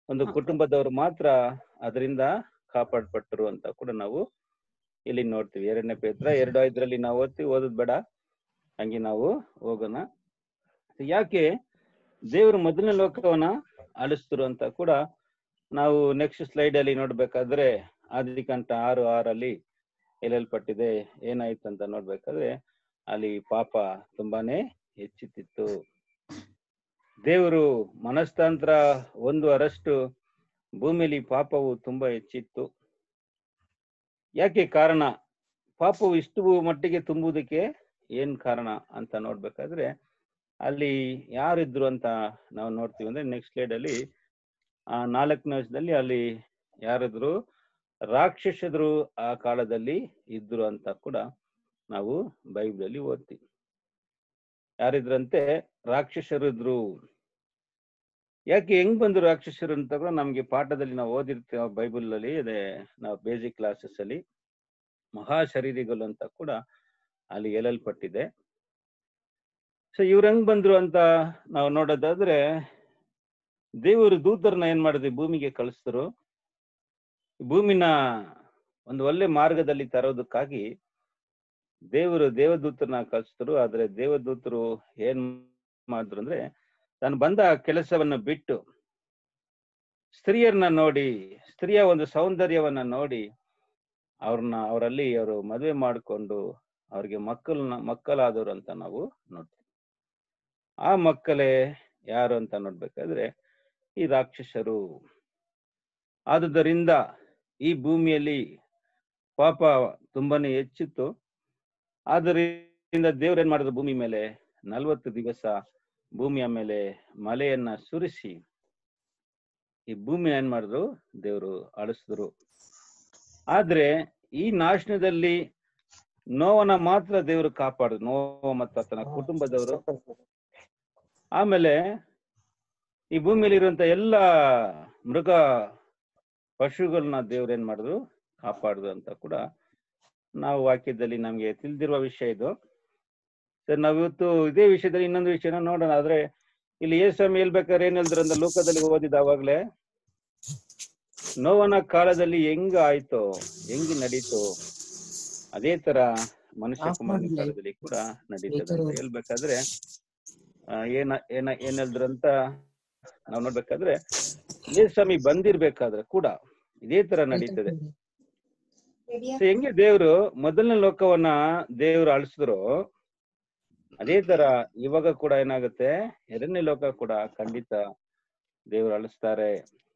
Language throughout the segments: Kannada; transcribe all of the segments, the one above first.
ಒಂದು ಹ. ಕುಟುಂಬದವರು ಮಾತ್ರ ಅದರಿಂದ ಕಾಪಾಡಪಟ್ಟರು ಅಂತ ಕೂಡ ನಾವು ಇಲ್ಲಿ ನೋಡ್ತೀವಿ ಎರಡನೇ ಪೇತ್ರ ಎರಡು ಐದರಲ್ಲಿ ನಾವು ಓದ್ತೀವಿ ಓದೋದ್ ಬೇಡ ಹಂಗೆ ನಾವು ಹೋಗೋಣ ಯಾಕೆ ದೇವರು ಮೊದಲನೇ ಲೋಕವನ್ನ ಆಳಿಸ್ತರು ಅಂತ ಕೂಡ ನಾವು ನೆಕ್ಸ್ಟ್ ಸ್ಲೈಡ್ ಅಲ್ಲಿ ನೋಡ್ಬೇಕಾದ್ರೆ ಆದಿಕಾಂತ ಆರು ಆರಲ್ಲಿ ಎಲ್ಲೆಲ್ಪಟ್ಟಿದೆ ಏನಾಯ್ತು ಅಂತ ನೋಡ್ಬೇಕಾದ್ರೆ ಅಲ್ಲಿ ಪಾಪ ತುಂಬಾನೇ ಹೆಚ್ಚುತ್ತಿತ್ತು ದೇವರು ಮನಸ್ತಾಂತ್ರ ಒಂದು ಅರಷ್ಟು ಭೂಮಿಯಲ್ಲಿ ಪಾಪವು ತುಂಬಾ ಹೆಚ್ಚಿತ್ತು ಯಾಕೆ ಕಾರಣ ಪಾಪವು ಇಷ್ಟು ಮಟ್ಟಿಗೆ ತುಂಬುವುದಕ್ಕೆ ಏನ್ ಕಾರಣ ಅಂತ ನೋಡ್ಬೇಕಾದ್ರೆ ಅಲ್ಲಿ ಯಾರಿದ್ರು ಅಂತ ನಾವು ನೋಡ್ತೀವಿ ಅಂದ್ರೆ ನೆಕ್ಸ್ಟ್ ಸ್ಲೈಡ್ ಅಲ್ಲಿ ಆ ನಾಲ್ಕನೇ ವರ್ಷದಲ್ಲಿ ಅಲ್ಲಿ ಯಾರಿದ್ರು ರಾಕ್ಷಸರು ಆ ಕಾಲದಲ್ಲಿ ಇದ್ರು ಅಂತ ಕೂಡ ನಾವು ಬೈಬಲಲ್ಲಿ ಓದ್ತೀವಿ ಯಾರಿದ್ರಂತೆ ರಾಕ್ಷಸರು ಇದ್ರು ಯಾಕೆ ಹೆಂಗ್ ಬಂದ್ರು ರಾಕ್ಷಸರು ಅಂತ ಕೂಡ ನಮ್ಗೆ ಪಾಠದಲ್ಲಿ ನಾವು ಓದಿರ್ತೀವಿ ಬೈಬಲ್ ಅಲ್ಲಿ ಅದೇ ನಾವು ಬೇಸಿಕ್ ಕ್ಲಾಸಸ್ ಅಲ್ಲಿ ಮಹಾಶರೀರಿಗಳು ಅಂತ ಕೂಡ ಅಲ್ಲಿ ಹೇಳಲ್ಪಟ್ಟಿದೆ ಸೊ ಇವ್ರು ಹೆಂಗ್ ಬಂದ್ರು ಅಂತ ನಾವು ನೋಡೋದಾದ್ರೆ ದೇವರು ದೂತರನ್ನ ಏನ್ ಮಾಡಿದ್ವಿ ಭೂಮಿಗೆ ಕಳಿಸಿದ್ರು ಭೂಮಿನ ಒಂದು ಒಳ್ಳೆ ಮಾರ್ಗದಲ್ಲಿ ತರೋದಕ್ಕಾಗಿ ದೇವರು ದೇವದೂತರನ್ನ ಕಳಿಸಿದ್ರು ಆದ್ರೆ ದೇವದೂತರು ಏನ್ ಮಾಡಿದ್ರು ಅಂದ್ರೆ ತಾನು ಬಂದ ಕೆಲಸವನ್ನ ಬಿಟ್ಟು ಸ್ತ್ರೀಯರನ್ನ ನೋಡಿ ಸ್ತ್ರೀಯ ಒಂದು ಸೌಂದರ್ಯವನ್ನ ನೋಡಿ ಅವ್ರನ್ನ ಅವರಲ್ಲಿ ಅವರು ಮದುವೆ ಮಾಡಿಕೊಂಡು ಅವ್ರಿಗೆ ಮಕ್ಕಳನ್ನ ಮಕ್ಕಳಾದವರು ಅಂತ ನಾವು ನೋಡ್ತೀವಿ ಆ ಮಕ್ಕಳೇ ಯಾರು ಅಂತ ನೋಡ್ಬೇಕಾದ್ರೆ ಈ ರಾಕ್ಷಸರು ಆದುದರಿಂದ ಈ ಭೂಮಿಯಲ್ಲಿ ಪಾಪ ತುಂಬಾನೇ ಹೆಚ್ಚಿತ್ತು ಆದ್ದರಿಂದ ದೇವ್ರು ಏನ್ ಮಾಡಿದ್ರು ಭೂಮಿ ಮೇಲೆ ನಲ್ವತ್ತು ದಿವಸ ಭೂಮಿಯ ಮೇಲೆ ಮಳೆಯನ್ನ ಸುರಿಸಿ ಈ ಭೂಮಿ ಏನ್ ಮಾಡಿದ್ರು ದೇವರು ಅಳಿಸಿದ್ರು ಆದ್ರೆ ಈ ನಾಶನದಲ್ಲಿ ನೋವನ ಮಾತ್ರ ದೇವರು ಕಾಪಾಡಿದ್ರು ನೋವ ಮತ್ತು ಆತನ ಕುಟುಂಬದವರು ಆಮೇಲೆ ಈ ಭೂಮಿಯಲ್ಲಿ ಇರುವಂತ ಎಲ್ಲ ಮೃಗ ಪಶುಗಳನ್ನ ದೇವ್ರು ಏನ್ ಮಾಡಿದ್ರು ಕಾಪಾಡಿದ್ರು ಅಂತ ಕೂಡ ನಾವು ವಾಕ್ಯದಲ್ಲಿ ನಮ್ಗೆ ತಿಳಿದಿರುವ ವಿಷಯ ಇದು ಸರ್ ನಾವು ಇವತ್ತು ಇದೇ ವಿಷಯದಲ್ಲಿ ಇನ್ನೊಂದು ವಿಷಯನ ನೋಡೋಣ ಆದ್ರೆ ಇಲ್ಲಿ ಏಸ್ವಾಮಿ ಹೇಳ್ಬೇಕಾದ್ರೆ ಏನ್ ಹೇಳಿದ್ರು ಅಂದ್ರೆ ಲೋಕದಲ್ಲಿ ಓದಿದ ಅವಾಗ್ಲೇ ನೋವನ ಕಾಲದಲ್ಲಿ ಹೆಂಗ ಆಯ್ತು ಹೆಂಗ್ ನಡೀತು ಅದೇ ತರ ಮನುಷ್ಯ ಕುಮಾರನ ಕಾಲದಲ್ಲಿ ಕೂಡ ನಡೀತದೆ ಅಂತ ಹೇಳ್ಬೇಕಾದ್ರೆ ಆ, ಏನ ಏನ ಏನ್ ಹೇಳಿದ್ರಂತ ನಾವ್ ನೋಡ್ಬೇಕಾದ್ರೆ ಯೇಸ್ವಾಮಿ ಬಂದಿರ್ಬೇಕಾದ್ರೆ ಕೂಡ ಇದೇ ತರ ನಡೀತದೆ So ಹೆಂಗೆ ದೇವ್ರು ಮೊದಲನೇ ಲೋಕವನ್ನ ದೇವ್ರು ಅಳಿಸಿದ್ರು ಅದೇ ತರ ಇವಾಗ ಕೂಡ ಏನಾಗುತ್ತೆ ಎರಡನೇ ಲೋಕ ಕೂಡ ಖಂಡಿತ ದೇವ್ರು ಅಳಿಸ್ತಾರೆ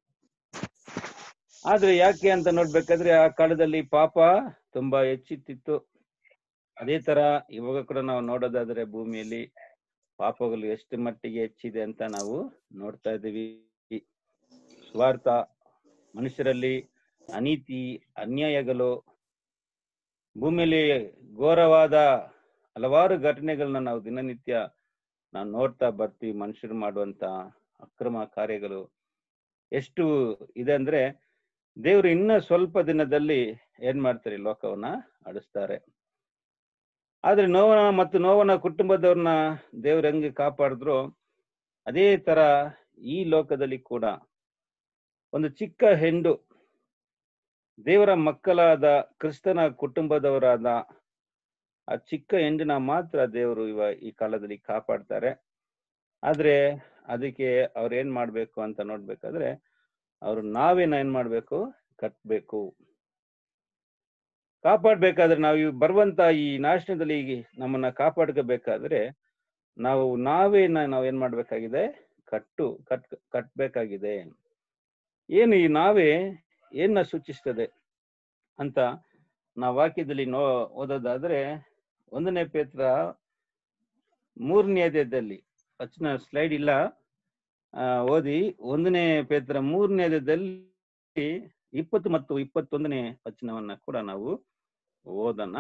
ಆದ್ರೆ ಯಾಕೆ ಅಂತ ನೋಡ್ಬೇಕಾದ್ರೆ ಆ ಕಾಲದಲ್ಲಿ ಪಾಪ ತುಂಬಾ ಹೆಚ್ಚಿತ್ತಿತ್ತು ಅದೇ ತರ ಇವಾಗ ಕೂಡ ನಾವು ನೋಡೋದಾದ್ರೆ ಭೂಮಿಯಲ್ಲಿ ಪಾಪಗಳು ಎಷ್ಟು ಮಟ್ಟಿಗೆ ಹೆಚ್ಚಿದೆ ಅಂತ ನಾವು ನೋಡ್ತಾ ಇದ್ದೀವಿ ಸ್ವಾರ್ಥ ಮನುಷ್ಯರಲ್ಲಿ ಅನೀತಿ ಅನ್ಯಾಯಗಳು ಭೂಮಿಯಲ್ಲಿ ಘೋರವಾದ ಹಲವಾರು ಘಟನೆಗಳನ್ನ ನಾವು ದಿನನಿತ್ಯ ನಾವು ನೋಡ್ತಾ ಬರ್ತೀವಿ ಮನುಷ್ಯರು ಮಾಡುವಂತ ಅಕ್ರಮ ಕಾರ್ಯಗಳು ಎಷ್ಟು ಇದೆ ಅಂದ್ರೆ ದೇವ್ರು ಇನ್ನ ಸ್ವಲ್ಪ ದಿನದಲ್ಲಿ ಏನ್ ಮಾಡ್ತಾರೆ ಈ ಲೋಕವನ್ನ ಆಡಿಸ್ತಾರೆ ಆದ್ರೆ ನೋವನ ಮತ್ತು ನೋವನ ಕುಟುಂಬದವ್ರನ್ನ ದೇವ್ರ ಹೆಂಗೆ ಕಾಪಾಡಿದ್ರು ಅದೇ ತರ ಈ ಲೋಕದಲ್ಲಿ ಕೂಡ ಒಂದು ಚಿಕ್ಕ ಹೆಂಡು ದೇವರ ಮಕ್ಕಳಾದ ಕ್ರಿಸ್ತನ ಕುಟುಂಬದವರಾದ ಆ ಚಿಕ್ಕ ಹೆಂಡಿನ ಮಾತ್ರ ದೇವರು ಇವ ಈ ಕಾಲದಲ್ಲಿ ಕಾಪಾಡ್ತಾರೆ ಆದ್ರೆ ಅದಕ್ಕೆ ಅವ್ರು ಏನ್ ಮಾಡ್ಬೇಕು ಅಂತ ನೋಡ್ಬೇಕಾದ್ರೆ ಅವ್ರು ನಾವೇನ ಏನ್ ಮಾಡ್ಬೇಕು ಕಟ್ಬೇಕು ಕಾಪಾಡ್ಬೇಕಾದ್ರೆ ನಾವು ಇವ್ ಬರುವಂತ ಈ ನಾಶನದಲ್ಲಿ ಈಗ ನಮ್ಮನ್ನ ಕಾಪಾಡ್ಕೋಬೇಕಾದ್ರೆ ನಾವು ನಾವೇನ ನಾವ್ ಏನ್ ಮಾಡ್ಬೇಕಾಗಿದೆ ಕಟ್ಟು ಕಟ್ ಕಟ್ಬೇಕಾಗಿದೆ ಏನು ಈ ನಾವೇ ಏನ ಸೂಚಿಸ್ತದೆ ಅಂತ ನಾವು ವಾಕ್ಯದಲ್ಲಿ ನೋ ಓದೋದಾದ್ರೆ ಒಂದನೇ ಪೇತ್ರ ಮೂರನೇ ಅಧ್ಯಾಯದಲ್ಲಿ ವಚನ ಸ್ಲೈಡ್ ಇಲ್ಲ ಆ, ಓದಿ ಒಂದನೇ ಪೇತ್ರ ಮೂರನೇ ಅಧ್ಯಾಯದಲ್ಲಿ ಇಪ್ಪತ್ತು ಮತ್ತು ಇಪ್ಪತ್ತೊಂದನೇ ವಚನವನ್ನ ಕೂಡ ನಾವು ಓದೋಣ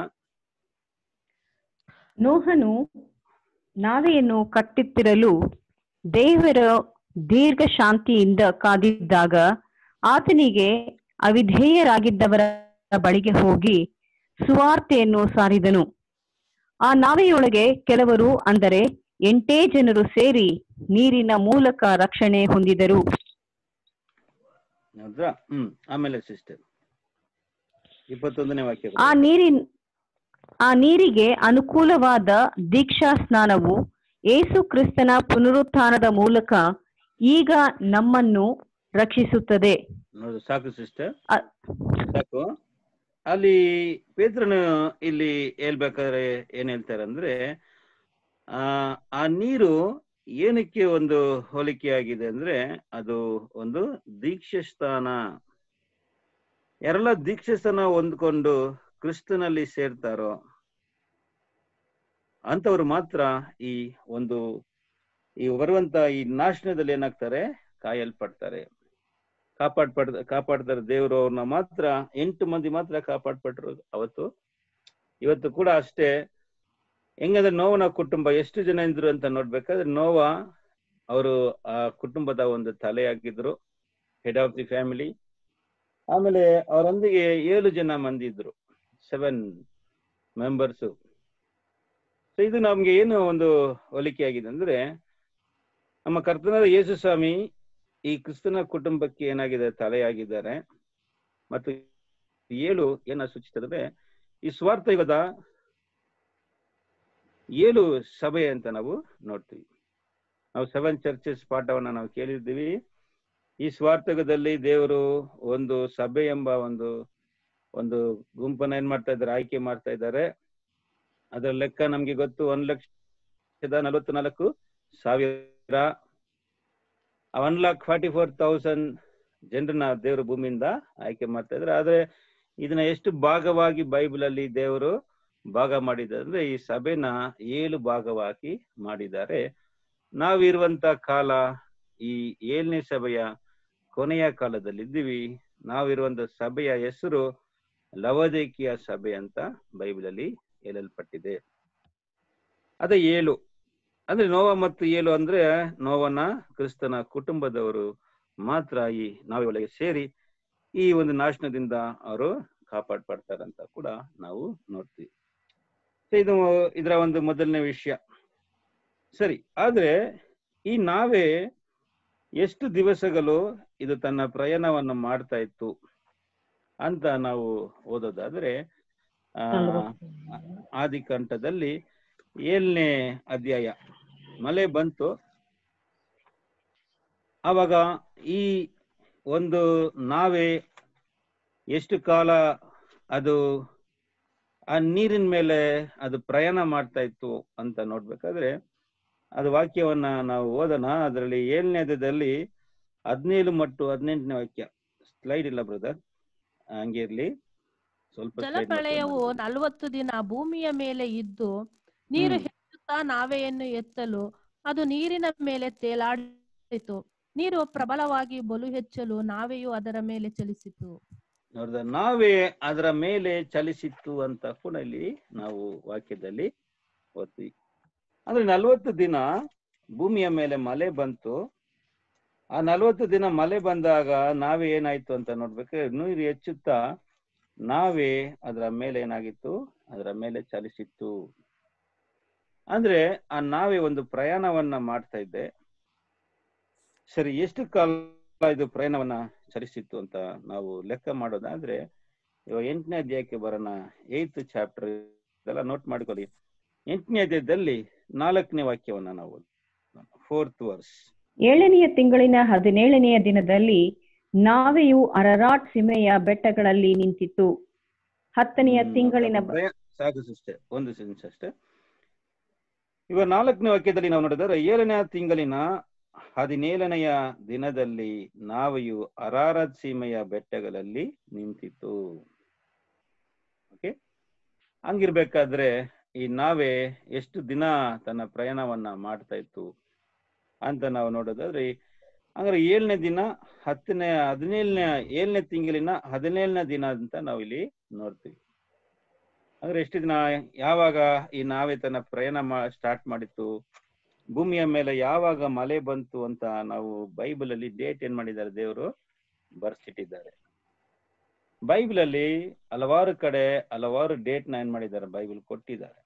ನೋಹನು ನಾವೆಯನ್ನು ಕಟ್ಟುತ್ತಿರಲು ದೇವರ ದೀರ್ಘ ಶಾಂತಿಯಿಂದ ಕಾದಿದ್ದಾಗ ಆತನಿಗೆ ಅವಿಧೇಯರಾಗಿದ್ದವರ ಬಳಿಗೆ ಹೋಗಿ ಸುವಾರ್ತೆಯನ್ನು ಸಾರಿದನು ಆ ನಾವೆಯೊಳಗೆ ಕೆಲವರು ಅಂದರೆ ಎಂಟೇ ಜನರು ಸೇರಿ ನೀರಿನ ಮೂಲಕ ರಕ್ಷಣೆ ಹೊಂದಿದರು ಹೌದಾ ಹ್ಮ್ ಆಮೇಲೆ ಸಿಸ್ಟರ್ ಇಪ್ಪತ್ತೊಂದನೇ ವಾಕ್ಯ ಆ ನೀರಿನ ಆ ನೀರಿಗೆ ಅನುಕೂಲವಾದ ದೀಕ್ಷಾ ಸ್ನಾನವು ಏಸು ಕ್ರಿಸ್ತನ ಪುನರುತ್ಥಾನದ ಮೂಲಕ ಈಗ ನಮ್ಮನ್ನು ರಕ್ಷಿಸುತ್ತದೆ ನೋಡು ಸಾಕು ಸಿಸ್ಟರ್ ಅ- ಸಾಕು ಅಲ್ಲಿ ಪೇತ್ರನು ಇಲ್ಲಿ ಹೇಳ್ಬೇಕಾದ್ರೆ ಏನ್ ಹೇಳ್ತಾರೆ ಅಂದ್ರೆ ಆ ಆ ನೀರು ಏನಕ್ಕೆ ಒಂದು ಹೋಲಿಕೆ ಆಗಿದೆ ಅಂದ್ರೆ ಅದು ಒಂದು ದೀಕ್ಷೆ ಸ್ಥಾನ ಯಾರೆಲ್ಲ ದೀಕ್ಷೆ ಸ್ಥಾನ ಹೊಂದ್ಕೊಂಡು ಕ್ರಿಸ್ತನಲ್ಲಿ ಸೇರ್ತಾರೋ ಅಂತವ್ರು ಮಾತ್ರ ಈ ಒಂದು ಈ ಬರುವಂತ ಈ ನಾಶನದಲ್ಲಿ ಏನಾಗ್ತಾರೆ ಕಾಯಲ್ಪಡ್ತಾರೆ ಕಾಪಾಡ್ಪಡ್ ಕಾಪಾಡ್ತಾರೆ ದೇವರು ಅವ್ರನ್ನ ಮಾತ್ರ ಎಂಟು ಮಂದಿ ಮಾತ್ರ ಕಾಪಾಡ್ಪಟ್ರು ಅವತ್ತು ಇವತ್ತು ಕೂಡ ಅಷ್ಟೇ ಹೆಂಗಂದ್ರೆ ನೋವನ ಕುಟುಂಬ ಎಷ್ಟು ಜನ ಇದ್ರು ಅಂತ ನೋಡ್ಬೇಕಾದ್ರೆ ನೋವ ಅವರು ಆ ಕುಟುಂಬದ ಒಂದು ತಲೆಯಾಗಿದ್ರು ಹೆಡ್ ಆಫ್ ದಿ ಫ್ಯಾಮಿಲಿ ಆಮೇಲೆ ಅವರೊಂದಿಗೆ ಏಳು ಜನ ಮಂದಿ ಇದ್ರು ಸೆವೆನ್ ಮೆಂಬರ್ಸ್ ಸೊ ಇದು ನಮ್ಗೆ ಏನು ಒಂದು ಹೋಲಿಕೆ ಆಗಿದೆ ಅಂದ್ರೆ ನಮ್ಮ ಕರ್ತನಾದ ಯೇಸು ಸ್ವಾಮಿ ಈ ಕ್ರಿಸ್ತನ ಕುಟುಂಬಕ್ಕೆ ಏನಾಗಿದೆ ತಲೆಯಾಗಿದ್ದಾರೆ ಮತ್ತು ಏಳು ಏನ ಸೂಚಿಸ್ತದೆ ಈ ಸ್ವಾರ್ಥ ಯುಗದ ಏಳು ಸಭೆ ಅಂತ ನಾವು ನೋಡ್ತೀವಿ ನಾವು ಸೆವೆನ್ ಚರ್ಚಸ್ ಪಾಠವನ್ನ ನಾವು ಕೇಳಿದ್ದೀವಿ ಈ ಸ್ವಾರ್ಥಕದಲ್ಲಿ ದೇವರು ಒಂದು ಸಭೆ ಎಂಬ ಒಂದು ಒಂದು ಗುಂಪನ್ನ ಏನ್ ಮಾಡ್ತಾ ಇದ್ದಾರೆ ಆಯ್ಕೆ ಮಾಡ್ತಾ ಇದ್ದಾರೆ ಅದರ ಲೆಕ್ಕ ನಮ್ಗೆ ಗೊತ್ತು ಒಂದ್ ಲಕ್ಷದ ನಲವತ್ನಾಲ್ಕು ಸಾವಿರ one lakh forty four thousand ಜನರನ್ನ ದೇವರು ಭೂಮಿಯಿಂದ ಆಯ್ಕೆ ಮಾಡ್ತಾ ಇದ್ದಾರೆ ಆದ್ರೆ ಇದನ್ನ ಎಷ್ಟು ಭಾಗವಾಗಿ ಬೈಬಲ್ ಅಲ್ಲಿ ದೇವರು ಭಾಗ ಮಾಡಿದ್ದಾರೆ ಅಂದ್ರೆ ಈ ಸಭೆನ ಏಳು ಭಾಗವಾಗಿ ಮಾಡಿದ್ದಾರೆ ನಾವಿರುವಂತ ಕಾಲ ಈ ಏಳನೇ ಸಭೆಯ ಕೊನೆಯ ಕಾಲದಲ್ಲಿ ಇದ್ದೀವಿ ನಾವಿರುವಂತ ಸಭೆಯ ಹೆಸರು ಲವದೇಕಿಯ ಸಭೆ ಅಂತ ಬೈಬಲ್ ಅಲ್ಲಿ ಹೇಳಲ್ಪಟ್ಟಿದೆ ಅದೇ ಏಳು ಅಂದ್ರೆ ನೋವ ಮತ್ತು ಏಳು ಅಂದ್ರೆ ನೋವನ ಕ್ರಿಸ್ತನ ಕುಟುಂಬದವರು ಮಾತ್ರ ಈ ನಾವಿಯೊಳಗೆ ಸೇರಿ ಈ ಒಂದು ನಾಶನದಿಂದ ಅವರು ಕಾಪಾಡ್ಪಡ್ತಾರಂತ ಕೂಡ ನಾವು ನೋಡ್ತೀವಿ So ಇದು ಇದರ ಒಂದು ಮೊದಲನೇ ವಿಷಯ ಸರಿ ಆದ್ರೆ ಈ ನಾವೇ ಎಷ್ಟು ದಿವಸಗಳು ಇದು ತನ್ನ ಪ್ರಯಾಣವನ್ನು ಮಾಡ್ತಾ ಇತ್ತು ಅಂತ ನಾವು ಓದೋದಾದ್ರೆ ಆ ಆದಿಕಾಂಡದಲ್ಲಿ ಏಳನೇ ಅಧ್ಯಾಯ ಮಳೆ ಬಂತು ಆವಾಗ ಈ ಒಂದು ನಾವೇ ಎಷ್ಟು ಕಾಲ ಅದು ಆ ನೀರಿನ ಮೇಲೆ ಅದು ಪ್ರಯಾಣ ಮಾಡ್ತಾ ಇತ್ತು ಅಂತ ನೋಡ್ಬೇಕಾದ್ರೆ ಅದು ವಾಕ್ಯವನ್ನ ನಾವು ಓದೋಣ ಅದರಲ್ಲಿ ಏಳನೇ ಅಧ್ಯಾಯದಲ್ಲಿ ಹದಿನೇಳು ಮತ್ತು ಹದಿನೆಂಟನೇ ವಾಕ್ಯ ಸ್ಲೈಡ್ ಇಲ್ಲ ಬ್ರದರ್ ಹಂಗೆ ಇರ್ಲಿ ಸ್ವಲ್ಪ slide ಮಾತ್ರ ಜಲಪ್ರಳಯವು ಮಾಡಿ. ನಲವತ್ತು ದಿನ ಭೂಮಿಯ ಮೇಲೆ ಇದ್ದು ನೀರು ಹ್ಮ್. ಹೆಚ್ಚುತ್ತಾ ನಾವೆಯನ್ನು ಎತ್ತಲು ಅದು ನೀರಿನ ಮೇಲೆ ತೇಲಾಡಿತು ನೀರು ಪ್ರಬಲವಾಗಿ ಬಲು ಹೆಚ್ಚಲು ನಾವೆಯು ಅದರ ಮೇಲೆ ಚಲಿಸಿತು ನೋಡಿದ ನಾವೇ ಅದರ ಮೇಲೆ ಚಲಿಸಿತ್ತು ಅಂತ ಕೂಡ ಇಲ್ಲಿ ನಾವು ವಾಕ್ಯದಲ್ಲಿ ಓದ್ತೀವಿ ಅಂದ್ರೆ ನಲ್ವತ್ತು ದಿನ ಭೂಮಿಯ ಮೇಲೆ ಮಳೆ ಬಂತು ಆ ನಲ್ವತ್ತು ದಿನ ಮಳೆ ಬಂದಾಗ ನಾವೇ ಏನಾಯ್ತು ಅಂತ ನೋಡ್ಬೇಕು ನೀರು ಹೆಚ್ಚುತ್ತಾ ನಾವೇ ಅದರ ಮೇಲೆ ಏನಾಗಿತ್ತು ಅದರ ಮೇಲೆ ಚಲಿಸಿತ್ತು ಅಂದ್ರೆ ಆ ನಾವೇ ಒಂದು ಪ್ರಯಾಣವನ್ನ ಮಾಡ್ತಾ ಇದ್ದೆ ಸರಿ ಎಷ್ಟು ಕಾಲ ಇದು ಪ್ರಯಾಣವನ್ನ ಚಲಿಸಿತ್ತು ಅಂತ ನಾವು ಲೆಕ್ಕ ಮಾಡೋದಾದ್ರೆ ಇವಾಗ ಎಂಟನೇ ಅಧ್ಯಾಯಕ್ಕೆ ಬರೋಣ ಏತ್ ಚಾಪ್ಟರ್ ಇದೆಲ್ಲ ನೋಟ್ ಮಾಡ್ಕೊಳ್ಳಿ ಎಂಟನೇ ಅಧ್ಯಾಯದಲ್ಲಿ ನಾಲ್ಕನೇ ವಾಕ್ಯವನ್ನ ನಾವು ಫೋರ್ತ್ ವರ್ಸ್ ಏಳನೆಯ ತಿಂಗಳಿನ ಹದಿನೇಳನೆಯ ದಿನದಲ್ಲಿ ನಾವೆಯು ಅರರಾಟ್ ಸೀಮೆಯ ಬೆಟ್ಟಗಳಲ್ಲಿ ನಿಂತಿತ್ತು ಹತ್ತನೆಯ ತಿಂಗಳಿನ ಬ- ಸಾಕು ಸಿಸ್ಟರ್ ಒಂದು ಸೆನ್ಸ್ ಅಷ್ಟೇ ಇವಾಗ ನಾಲ್ಕನೇ ವಾಕ್ಯದಲ್ಲಿ ನಾವು ನೋಡಿದರೆ ಏಳನೇ ತಿಂಗಳಿನ ಹದಿನೇಳನೆಯ ದಿನದಲ್ಲಿ ನಾವೆಯು ಅರಾರತ್ ಸೀಮೆಯ ಬೆಟ್ಟಗಳಲ್ಲಿ ನಿಂತಿತ್ತು ಓಕೆ ಹಂಗಿರ್ಬೇಕಾದ್ರೆ ಈ ನಾವೇ ಎಷ್ಟು ದಿನ ತನ್ನ ಪ್ರಯಾಣವನ್ನ ಮಾಡ್ತಾ ಇತ್ತು ಅಂತ ನಾವು ನೋಡೋದಾದ್ರೆ ಅಂದ್ರೆ ಏಳನೇ ದಿನ ಹತ್ತನೇ ಹದಿನೇಳನೇ ಏಳನೇ ತಿಂಗಳಿನ ಹದಿನೇಳನೇ ದಿನ ಅಂತ ನಾವು ಇಲ್ಲಿ ನೋಡ್ತೀವಿ ಅಂದ್ರೆ ಎಷ್ಟು ದಿನ ಯಾವಾಗ ಈ ನಾವೇ ತನ್ನ ಪ್ರಯಾಣ ಸ್ಟಾರ್ಟ್ ಮಾಡಿತ್ತು ಭೂಮಿಯ ಮೇಲೆ ಯಾವಾಗ ಮಳೆ ಬಂತು ಅಂತ ನಾವು ಬೈಬಲ್ ಅಲ್ಲಿ ಡೇಟ್ ಏನ್ ಮಾಡಿದ್ದಾರೆ ದೇವರು ಬರ್ಸಿಟ್ಟಿದ್ದಾರೆ ಬೈಬಲ್ ಅಲ್ಲಿ ಹಲವಾರು ಕಡೆ ಹಲವಾರು ಡೇಟ್ ನ ಏನ್ ಮಾಡಿದ್ದಾರೆ ಬೈಬಲ್ ಕೊಟ್ಟಿದ್ದಾರೆ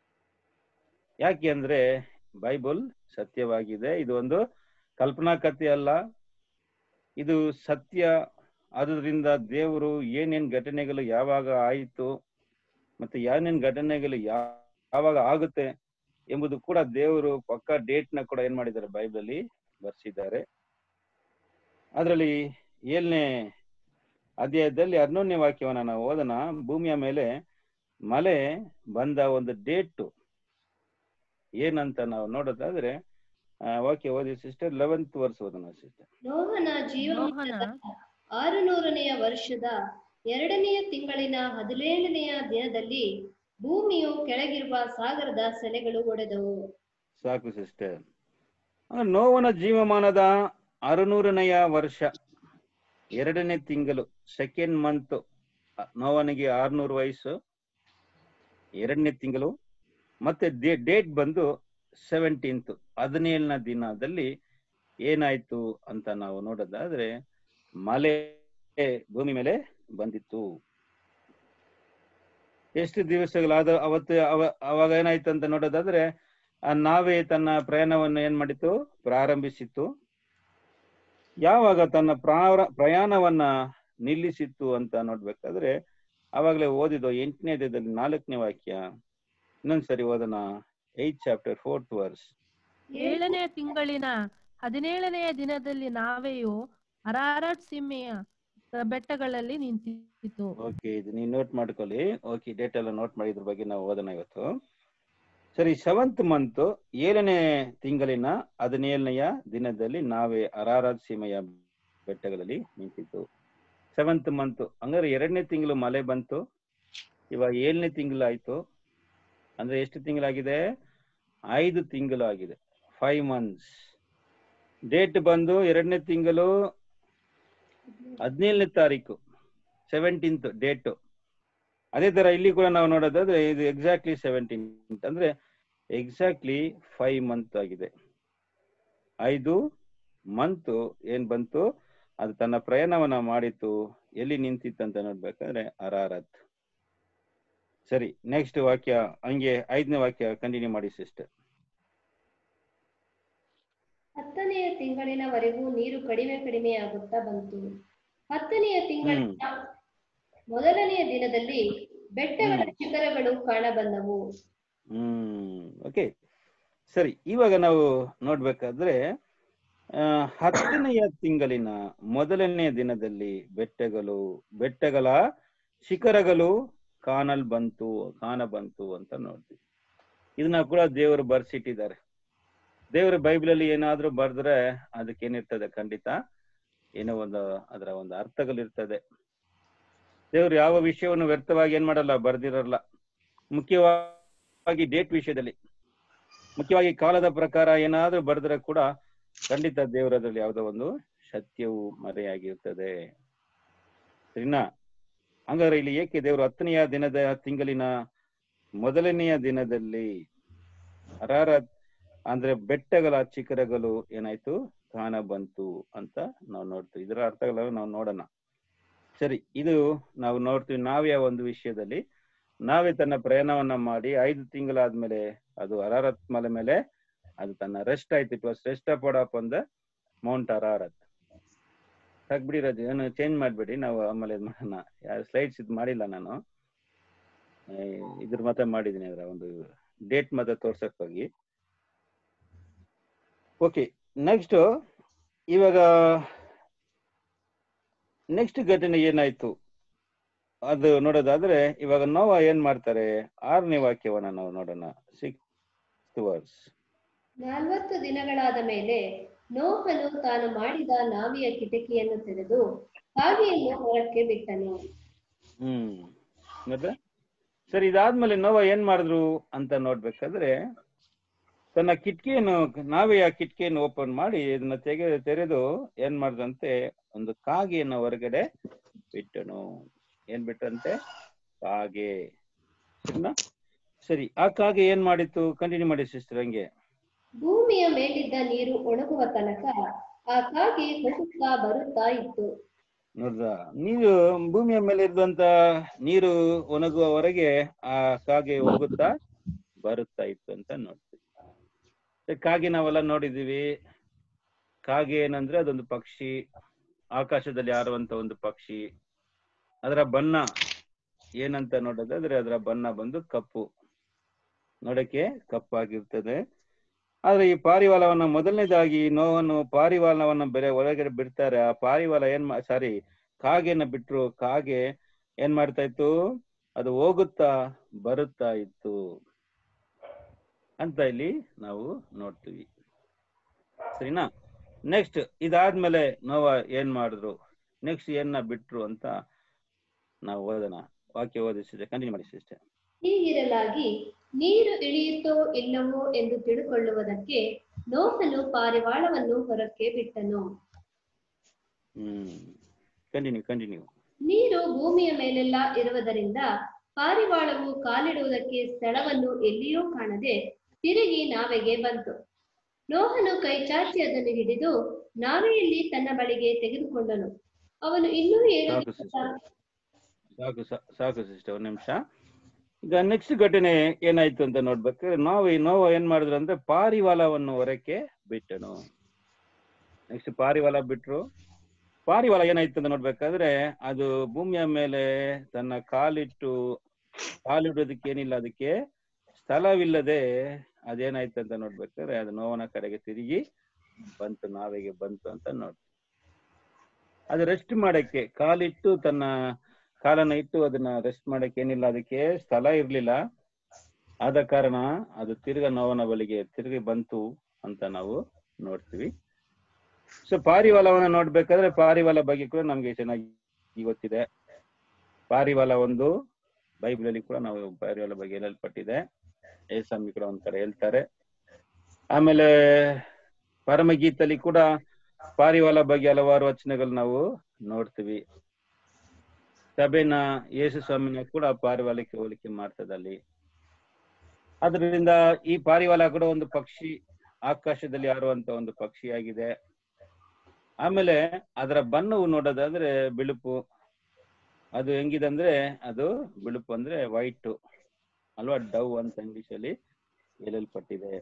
ಯಾಕೆ ಅಂದ್ರೆ ಬೈಬಲ್ ಸತ್ಯವಾಗಿದೆ ಇದು ಒಂದು ಕಲ್ಪನಾ ಕಥೆ ಅಲ್ಲ ಇದು ಸತ್ಯ ಆದುದರಿಂದ ದೇವರು ಏನೇನ್ ಘಟನೆಗಳು ಯಾವಾಗ ಆಯಿತು ಮತ್ತೆ ಏನೇನ್ ಘಟನೆಗಳು ಯಾ- ಯಾವಾಗ ಆಗುತ್ತೆ ಎಂಬುದು ಕೂಡ ದೇವರು ಪಕ್ಕ ಡೇಟ್ ನ ಕೂಡ ಏನ್ ಮಾಡಿದ್ದಾರೆ ಬೈಬಲಲ್ಲಿ ಬರ್ಸಿದ್ದಾರೆ ಅದರಲ್ಲಿ ಏಳನೇ ಅಧ್ಯಾಯದಲ್ಲಿ ಹನ್ನೊಂದನೇ ವಾಕ್ಯವನ್ನ ನಾವು ಓದೋಣ ಭೂಮಿಯ ಮೇಲೆ ಮಳೆ ಬಂದ ಒಂದು ಡೇಟ್ ಏನಂತ ನಾವು ನೋಡೋದಾದ್ರೆ ಆ, ವಾಕ್ಯ ಓದಿ ಸಿಸ್ಟರ್ ಲೆವೆಂತ್ ವರ್ಷ ಓದೋಣ ಸಿಸ್ಟರ್ ನೋಹನ ಜೀವಮಾನದ ಆರುನೂರನೆಯ ವರ್ಷದ ಎರಡನೆಯ ತಿಂಗಳಿನ ಹದಿನೇಳನೆಯ ದಿನದಲ್ಲಿ ಭೂಮಿಯು ಕೆಳಗಿರುವ ಸಾಗರದ ಸೆಲೆಗಳು ಒಡೆದವು ಸಾಕು ಸಿಸ್ಟರ್ ನೋವನ ಜೀವಮಾನದ ಅರುನೂರನೆಯ ವರ್ಷ ಎರಡನೇ ತಿಂಗಳು ಸೆಕೆಂಡ್ ಮಂತ್ ನೋವನಿಗೆ ಆರ್ನೂರು ವಯಸ್ಸು ಎರಡನೇ ತಿಂಗಳು ಮತ್ತೆ ಡೇಟ್ ಬಂದು ಸೆವೆಂಟೀನ್ತ್ ಹದಿನೇಳನ ದಿನದಲ್ಲಿ ಏನಾಯ್ತು ಅಂತ ನಾವು ನೋಡೋದಾದ್ರೆ ಮಳೆ ಭೂಮಿ ಮೇಲೆ ಬಂದಿತ್ತು ಎಷ್ಟು ದಿವಸಗಳಾದ ಅವತ್ತು ಅವ ಅವಾಗ ಏನಾಯ್ತು ಅಂತ ನೋಡೋದಾದ್ರೆ ಆ ನಾವೇ ತನ್ನ ಪ್ರಯಾಣವನ್ನು ಏನ್ ಮಾಡಿತು ಪ್ರಾರಂಭಿಸಿತ್ತು ಯಾವಾಗ ತನ್ನ ಪ್ರಾರ ಪ್ರಯಾಣವನ್ನ ನಿಲ್ಲಿಸಿತ್ತು ಅಂತ ನೋಡ್ಬೇಕಾದ್ರೆ ಅವಾಗಲೇ ಓದಿದ್ದು ಎಂಟನೇ ಅಧ್ಯಾಯದಲ್ಲಿ ನಾಲ್ಕನೇ ವಾಕ್ಯ ಇನ್ನೊಂದ್ಸರಿ ಓದೋಣ ಏತ್ ಚಾಪ್ಟರ್ ಫೋರ್ತ್ ವರ್ಸ್ ಏಳನೇ ತಿಂಗಳಿನ ಹದಿನೇಳನೆಯ ದಿನದಲ್ಲಿ ನಾವೆಯು ಅರಾರಟ್ ಸೀಮೆಯ ಬೆಟ್ಟಗಳಲ್ಲಿ ನಿಂತಿತು ಓಕೆ ಇದು ನೀವು ನೋಟ್ ಮಾಡ್ಕೊಳ್ಳಿ ಓಕೆ ಡೇಟ್ ಎಲ್ಲ ನೋಟ್ ಮಾಡಿ ಇದ್ರ ಬಗ್ಗೆ ನಾವು ಓದೋಣ ಇವತ್ತು ಸರಿ ಸೆವೆಂತ್ ಮಂತ್ ಏಳನೇ ತಿಂಗಳಿನ ಹದಿನೇಳನೆಯ ದಿನದಲ್ಲಿ ನಾವೇ ಅರಾರತ್ ಸೀಮೆಯ ಬೆಟ್ಟಗಳಲ್ಲಿ ನಿಂತಿತ್ತು ಸೆವೆಂತ್ ಮಂತ್ ಹಂಗಾರೆ ಎರಡನೇ ತಿಂಗಳು ಮಳೆ ಬಂತು ಇವಾಗ ಏಳನೇ ತಿಂಗಳು ಆಯ್ತು ಅಂದ್ರೆ ಎಷ್ಟು ತಿಂಗಳಾಗಿದೆ ಐದು ತಿಂಗಳು ಆಗಿದೆ ಫೈವ್ ಮಂತ್ಸ್ ಡೇಟ್ ಬಂದು ಎರಡನೇ ತಿಂಗಳು ಹದಿನೇಳನೇ ತಾರೀಕು ಸೆವೆಂಟೀನ್ತ್ ಡೇಟ್ ಅದೇ ತರ ಇಲ್ಲಿ ಕೂಡ ನಾವು ನೋಡೋದಾದ್ರೆ ಇದು ಎಕ್ಸಾಕ್ಟ್ಲಿ ಸೆವೆಂಟೀನ್ತ್ ಅಂದ್ರೆ ಎಕ್ಸಾಕ್ಟ್ಲಿ ಫೈವ್ ಮಂತ್ ಆಗಿದೆ ಐದು ಮಂತ್ ಏನ್ ಬಂತು ಅದು ತನ್ನ ಪ್ರಯಾಣವನ್ನ ಮಾಡಿತ್ತು ಎಲ್ಲಿ ನಿಂತಿತ್ತು ಅಂತ ನೋಡ್ಬೇಕಾದ್ರೆ ಅರಾರತ್ ಸರಿ ನೆಕ್ಸ್ಟ್ ವಾಕ್ಯ ಹಂಗೆ ಐದನೇ ವಾಕ್ಯ ಕಂಟಿನ್ಯೂ ಮಾಡಿ ಸಿಸ್ಟರ್ ಹತ್ತನೆಯ ತಿಂಗಳಿನವರೆಗೂ ನೀರು ಕಡಿಮೆ ಕಡಿಮೆ ಆಗುತ್ತಾ ಬಂತು ಹತ್ತನೆಯ ತಿಂಗಳಿನ ಮೊದಲನೆಯ ದಿನದಲ್ಲಿ ಬೆಟ್ಟಗಳ ಶಿಖರಗಳು ಕಾಣಬಂದವು ಹ್ಮ್ ಓಕೆ ಸರಿ ಇವಾಗ ನಾವು ನೋಡ್ಬೇಕಾದ್ರೆ ಆ, ಹತ್ತನೆಯ ತಿಂಗಳಿನ ಮೊದಲನೆಯ ದಿನದಲ್ಲಿ ಬೆಟ್ಟಗಳು ಬೆಟ್ಟಗಳ ಶಿಖರಗಳು ಕಾಣಲ್ ಬಂತು ಕಾಣ ಬಂತು ಅಂತ ನೋಡ್ತೀವಿ ಇದನ್ನ ಕೂಡ ದೇವರು ಬರ್ಸಿಟ್ಟಿದ್ದಾರೆ ದೇವರು ಬೈಬಲಲ್ಲಿ ಏನಾದ್ರೂ ಬರ್ದ್ರೆ ಅದಕ್ಕೆ ಏನಿರ್ತದೆ ಖಂಡಿತ ಏನೋ ಒಂದು ಅದರ ಒಂದು ಅರ್ಥಗಳಿರ್ತದೆ ದೇವರು ಯಾವ ವಿಷಯವನ್ನು ವ್ಯರ್ಥವಾಗಿ ಏನ್ ಮಾಡಲ್ಲ ಬರ್ದಿರಲ್ಲ ಮುಖ್ಯವಾಗಿ ಡೇಟ್ ವಿಷಯದಲ್ಲಿ ಮುಖ್ಯವಾಗಿ ಕಾಲದ ಪ್ರಕಾರ ಏನಾದ್ರೂ ಬರೆದ್ರೆ ಕೂಡ ಖಂಡಿತ ದೇವರದ್ರಲ್ಲಿ ಯಾವುದೋ ಒಂದು ಸತ್ಯವು ಮರೆಯಾಗಿರ್ತದೆ ಸರಿನಾ ಹಂಗಾದ್ರೆ ಇಲ್ಲಿ ಏಕೆ ದೇವರು ಹತ್ತನೆಯ ದಿನದ ತಿಂಗಳಿನ ಮೊದಲನೆಯ ದಿನದಲ್ಲಿ ಅರಾರ ಅಂದ್ರೆ ಬೆಟ್ಟಗಳ ಶಿಖರಗಳು ಏನಾಯ್ತು ಕಾಣ ಬಂತು ಅಂತ ನಾವು ನೋಡ್ತೀವಿ ಇದರ ಅರ್ಥಗಳನ್ನು ನಾವು ನೋಡೋಣ ಸರಿ ಇದು ನಾವು ನೋಡ್ತೀವಿ ನಾವೇ ಒಂದು ವಿಷಯದಲ್ಲಿ ನಾವೇ ತನ್ನ ಪ್ರಯಾಣವನ್ನ ಮಾಡಿ ಐದು ತಿಂಗಳಾದ್ಮೇಲೆ ಅದು ಅರಾರತ್ ಮಲೆ ಮೇಲೆ ಅದು ತನ್ನ ರೆಸ್ಟ್ ಆಯ್ತು ಇಟ್ ವಾಸ್ ರೆಸ್ಟ್ ಅಪಾರ್ಡ್ of on the mount Ararat ಸಾಕ್ಬಿಡಿ ರಜೆ ಏನು ಚೇಂಜ್ ಮಾಡ್ಬೇಡಿ ನಾವು ಆಮೇಲೆ ಇದ್ ಮಾಡೋಣ ಸ್ಲೈಡ್ಸ್ ಇದು ಮಾಡಿಲ್ಲ ನಾನು ಏ, ಇದ್ರ ಮಾತ್ರ ಮಾಡಿದ್ದೀನಿ ಅದರ ಒಂದು ಡೇಟ್ ಮಾತ್ರ ತೋರ್ಸಕ್ ಹೋಗಿ ಓಕೆ ನೆಕ್ಸ್ಟ್ ಇವಾಗ ನೆಕ್ಸ್ಟ್ ಘಟನೆ ಏನಾಯ್ತು ಅದು ನೋಡೋದಾದ್ರೆ ಇವಾಗ ನೋವ ಏನ್ ಮಾಡ್ತಾರೆ ಆರನೇ ವಾಕ್ಯವನ್ನ ನಾವು ನೋಡೋಣ ಸಿಕ್ಸ್ ವರ್ಸ್ ನಲವತ್ತು ದಿನಗಳಾದ ಮೇಲೆ ನೋಹನು ತಾನು ಮಾಡಿದ ನಾವಿಯ ಕಿಟಕಿಯನ್ನು ತೆರೆದು ಹಾಗೆಯನ್ನು ಹೊರಕ್ಕೆ ಬಿಟ್ಟನು ಹ್ಮ್ ಮತ್ತೆ ಸರಿ ಇದಾದ್ಮೇಲೆ ನೋವ ಏನ್ ಮಾಡಿದ್ರು ಅಂತ ನೋಡ್ಬೇಕಾದ್ರೆ ತನ್ನ ಕಿಟಕಿಯನ್ನು ನಾವೇ ಆ ಕಿಟಕಿಯನ್ನು ಓಪನ್ ಮಾಡಿ ಇದನ್ನ ತೆಗೆ ತೆರೆದು ಏನ್ ಮಾಡ್ದಂತೆ ಒಂದು ಕಾಗೆಯನ್ನು ಹೊರಗಡೆ ಬಿಟ್ಟನು ಏನ್ ಬಿಟ್ಟಂತೆ ಕಾಗೆ ಸರಿನಾ ಸರಿ ಆ ಕಾಗೆ ಏನ್ ಮಾಡಿತ್ತು ಕಂಟಿನ್ಯೂ ಮಾಡಿ ಸಿಸ್ಟರ್ ಹಂಗೆ ಭೂಮಿಯ ಮೇಲಿದ್ದ ನೀರು ಒಣಗುವ ತನಕ ಆ ಕಾಗೆ ಹೋಗುತ್ತಾ ಬರುತ್ತಾ ಇತ್ತು ನೋಡ್ದ ನೀರು ಭೂಮಿಯ ಮೇಲೆ ಇರುವಂತ ನೀರು ಒಣಗುವವರೆಗೆ ಆ ಕಾಗೆ ಹೋಗುತ್ತಾ ಬರುತ್ತಾ ಇತ್ತು ಅಂತ ನೋಡ್ತೀವಿ ಮತ್ತೆ ಕಾಗೆ ನಾವೆಲ್ಲ ನೋಡಿದೀವಿ ಕಾಗೆ ಏನಂದ್ರೆ ಅದೊಂದು ಪಕ್ಷಿ ಆಕಾಶದಲ್ಲಿ ಹಾರುವಂತ ಒಂದು ಪಕ್ಷಿ ಅದರ ಬಣ್ಣ ಏನಂತ ನೋಡೋದಾದ್ರೆ ಅದರ ಬಣ್ಣ ಬಂದು ಕಪ್ಪು ನೋಡಕ್ಕೆ ಕಪ್ಪಾಗಿರ್ತದೆ ಆದ್ರೆ ಈ ಪಾರಿವಾಳವನ್ನ ಮೊದಲನೇದಾಗಿ ನೋವನ್ನು ಪಾರಿವಾಳವನ್ನ ಬೇರೆ ಒಳಗಡೆ ಬಿಡ್ತಾರೆ ಆ ಪಾರಿವಾಳ ಏನ್ ಸಾರಿ ಕಾಗೆನ ಬಿಟ್ರು ಕಾಗೆ ಏನ್ ಮಾಡ್ತಾ ಇತ್ತು ಅದು ಹೋಗುತ್ತಾ ಬರುತ್ತಾ ಇತ್ತು ಅಂತ ಇಲ್ಲಿ ನಾವು ನೋಡ್ತೀವಿ ಸರಿನಾ ನೆಕ್ಸ್ಟ್ ಇದಾದ್ಮೇಲೆ ನೋವ ಏನ್ ಮಾಡಿದ್ರು ನೆಕ್ಸ್ಟ್ ಏನ ಬಿಟ್ರು ಅಂತ ನಾವು ಓದೋಣ ವಾಕ್ಯ ಓದಿಸಿದ್ರೆ ಕಂಟಿನ್ಯೂ ಮಾಡಿ ಸಿಸ್ಟರ್ ಹೀಗಿರಲಾಗಿ ನೀರು ಇಳಿಯುತ್ತೋ ಇಲ್ಲವೋ ಎಂದು ತಿಳುಕೊಳ್ಳುವುದಕ್ಕೆ ನೋಹನು ಪಾರಿವಾಳವನ್ನು ಹೊರಕ್ಕೆ ಬಿಟ್ಟನು ಹ್ಮ್ ಕಂಟಿನ್ಯೂ ಕಂಟಿನ್ಯೂ ನೀರು ಭೂಮಿಯ ಮೇಲೆಲ್ಲ ಇರುವುದರಿಂದ ಪಾರಿವಾಳವು ಕಾಲಿಡುವುದಕ್ಕೆ ಸ್ಥಳವನ್ನು ಎಲ್ಲಿಯೂ ಕಾಣದೆ ತಿರುಗಿ ನಾವೆಗೆ ಬಂತು ನೋಹನು ಕೈ ಚಾಚಿ ಅದನ್ನು ಹಿಡಿದು ನಾವೆಯಲ್ಲಿ ತನ್ನ ಬಳಿಗೆ ತೆಗೆದುಕೊಂಡನು ಅವನು ಇನ್ನೂ ಏಳು ಸಾಕು ದಿವಸ ಸಿಸ್ಟರ್ ಸಾಕು ಸಾ- ಸಾಕು ಸಿಸ್ಟರ್ ಒಂದ್ ನಿಮಿಷ ಈಗ ನೆಕ್ಸ್ಟ್ ಘಟನೆ ಏನಾಯ್ತು ಅಂತ ನೋಡ್ಬೇಕಾದ್ರೆ ನಾವು ಈ ನೋವು ಏನ್ ಮಾಡಿದ್ರು ಅಂದ್ರೆ ಪಾರಿವಾಳವನ್ನು ಹೊರಕ್ಕೆ ಬಿಟ್ಟನು ನೆಕ್ಸ್ಟ್ ಪಾರಿವಾಳ ಬಿಟ್ರು ಪಾರಿವಾಳ ಏನಾಯ್ತು ಅಂತ ನೋಡ್ಬೇಕಾದ್ರೆ ಅದು ಭೂಮಿಯ ಮೇಲೆ ತನ್ನ ಕಾಲಿಟ್ಟು ಕಾಲಿಡೋದಕ್ಕೆ ಏನಿಲ್ಲ ಅದಕ್ಕೆ ಸ್ಥಳವಿಲ್ಲದೆ ಅದೇನಾಯ್ತು ಅಂತ ನೋಡ್ಬೇಕಾದ್ರೆ ಅದು ನೋವನ ಕಡೆಗೆ ತಿರುಗಿ ಬಂತು ನಾವೆಗೆ ಬಂತು ಅಂತ ನೋಡ್ ಅದು ರೆಸ್ಟ್ ಮಾಡಕ್ಕೆ ಕಾಲಿಟ್ಟು ತನ್ನ ಕಾಲನ್ನ ಇಟ್ಟು ಅದನ್ನ ರೆಸ್ಟ್ ಮಾಡಕ್ಕೆ ಏನಿಲ್ಲ ಅದಕ್ಕೆ ಸ್ಥಳ ಇರ್ಲಿಲ್ಲ ಆದ ಕಾರಣ ಅದು ತಿರ್ಗ ನೋವನ ಬಳಿಗೆ ತಿರುಗಿ ಬಂತು ಅಂತ ನಾವು ನೋಡ್ತೀವಿ ಸೊ ಪಾರಿವಾಳವನ್ನ ನೋಡ್ಬೇಕಾದ್ರೆ ಪಾರಿವಾಳ ಬಗ್ಗೆ ಕೂಡ ನಮ್ಗೆ ಚೆನ್ನಾಗಿ ಗೊತ್ತಿದೆ ಪಾರಿವಾಳ ಒಂದು ಬೈಬಲ್ ಅಲ್ಲಿ ಕೂಡ ನಾವು ಪಾರಿವಾಳ ಬಗ್ಗೆ ಹೇಳಲ್ಪಟ್ಟಿದೆ ಏಸಾಮಿ ಕೂಡ ಒಂದ್ ಕಡೆ ಹೇಳ್ತಾರೆ ಆಮೇಲೆ ಪರಮಗೀತಲ್ಲಿ ಕೂಡ ಪಾರಿವಾಳ ಬಗ್ಗೆ ಹಲವಾರು ವಚನಗಳು ನಾವು ನೋಡ್ತೀವಿ ಸಭೆನ ಯೇಸು ಸ್ವಾಮಿನ ಕೂಡ ಪಾರಿವಾಳಕ್ಕೆ ಹೋಲಿಕೆ ಮಾಡ್ತದೆ ಅಲ್ಲಿ ಅದರಿಂದ ಈ ಪಾರಿವಾಳ ಕೂಡ ಒಂದು ಪಕ್ಷಿ ಆಕಾಶದಲ್ಲಿ ಹಾರುವಂತ ಒಂದು ಪಕ್ಷಿಯಾಗಿದೆ ಆಮೇಲೆ ಅದರ ಬಣ್ಣವು ನೋಡೋದಾದ್ರೆ ಬಿಳುಪು ಅದು ಹೆಂಗಿದೆ ಅಂದ್ರೆ ಅದು ಬಿಳುಪು ಅಂದ್ರೆ ವೈಟ್ ಅಲ್ವಾ ಡವ್ ಅಂತ ಇಂಗ್ಲಿಷ್ ಅಲ್ಲಿ ಹೇಳಲ್ಪಟ್ಟಿದೆ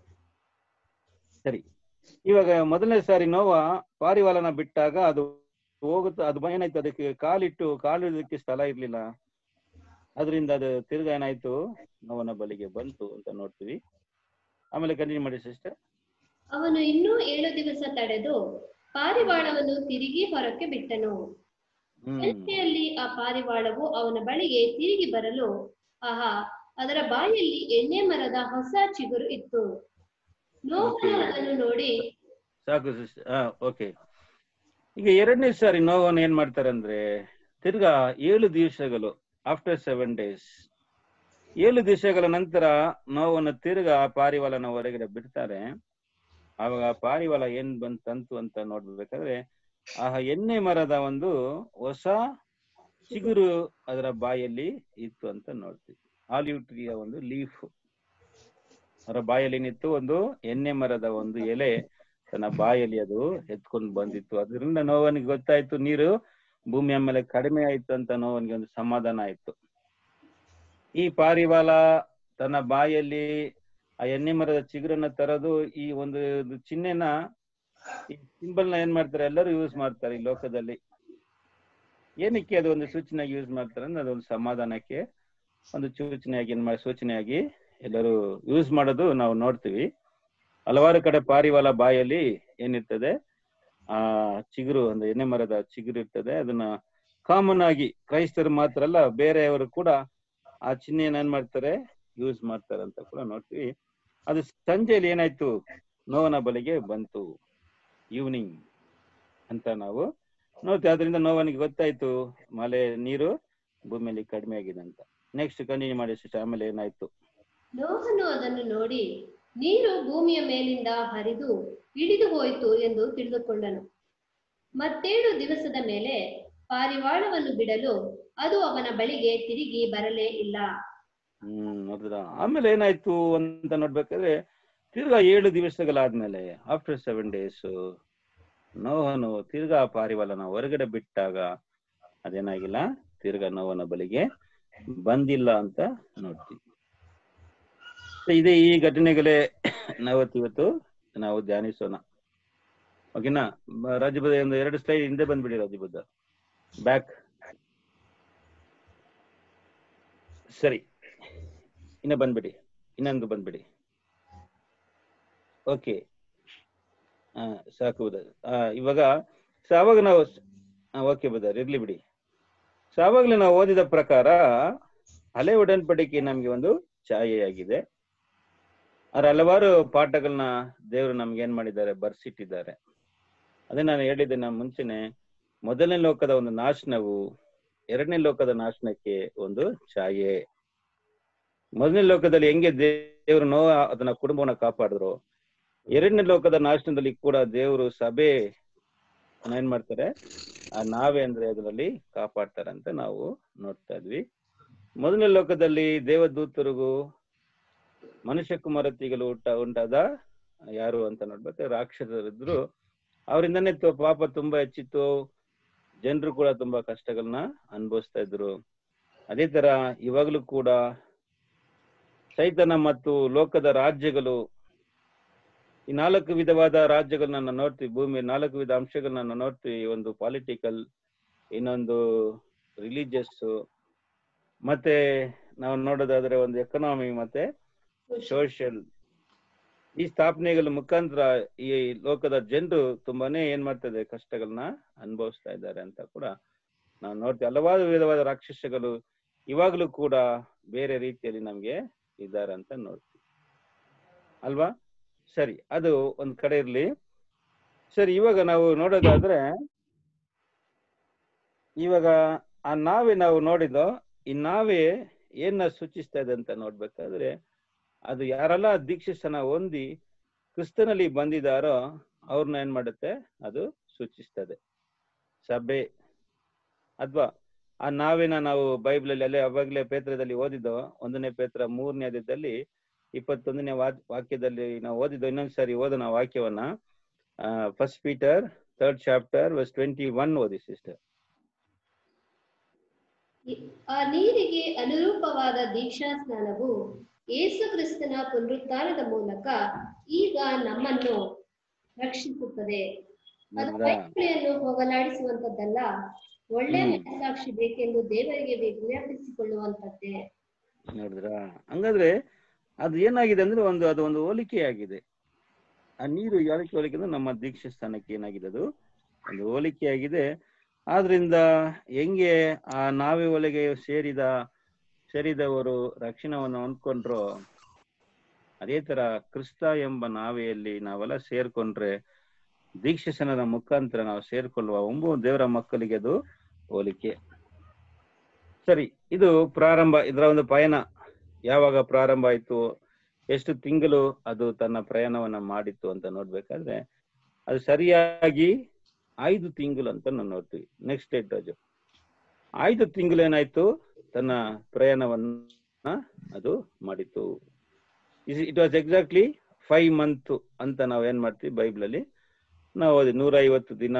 ಸರಿ ಇವಾಗ ಮೊದಲನೇ ಸಾರಿ ನೋವ ಪಾರಿವಾಳನ ಬಿಟ್ಟಾಗ ಅದು ಹೋಗುತ್ತೆ ಅದು ಏನಾಯ್ತು ಅದಕ್ಕೆ ಕಾಲಿಟ್ಟು ಕಾಲಿಡೋದಕ್ಕೆ ಸ್ಥಳ ಇರ್ಲಿಲ್ಲ ಅದರಿಂದ ಅದು ತಿರ್ಗಾ ಏನಾಯ್ತು ನೋವನ ಬಳಿಗೆ ಬಂತು ಅಂತ ನೋಡ್ತೀವಿ ಆಮೇಲೆ ಕಂಟಿನ್ಯೂ ಮಾಡಿ ಸಿಸ್ಟರ್ ಅವನು ಇನ್ನೂ ಏಳು ದಿವಸ ತಡೆದು ಪಾರಿವಾಳವನ್ನು ತಿರುಗಿ ಹೊರಕ್ಕೆ ಬಿಟ್ಟನು ಹ್ಮ್ ಸಂಜೆಯಲ್ಲಿ ಆ ಪಾರಿವಾಳವು ಅವನ ಬಳಿಗೆ ತಿರುಗಿ ಬರಲು ಆಹಾ ಅದರ ಬಾಯಲ್ಲಿ ಎಣ್ಣೆ ಮರದ ಹೊಸ ಚಿಗುರು ಇತ್ತು ನೋಹನು Okay. ಅದನ್ನು ನೋಡಿ ಸಾಕು ಸಿಸ್ಟರ್ ಹಾ ಓಕೆ ಈಗ ಎರಡನೇ ಸಾರಿ ನೋವನ್ನು ಏನ್ ಮಾಡ್ತಾರೆ ಅಂದ್ರೆ ತಿರ್ಗಾ ಏಳು ದಿವಸಗಳು ಆಫ್ಟರ್ ಸೆವೆನ್ ಡೇಸ್ ಏಳು ದಿವಸಗಳ ನಂತರ ನೋವನ್ನು ತಿರ್ಗಾ ಪಾರಿವಾಳನ ಹೊರಗಡೆ ಬಿಡ್ತಾರೆ ಆವಾಗ ಆ ಪಾರಿವಾಳ ಏನ್ ಬಂದ್ ತಂತು ಅಂತ ನೋಡ್ಬೇಕಾದ್ರೆ ಆ ಎಣ್ಣೆ ಮರದ ಒಂದು ಹೊಸ ಚಿಗುರು ಅದರ ಬಾಯಲ್ಲಿ ಇತ್ತು ಅಂತ ನೋಡ್ತೀವಿ ಆಲಿವ್ ಟ್ರೀಯ ಒಂದು ಲೀಫ್ ಅದರ ಬಾಯಲ್ಲಿ ನಿಂತು ಒಂದು ಎಣ್ಣೆ ಮರದ ಒಂದು ಎಲೆ ತನ್ನ ಬಾಯಲ್ಲಿ ಅದು ಎತ್ಕೊಂಡು ಬಂದಿತ್ತು ಅದರಿಂದ ನೋವನಿಗೆ ಗೊತ್ತಾಯ್ತು ನೀರು ಭೂಮಿಯ ಮೇಲೆ ಕಡಿಮೆ ಆಯ್ತು ಅಂತ ನೋವನಿಗೆ ಒಂದು ಸಮಾಧಾನ ಆಯ್ತು ಈ ಪಾರಿವಾಳ ತನ್ನ ಬಾಯಲ್ಲಿ ಆ ಎಣ್ಣೆ ಮರದ ಚಿಗುರನ್ನ ತರದು ಈ ಒಂದು ಒಂದು ಚಿಹ್ನೆನ ಈ ಸಿಂಬಲ್ ನ ಏನ್ ಮಾಡ್ತಾರೆ ಎಲ್ಲರೂ ಯೂಸ್ ಮಾಡ್ತಾರೆ ಈ ಲೋಕದಲ್ಲಿ ಏನಕ್ಕೆ ಅದು ಒಂದು ಸೂಚನೆಯಾಗಿ ಯೂಸ್ ಮಾಡ್ತಾರೆ ಅಂದ್ರೆ ಅದೊಂದು ಸಮಾಧಾನಕ್ಕೆ ಒಂದು ಸೂಚನೆಯಾಗಿ ಏನ್ ಮಾಡಿ ಸೂಚನೆಯಾಗಿ ಎಲ್ಲರೂ ಯೂಸ್ ಮಾಡೋದು ನಾವು ನೋಡ್ತೀವಿ ಹಲವಾರು ಕಡೆ ಪಾರಿವಾಳ ಬಾಯಲ್ಲಿ ಏನಿರ್ತದೆ ಆ ಚಿಗುರು ಒಂದು ಎಣ್ಣೆ ಮರದ ಚಿಗುರು ಇರ್ತದೆ ಅದನ್ನ ಕಾಮನ್ ಆಗಿ ಕ್ರೈಸ್ತರು ಮಾತ್ರ ಅಲ್ಲ ಬೇರೆಯವರು ಕೂಡ ಆ ಚಿಹ್ನೆಯನ್ನ ಏನ್ ಮಾಡ್ತಾರೆ ಯೂಸ್ ಮಾಡ್ತಾರೆ ಅಂತ ಕೂಡ ನೋಡ್ತೀವಿ ಅದು ಸಂಜೆಯಲ್ಲಿ ಏನಾಯ್ತು ನೋವನ ಬಲಿಗೆ ಬಂತು ಈವ್ನಿಂಗ್ ಅಂತ ನಾವು ನೋಡ್ತೀವಿ ಅದರಿಂದ ನೋವನಿಗೆ ಗೊತ್ತಾಯ್ತು ಮಳೆ ನೀರು ಭೂಮಿಯಲ್ಲಿ ಕಡಿಮೆ ಆಗಿದೆ ಅಂತ ನೆಕ್ಸ್ಟ್ ಕಂಟಿನ್ಯೂ ಮಾಡಿ sister. ಆಮೇಲೆ ಏನಾಯ್ತು ನೋಹನು ಅದನ್ನು ನೋಡಿ ನೀರು ಭೂಮಿಯ ಮೇಲಿಂದ ಹರಿದು ಇಳಿದು ಹೋಯಿತು ಎಂದು ತಿಳಿದುಕೊಂಡನು ಮತ್ತೇಳು ದಿವಸದ ಮೇಲೆ ಪಾರಿವಾಳವನ್ನು ಬಿಡಲು ಅದು ಅವನ ಬಳಿಗೆ ತಿರುಗಿ ಬರಲೇ ಇಲ್ಲ ಹ್ಮ್ ನೋಡಿದ್ರ ಆಮೇಲೆ ಏನಾಯ್ತು ಅಂತ ನೋಡ್ಬೇಕಾದ್ರೆ ತಿರ್ಗಾ ಏಳು ದಿವಸಗಳಾದ್ಮೇಲೆ ಆಫ್ಟರ್ ಸೆವೆನ್ ಡೇಸ್ ನೋಹನು ತಿರ್ಗಾ ಪಾರಿವಾಳನ ಹೊರಗಡೆ ಬಿಟ್ಟಾಗ ಅದೇನಾಗಿಲ್ಲ ತಿರ್ಗಾ ನೋವನ ಬಳಿಗೆ ಬಂದಿಲ್ಲ ಅಂತ ನೋಡ್ತೀವಿ So ಇದೇ ಈ ಘಟನೆಗಳೇ ನಾವತ್ತು ಇವತ್ತು ನಾವು ಧ್ಯಾನಿಸೋಣ ಓಕೆನಾ ಬ- ರಾಜಬುದ್ಧ ಒಂದು ಎರಡು ಸ್ಲೈಡ್ ಹಿಂದೆ ಬಂದ್ಬಿಡಿ ರಾಜಬುದ್ಧ ಬ್ಯಾಕ್ ಸರಿ ಇನ್ನ ಬಂದ್ಬಿಡಿ ಇನ್ನೊಂದು ಬಂದ್ಬಿಡಿ ಓಕೆ ಹಾ ಸಾಕು ಬುಧ ಇವಾಗ ಸೊ ಅವಾಗ ನಾವು ಓಕೆ ಬುಧರ್ ಇರ್ಲಿ ಬಿಡಿ ಸೊ ಅವಾಗಲೇ ನಾವು ಓದಿದ ಪ್ರಕಾರ ಹಳೆ ಒಡನ್ಪಡಿಕೆ ನಮ್ಗೆ ಒಂದು ಛಾಯೆಯಾಗಿದೆ ಅದ್ರ ಹಲವಾರು ಪಾಠಗಳನ್ನ ದೇವರು ನಮ್ಗೆ ಏನ್ ಮಾಡಿದ್ದಾರೆ ಬರ್ಸಿಟ್ಟಿದ್ದಾರೆ ಅದೇ ನಾನು ಹೇಳಿದ್ದೆ ನಾನು ಮುಂಚೆನೆ ಮೊದಲನೇ ಲೋಕದ ಒಂದು ನಾಶನವು ಎರಡನೇ ಲೋಕದ ನಾಶನಕ್ಕೆ ಒಂದು ಛಾಯೆ ಮೊದಲನೇ ಲೋಕದಲ್ಲಿ ಹೆಂಗೆ ದೇವರು ನೋವ ಅದನ್ನ ಕುಟುಂಬವನ್ನ ಕಾಪಾಡಿದ್ರು ಎರಡನೇ ಲೋಕದ ನಾಶನದಲ್ಲಿ ಕೂಡ ದೇವರು ಸಭೆ ಏನ್ ಮಾಡ್ತಾರೆ ಆ ನಾವೇ ಅಂದ್ರೆ ಅದರಲ್ಲಿ ಕಾಪಾಡ್ತಾರೆ ಅಂತ ನಾವು ನೋಡ್ತಾ ಇದ್ವಿ ಮೊದಲನೇ ಲೋಕದಲ್ಲಿ ದೇವದೂತರಿಗೂ ಮನುಷ್ಯ ಕುಮಾರತಿಗಳು ಉಂಟ ಉಂಟಾದ ಯಾರು ಅಂತ ನೋಡ್ಬೇಕು ರಾಕ್ಷಸರಿದ್ರು ಅವರಿಂದನೇ ತು- ಪಾಪ ತುಂಬಾ ಹೆಚ್ಚಿತ್ತು ಜನರು ಕೂಡ ತುಂಬಾ ಕಷ್ಟಗಳನ್ನ ಅನುಭವಿಸ್ತಾ ಇದ್ರು ಅದೇ ತರ ಇವಾಗಲೂ ಕೂಡ ಸೈತನ ಮತ್ತು ಲೋಕದ ರಾಜ್ಯಗಳು ಈ ನಾಲ್ಕು ವಿಧವಾದ ರಾಜ್ಯಗಳನ್ನ ನಾವು ನೋಡ್ತೀವಿ ಭೂಮಿ ನಾಲ್ಕು ವಿಧ ಅಂಶಗಳನ್ನ ನಾವು ನೋಡ್ತೀವಿ ಒಂದು ಪಾಲಿಟಿಕಲ್ ಇನ್ನೊಂದು ರಿಲಿಜಿಯಸ್ ಮತ್ತೆ ನಾವು ನೋಡೋದಾದ್ರೆ ಒಂದು ಎಕನಾಮಿ ಮತ್ತೆ ಸೋಷಿಯಲ್ ಈ ಸ್ಥಾಪನೆಗಳ ಮುಖಾಂತರ ಈ ಲೋಕದ ಜನರು ತುಂಬಾನೇ ಏನ್ ಮಾಡ್ತದೆ ಕಷ್ಟಗಳನ್ನ ಅನುಭವಿಸ್ತಾ ಇದ್ದಾರೆ ಅಂತ ಕೂಡ ನಾವು ನೋಡ್ತೀವಿ ಹಲವಾರು ವಿಧವಾದ ರಾಕ್ಷಸಗಳು ಇವಾಗಲೂ ಕೂಡ ಬೇರೆ ರೀತಿಯಲ್ಲಿ ನಮ್ಗೆ ಇದ್ದಾರೆ ಅಂತ ನೋಡ್ತೀವಿ ಅಲ್ವಾ ಸರಿ ಅದು ಒಂದ್ ಕಡೆ ಇರ್ಲಿ ಸರಿ ಇವಾಗ ನಾವು ನೋಡೋದಾದ್ರೆ ಇವಾಗ ಆ ನಾವೇ ನಾವು ನೋಡಿದ್ದು ಈ ನಾವೇ ಏನ ಸೂಚಿಸ್ತಾ ಇದೆ ಅಂತ ನೋಡ್ಬೇಕಾದ್ರೆ ಅದು ಯಾರೆಲ್ಲ ದೀಕ್ಷಿಸನ ಹೊಂದಿ ಕ್ರಿಸ್ತನಲ್ಲಿ ಬಂದಿದಾರೋ ಅವ್ರನ್ನ ಏನ್ ಮಾಡುತ್ತೆ ಅದು ಸೂಚಿಸ್ತದೆ ಸಭೆ ಅಥವಾ ಆ ನಾವೇನ ನಾವು ಬೈಬಲಲ್ಲಿ ಅಲ್ಲೇ ಅವಾಗಲೇ ಪೇತ್ರದಲ್ಲಿ ಓದಿದ್ದೋ ಒಂದನೇ ಪೇತ್ರ ಮೂರನೇ ಅಧ್ಯಾಯದಲ್ಲಿ ಇಪ್ಪತ್ತೊಂದನೇ ವಾ- ವಾಕ್ಯದಲ್ಲಿ ನಾವು ಓದಿದ್ದು ಇನ್ನೊಂದ್ಸರಿ ಓದೋಣ ಆ ವಾಕ್ಯವನ್ನ first Peter third chapter verse twenty one ಓದಿ ಸಿಸ್ಟರ್ ಆ ನೀರಿಗೆ ಅನುರೂಪವಾದ ದೀಕ್ಷಾ ಸ್ನಾನವು ಯೇಸು ಕ್ರಿಸ್ತನ ಪುನರುತ್ಥಾನದ ಮೂಲಕ ಈಗ ನಮ್ಮನ್ನು ರಕ್ಷಿಸುತ್ತದೆ ಅದು ನೋಡ್ರಾ? ಕೈಗಳನ್ನು ಹೋಗಲಾಡಿಸುವಂತದ್ದಲ್ಲ ಒಳ್ಳೆಯ ಹ್ಮ್. ಮನಸ್ಸಾಕ್ಷಿ ಬೇಕೆಂದು ದೇವರಿಗೆ ವಿಜ್ಞಾಪಿಸಿಕೊಳ್ಳುವಂತದ್ದೇ ನೋಡಿದ್ರಾ ಹಂಗಾದ್ರೆ ಅದು ಏನಾಗಿದೆ ಅಂದ್ರೆ ಒಂದು ಅದು ಒಂದು ಹೋಲಿಕೆಯಾಗಿದೆ ಆ ನೀರು ಯಾಕೆ ಹೋಲಿಕೆ ಅಂದ್ರೆ ನಮ್ಮ ದೀಕ್ಷಾ ಸ್ಥಾನಕ್ಕೆ ಏನಾಗಿದೆ ಅದು ಒಂದು ಹೋಲಿಕೆಯಾಗಿದೆ ಆದ್ರಿಂದ ಹೆಂಗೆ ಆ ನಾವೇ ಒಳಗೆ ಸೇರಿದ ಸೇರಿದವರು ರಕ್ಷಣವನ್ನು ಹೊಂದ್ಕೊಂಡ್ರೋ ಅದೇ ತರ ಕ್ರಿಸ್ತ ಎಂಬ ನಾವೆಯಲ್ಲಿ ನಾವೆಲ್ಲ ಸೇರ್ಕೊಂಡ್ರೆ ದೀಕ್ಷಾಸನದ ಮುಖಾಂತರ ನಾವು ಸೇರ್ಕೊಳ್ಳುವ ಒಂಬು ದೇವರ ಮಕ್ಕಳಿಗೆ ಅದು ಹೋಲಿಕೆ ಸರಿ ಇದು ಪ್ರಾರಂಭ ಇದರ ಒಂದು ಪಯಣ ಯಾವಾಗ ಪ್ರಾರಂಭ ಆಯ್ತು ಎಷ್ಟು ತಿಂಗಳು ಅದು ತನ್ನ ಪ್ರಯಾಣವನ್ನ ಮಾಡಿತ್ತು ಅಂತ ನೋಡ್ಬೇಕಾದ್ರೆ ಅದು ಸರಿಯಾಗಿ ಐದು ತಿಂಗಳು ಅಂತ ನಾವು ನೋಡ್ತೀವಿ ನೆಕ್ಸ್ಟ್ ಡೇಟ್ ರಾಜು ಐದು ತಿಂಗಳು ಏನಾಯ್ತು ತನ್ನ ಪ್ರಯಾಣವನ್ನ ಅದು ಮಾಡಿತ್ತು it was exactly five month ಅಂತ ನಾವು ಏನ್ ಮಾಡ್ತೀವಿ ಬೈಬಲ್ ಅಲ್ಲಿ ನಾವು ಓದಿ ನೂರ ಐವತ್ತು ದಿನ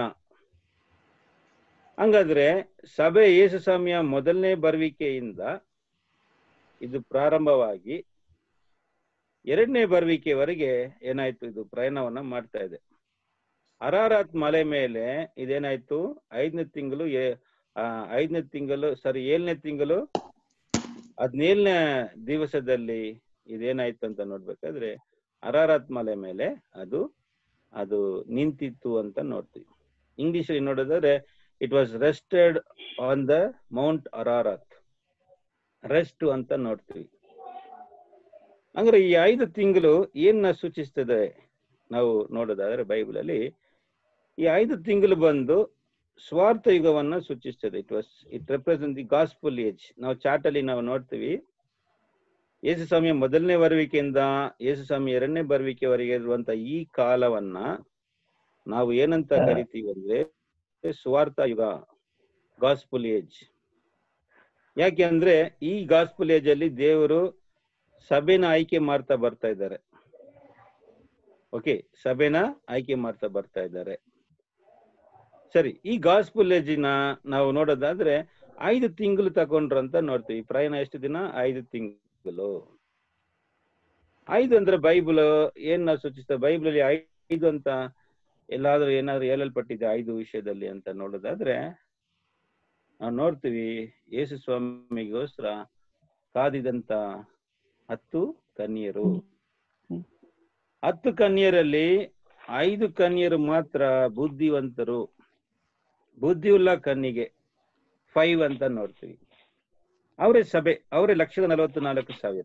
ಹಂಗಾದ್ರೆ ಸಭೆ ಯೇಸು ಸ್ವಾಮಿಯ ಮೊದಲನೇ ಬರುವಿಕೆಯಿಂದ ಇದು ಪ್ರಾರಂಭವಾಗಿ ಎರಡನೇ ಬರುವಿಕೆವರೆಗೆ ಏನಾಯ್ತು ಇದು ಪ್ರಯಾಣವನ್ನ ಮಾಡ್ತಾ ಇದೆ ಅರಾರಾತ್ ಮಲೆ ಮೇಲೆ ಇದೇನಾಯ್ತು ಐದನೇ ತಿಂಗಳು ಏ- ಆ, ಐದನೇ ತಿಂಗಳು ಸಾರಿ ಏಳನೇ ತಿಂಗಳು ಹದಿನೇಳನೇ ದಿವಸದಲ್ಲಿ ಇದೇನಾಯ್ತು ಅಂತ ನೋಡ್ಬೇಕಾದ್ರೆ ಅರಾರಾತ್ ಮಲೆ ಮೇಲೆ ಅದು ಅದು ನಿಂತಿತ್ತು ಅಂತ ನೋಡ್ತೀವಿ ಇಂಗ್ಲಿಷ್ ಅಲ್ಲಿ ನೋಡೋದಾದ್ರೆ it was rested on the mount Ararat rest ಅಂತ ನೋಡ್ತೀವಿ ಅಂದ್ರೆ ಈ ಐದು ತಿಂಗಳು ಏನ ಸೂಚಿಸ್ತದೆ ನಾವು ನೋಡೋದಾದ್ರೆ ಬೈಬಲ್ ಅಲ್ಲಿ ಈ ಐದು ತಿಂಗಳು ಬಂದು ಸ್ವಾರ್ಥ ಯುಗವನ್ನ ಸೂಚಿಸ್ತದೆ it was it represent the gospel age ನಾವು ಚಾರ್ಟ್ ಅಲ್ಲಿ ನಾವು ನೋಡ್ತೀವಿ ಯೇಸು ಸ್ವಾಮಿಯ ಮೊದಲನೇ ಬರುವಿಕೆಯಿಂದ ಯೇಸು ಸ್ವಾಮಿ ಎರಡನೇ ಬರುವಿಕೆವರೆಗೆ ಇರುವಂತ ಈ ಕಾಲವನ್ನ ನಾವು ಏನಂತ ಕರಿತೀವಿ ಅಂದ್ರೆ ಸ್ವಾರ್ಥ ಯುಗ ಗಾಸ್ಪುಲ್ ಏಜ್ ಯಾಕೆ ಅಂದ್ರೆ ಈ ಗಾಸ್ಪುಲ್ ಏಜ್ ಅಲ್ಲಿ ದೇವರು ಸಭೆನ ಆಯ್ಕೆ ಮಾಡ್ತಾ ಬರ್ತಾ ಇದ್ದಾರೆ ಓಕೆ ಸಭೆನ ಆಯ್ಕೆ ಮಾಡ್ತಾ ಬರ್ತಾ ಇದ್ದಾರೆ ಸರಿ ಈ ಗಾಸ್ಪುಲ್ ಏಜಿನ ನಾವು ನೋಡೋದಾದ್ರೆ ಐದು ತಿಂಗಳು ತಗೊಂಡ್ರು ಅಂತ ನೋಡ್ತೀವಿ ಪ್ರಯಾಣ ಎಷ್ಟು ದಿನ ಐದು ತಿಂಗಳು ಐದು ಅಂದ್ರೆ ಬೈಬಲ್ ಏನ್ ನಾವು ಸೂಚಿಸ್ತೇವೆ ಬೈಬಲ್ ಅಲ್ಲಿ ಐದು ಅಂತ ಎಲ್ಲಾದ್ರೂ ಏನಾದ್ರೂ ಹೇಳಲ್ಪಟ್ಟಿದೆ ಐದು ವಿಷಯದಲ್ಲಿ ಅಂತ ನೋಡೋದಾದ್ರೆ ನಾವು ನೋಡ್ತೀವಿ ಯೇಸು ಸ್ವಾಮಿಗೋಸ್ಕರ ಕಾದಿದಂತ ಹತ್ತು ಕನ್ಯರು ಹ್ಮ್. ಹತ್ತು ಕನ್ಯರಲ್ಲಿ ಐದು ಕನ್ಯರು ಮಾತ್ರ ಬುದ್ಧಿವಂತರು ಬುದ್ಧಿಯುಳ್ಳ ಕನ್ನಿಗೆ ಫೈವ್ ಅಂತ ನೋಡ್ತೀವಿ ಅವರೇ ಸಭೆ ಅವರೇ ಲಕ್ಷದ ನಲವತ್ತು ನಾಲ್ಕು ಸಾವಿರ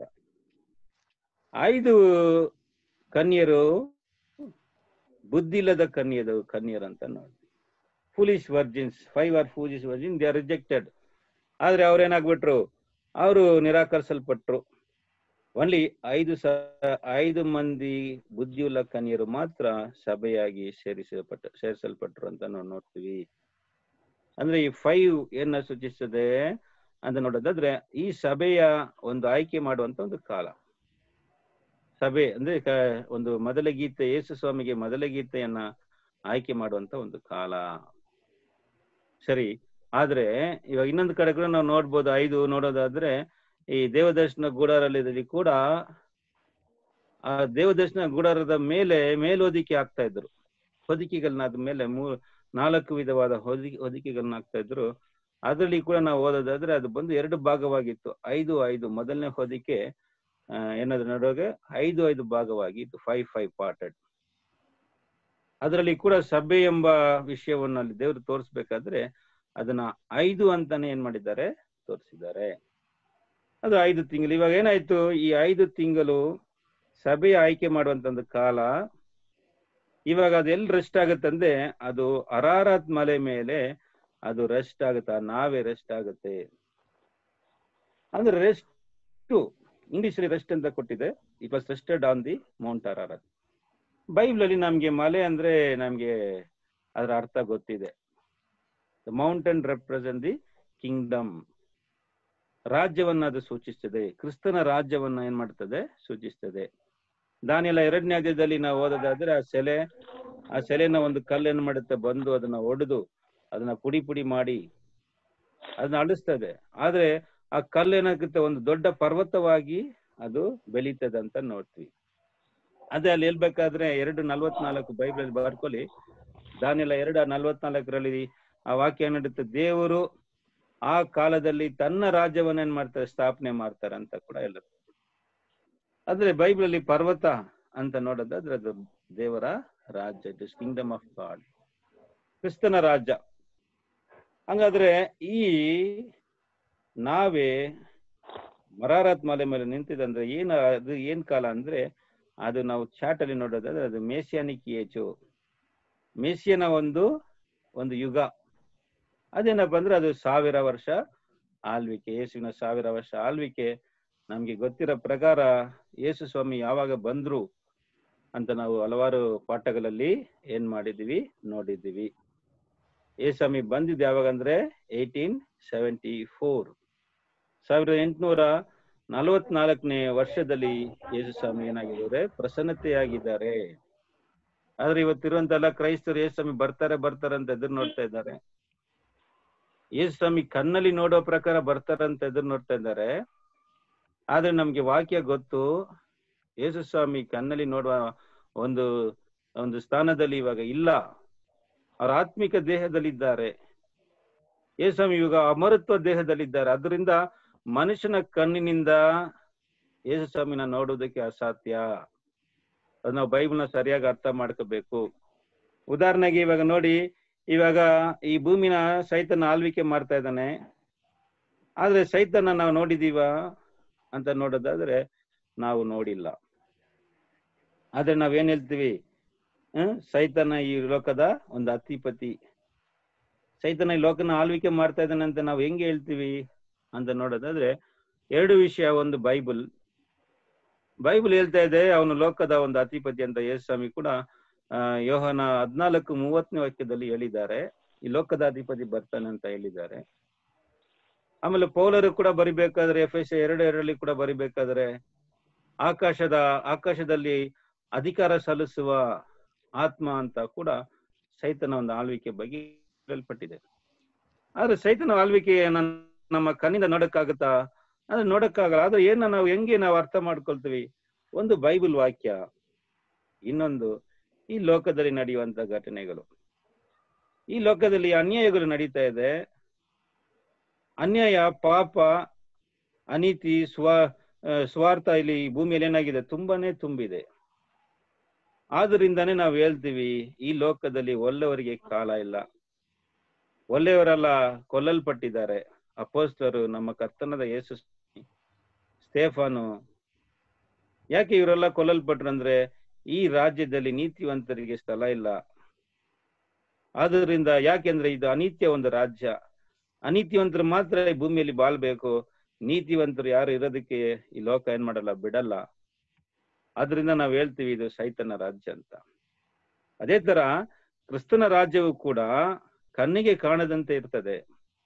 ಐದು ಕನ್ಯರು ಬುದ್ಧಿಲ್ಲದ ಕನ್ಯರು ಕನ್ಯರು ಅಂತ ನೋಡ್ತೀವಿ foolish virgins five are foolish virgin they are rejected ಆದ್ರೆ ಅವ್ರೇನಾಗ್ಬಿಟ್ರು ಅವರು ನಿರಾಕರಿಸಲ್ಪಟ್ರು ಓನ್ಲಿ ಐದು ಸ ಐದು ಮಂದಿ ಬುದ್ಧಿಯುಳ್ಳ ಕನ್ಯರು ಮಾತ್ರ ಸಭೆಯಾಗಿ ಸೇರಿಸಲ್ಪಟ್ಟ ಸೇರಿಸಲ್ಪಟ್ರು ಅಂತ ನಾವು ನೋಡ್ತೀವಿ ಅಂದ್ರೆ ಈ ಫೈವ್ ಏನ ಸೂಚಿಸ್ತದೆ ಅಂತ ನೋಡೋದಾದ್ರೆ ಈ ಸಭೆಯ ಒಂದು ಆಯ್ಕೆ ಮಾಡುವಂತ ಒಂದು ಕಾಲ ಸಭೆ ಅಂದ್ರೆ ಕ- ಒಂದು ಮೊದಲ ಗೀತೆ ಯೇಸು ಸ್ವಾಮಿಗೆ ಮೊದಲ ಗೀತೆಯನ್ನ ಆಯ್ಕೆ ಮಾಡುವಂತ ಒಂದು ಕಾಲ ಸರಿ ಆದ್ರೆ ಇವಾಗ ಇನ್ನೊಂದು ಕಡೆ ಕೂಡ ನಾವು ನೋಡ್ಬೋದು ಐದು ನೋಡೋದಾದ್ರೆ ಈ ದೇವದರ್ಶನ ಗುಡಾರದಲ್ಲಿ ಕೂಡ ಆ ದೇವದರ್ಶನ ಗುಡಾರದ ಮೇಲೆ ಮೇಲ್ಹೊದಿಕೆ ಆಗ್ತಾ ಇದ್ರು ಹೊದಿಕೆಗಳನ್ನ ಅದ ಮೇಲೆ ಮೂ ನಾಲ್ಕು ವಿಧವಾದ ಹೊದಿ ಹೊದಿಕೆಗಳನ್ನ ಹಾಕ್ತಾ ಇದ್ರು ಅದರಲ್ಲಿ ಕೂಡ ನಾವು ಓದೋದಾದ್ರೆ ಅದು ಬಂದು ಎರಡು ಭಾಗವಾಗಿತ್ತು ಐದು ಐದು ಮೊದಲನೇ ಹೊದಿಕೆ ಆ, ಏನಾದ್ರು ನೋಡುವಾಗ ಐದು ಐದು ಭಾಗವಾಗಿತ್ತು ಫೈವ್ ಫೈವ್ ಪಾರ್ಟೆಡ್ ಅದರಲ್ಲಿ ಕೂಡ ಸಭೆ ಎಂಬ ವಿಷಯವನ್ನು ಅಲ್ಲಿ ದೇವರು ತೋರಿಸ್ಬೇಕಾದ್ರೆ ಅದನ್ನ ಐದು ಅಂತಾನೆ ಏನ್ ಮಾಡಿದ್ದಾರೆ ತೋರಿಸಿದ್ದಾರೆ ಅದು ಐದು ತಿಂಗಳು ಇವಾಗ ಏನಾಯ್ತು ಈ ಐದು ತಿಂಗಳು ಸಭೆಯ ಆಯ್ಕೆ ಮಾಡುವಂತ ಒಂದು ಕಾಲ ಇವಾಗ ಅದು ಎಲ್ಲಿ ರೆಸ್ಟ್ ಆಗುತ್ತಂದ್ರೆ ಅದು ಅರಾರತ್ ಮಲೆ ಮೇಲೆ ಅದು ರೆಸ್ಟ್ ಆಗುತ್ತಾ ನಾವೇ ರೆಸ್ಟ್ ಆಗುತ್ತೆ ಅಂದ್ರೆ ರೆಸ್ಟ್ ಇಂಗ್ಲಿಷ್ ಅಲ್ಲಿ ರೆಸ್ಟ್ ಅಂತ ಕೊಟ್ಟಿದೆ it was rested on the mount Ararat Bible ಅಲ್ಲಿ ನಮ್ಗೆ ಮಲೆ ಅಂದ್ರೆ ನಮ್ಗೆ ಅದರ ಅರ್ಥ ಗೊತ್ತಿದೆ ಮೌಂಟೇನ್ ರೆಪ್ರೆಸೆಂಟ್ ದಿ ಕಿಂಗ್ಡಮ್ ರಾಜ್ಯವನ್ನ ಅದು ಸೂಚಿಸ್ತದೆ ಕ್ರಿಸ್ತನ ರಾಜ್ಯವನ್ನ ಏನ್ ಮಾಡ್ತದೆ ಸೂಚಿಸ್ತದೆ ದಾನಿಯೆಲ್ಲ ಎರಡನೇ ಅಧ್ಯಾಯದಲ್ಲಿ ನಾವು ಓದೋದಾದ್ರೆ ಆ ಸೆಲೆ ಆ ಸೆಲೆನ ಒಂದು ಕಲ್ಲು ಏನ್ ಮಾಡುತ್ತೆ ಬಂದು ಅದನ್ನ ಒಡೆದು ಅದನ್ನ ಪುಡಿ ಪುಡಿ ಮಾಡಿ ಅದನ್ನ ಅಳಿಸ್ತದೆ ಆದ್ರೆ ಆ ಕಲ್ಲು ಏನಾಗುತ್ತೆ ಒಂದು ದೊಡ್ಡ ಪರ್ವತವಾಗಿ ಅದು ಬೆಳೀತದೆ ಅಂತ ನೋಡ್ತೀವಿ ಅದೇ ಅಲ್ಲಿ ಹೇಳ್ಬೇಕಾದ್ರೆ ಎರಡು ನಲ್ವತ್ನಾಲ್ಕು ಬೈಬಲ್ ಬರ್ಕೊಳ್ಳಿ ದಾನಿಯೆಲ್ಲ ಎರಡು ನಲ್ವತ್ನಾಲ್ಕರಲ್ಲಿ ಆ ವಾಕ್ಯ ಏನಿಡುತ್ತೆ ದೇವರು ಆ ಕಾಲದಲ್ಲಿ ತನ್ನ ರಾಜ್ಯವನ್ನ ಏನ್ ಮಾಡ್ತಾರೆ ಸ್ಥಾಪನೆ ಮಾಡ್ತಾರೆ ಅಂತ ಕೂಡ ಹೇಳುತ್ತೆ ಆದ್ರೆ ಬೈಬಲ್ ಅಲ್ಲಿ ಪರ್ವತ ಅಂತ ನೋಡೋದಾದ್ರೆ ಅದು ದೇವರ ರಾಜ್ಯ it is kingdom of God ಕ್ರಿಸ್ತನ ರಾಜ್ಯ ಹಂಗಾದ್ರೆ ಈ ನಾವೇ ಮರಾರತ್ ಮಾಲೆ ಮೇಲೆ ನಿಂತಿದಂದ್ರೆ ಏನ್ ಅದು ಏನ್ ಕಾಲ ಅಂದ್ರೆ ಅದು ನಾವು ಚಾಟ್ ಅಲ್ಲಿ ನೋಡೋದಾದ್ರೆ ಅದು ಮೇಸಿಯಾನಿಕ್ ಏಜು ಮೇಸಿಯನ ಒಂದು ಒಂದು ಯುಗ ಅದೇನಪ್ಪ ಅಂದ್ರೆ ಅದು ಸಾವಿರ ವರ್ಷ ಆಳ್ವಿಕೆ ಯೇಸುವಿನ ಸಾವಿರ ವರ್ಷ ಆಳ್ವಿಕೆ ನಮ್ಗೆ ಗೊತ್ತಿರೋ ಪ್ರಕಾರ ಯೇಸು ಸ್ವಾಮಿ ಯಾವಾಗ ಬಂದ್ರು ಅಂತ ನಾವು ಹಲವಾರು ಪಾಠಗಳಲ್ಲಿ ಏನ್ ಮಾಡಿದೀವಿ ನೋಡಿದೀವಿ ಯೇಸು ಸ್ವಾಮಿ ಬಂದಿದ್ದು ಯಾವಾಗ ಅಂದ್ರೆ ಏಯ್ಟೀನ್ ಸೆವೆಂಟಿ ಫೋರ್ ಸಾವಿರದ ಎಂಟುನೂರ ನಲವತ್ನಾಲ್ಕನೇ ವರ್ಷದಲ್ಲಿ ಯೇಸು ಸ್ವಾಮಿ ಏನಾಗಿದ್ದಾರೆ ಪ್ರಸನ್ನತೆಯಾಗಿದ್ದಾರೆ ಆದ್ರೆ ಇವತ್ತಿರುವಂತೆಲ್ಲ ಕ್ರೈಸ್ತರು ಯೇಸು ಸ್ವಾಮಿ ಬರ್ತಾರೆ ಬರ್ತಾರೆ ಅಂತ ಎದುರು ನೋಡ್ತಾ ಇದ್ದಾರೆ ಯೇಸು ಸ್ವಾಮಿ ಕಣ್ಣಲ್ಲಿ ನೋಡೋ ಪ್ರಕಾರ ಬರ್ತಾರೆ ಅಂತ ಎದುರು ನೋಡ್ತಾ ಇದ್ದಾರೆ ಆದ್ರೆ ನಮ್ಗೆ ವಾಕ್ಯ ಗೊತ್ತು ಯೇಸು ಸ್ವಾಮಿ ಕಣ್ಣಲ್ಲಿ ನೋಡುವ ಒಂದು ಒಂದು ಸ್ಥಾನದಲ್ಲಿ ಇವಾಗ ಇಲ್ಲ ಅವ್ರ ಆತ್ಮಿಕ ದೇಹದಲ್ಲಿದ್ದಾರೆ ಯೇಸು ಸ್ವಾಮಿ ಇವಾಗ ಅಮರತ್ವ ದೇಹದಲ್ಲಿದ್ದಾರೆ ಅದರಿಂದ ಮನುಷ್ಯನ ಕಣ್ಣಿನಿಂದ ಯೇಸು ಸ್ವಾಮಿನ ನೋಡುವುದಕ್ಕೆ ಅಸಾಧ್ಯ ಅದು ನಾವು ಬೈಬಲ್ನ ಸರಿಯಾಗಿ ಅರ್ಥ ಮಾಡ್ಕೋಬೇಕು ಉದಾಹರಣೆಗೆ ಇವಾಗ ನೋಡಿ ಇವಾಗ ಈ ಭೂಮಿನ ಸೈತನ ಆಳ್ವಿಕೆ ಮಾಡ್ತಾ ಇದ್ದಾನೆ ಆದ್ರೆ ಸೈತನ ನಾವು ನೋಡಿದೀವ ಅಂತ ನೋಡೋದಾದ್ರೆ ನಾವು ನೋಡಿಲ್ಲ ಆದ್ರೆ ನಾವೇನ್ ಹೇಳ್ತೀವಿ ಹ್ಮ್ ಸೈತನ ಈ ಲೋಕದ ಒಂದು ಅತಿಪತಿ ಸೈತನ ಈ ಲೋಕನ ಆಳ್ವಿಕೆ ಮಾಡ್ತಾ ಇದ್ದಾನೆ ಅಂತ ನಾವು ಹೆಂಗೆ ಹೇಳ್ತೀವಿ ಅಂತ ನೋಡೋದಾದ್ರೆ ಎರಡು ವಿಷಯ ಒಂದು ಬೈಬಲ್ ಬೈಬಲ್ ಹೇಳ್ತಾ ಇದೆ ಅವನು ಲೋಕದ ಒಂದು ಅಧಿಪತಿ ಅಂತ ಯೇಸು ಸ್ವಾಮಿ ಕೂಡ ಆ, ಯೋಹನ ಹದ್ನಾಲ್ಕು ಮೂವತ್ತನೇ ವಾಕ್ಯದಲ್ಲಿ ಹೇಳಿದ್ದಾರೆ ಈ ಲೋಕದ ಅಧಿಪತಿ ಬರ್ತಾನೆ ಅಂತ ಹೇಳಿದ್ದಾರೆ ಆಮೇಲೆ ಪೌಲರು ಕೂಡ ಬರಿಬೇಕಾದ್ರೆ ಎಫ್ ಎಸ್ ಎರಡು ಎರಡರಲ್ಲಿ ಕೂಡ ಬರಿಬೇಕಾದ್ರೆ ಆಕಾಶದ ಆಕಾಶದಲ್ಲಿ ಅಧಿಕಾರ ಸಲ್ಲಿಸುವ ಆತ್ಮ ಅಂತ ಕೂಡ ಸೈತನ ಒಂದು ಆಳ್ವಿಕೆ ಬಗ್ಗೆ ಹೇಳಲ್ಪಟ್ಟಿದೆ ಆದ್ರೆ ಸೈತನ ಆಳ್ವಿಕೆ ನನ್- ನಮ್ಮ ಕಣ್ಣಿಂದ ನೋಡಕ್ಕಾಗತ್ತಾ ಅಂದ್ರೆ ನೋಡಕ್ಕಾಗಲ್ಲ ಆದ್ರೆ ಏನ ನಾವು ಹೆಂಗೆ ನಾವು ಅರ್ಥ ಮಾಡ್ಕೊಳ್ತೀವಿ ಒಂದು ಬೈಬಲ್ ವಾಕ್ಯ ಇನ್ನೊಂದು ಈ ಲೋಕದಲ್ಲಿ ನಡೆಯುವಂತ ಘಟನೆಗಳು ಈ ಲೋಕದಲ್ಲಿ ಅನ್ಯಾಯಗಳು ನಡೀತಾ ಇದೆ ಅನ್ಯಾಯ ಪಾಪ ಅನೀತಿ ಸ್ವ ಆ, ಸ್ವಾರ್ಥ ಇಲ್ಲಿ ಈ ಭೂಮಿಯಲ್ಲಿ ಏನಾಗಿದೆ ತುಂಬಾನೇ ತುಂಬಿದೆ ಆದ್ರಿಂದಾನೇ ನಾವು ಹೇಳ್ತೀವಿ ಈ ಲೋಕದಲ್ಲಿ ಒಳ್ಳೆಯವರಿಗೆ ಕಾಲ ಇಲ್ಲ ಒಳ್ಳೆಯವರೆಲ್ಲ ಕೊಲ್ಲಲ್ಪಟ್ಟಿದ್ದಾರೆ ಅಪೋಸ್ತರು ನಮ್ಮ ಕರ್ತನದ ಯೇಸು ಸ್ಟೇಫಾನು ಯಾಕೆ ಇವರೆಲ್ಲ ಕೊಲ್ಲಲ್ಪಟ್ರಂದ್ರೆ ಈ ರಾಜ್ಯದಲ್ಲಿ ನೀತಿವಂತರಿಗೆ ಸ್ಥಳ ಇಲ್ಲ ಆದ್ರಿಂದ ಯಾಕೆಂದ್ರೆ ಇದು ಅನಿತ್ಯ ಒಂದು ರಾಜ್ಯ ಅನೀತಿವಂತರು ಮಾತ್ರ ಈ ಭೂಮಿಯಲ್ಲಿ ಬಾಳ್ಬೇಕು ನೀತಿವಂತರು ಯಾರು ಇರೋದಕ್ಕೆ ಈ ಲೋಕ ಏನ್ ಮಾಡಲ್ಲ ಬಿಡಲ್ಲ ಆದ್ರಿಂದ ನಾವ್ ಹೇಳ್ತೀವಿ ಇದು ಸೈತನ ರಾಜ್ಯ ಅಂತ ಅದೇ ತರ ಕ್ರಿಸ್ತನ ರಾಜ್ಯವು ಕೂಡ ಕಣ್ಣಿಗೆ ಕಾಣದಂತೆ ಇರ್ತದೆ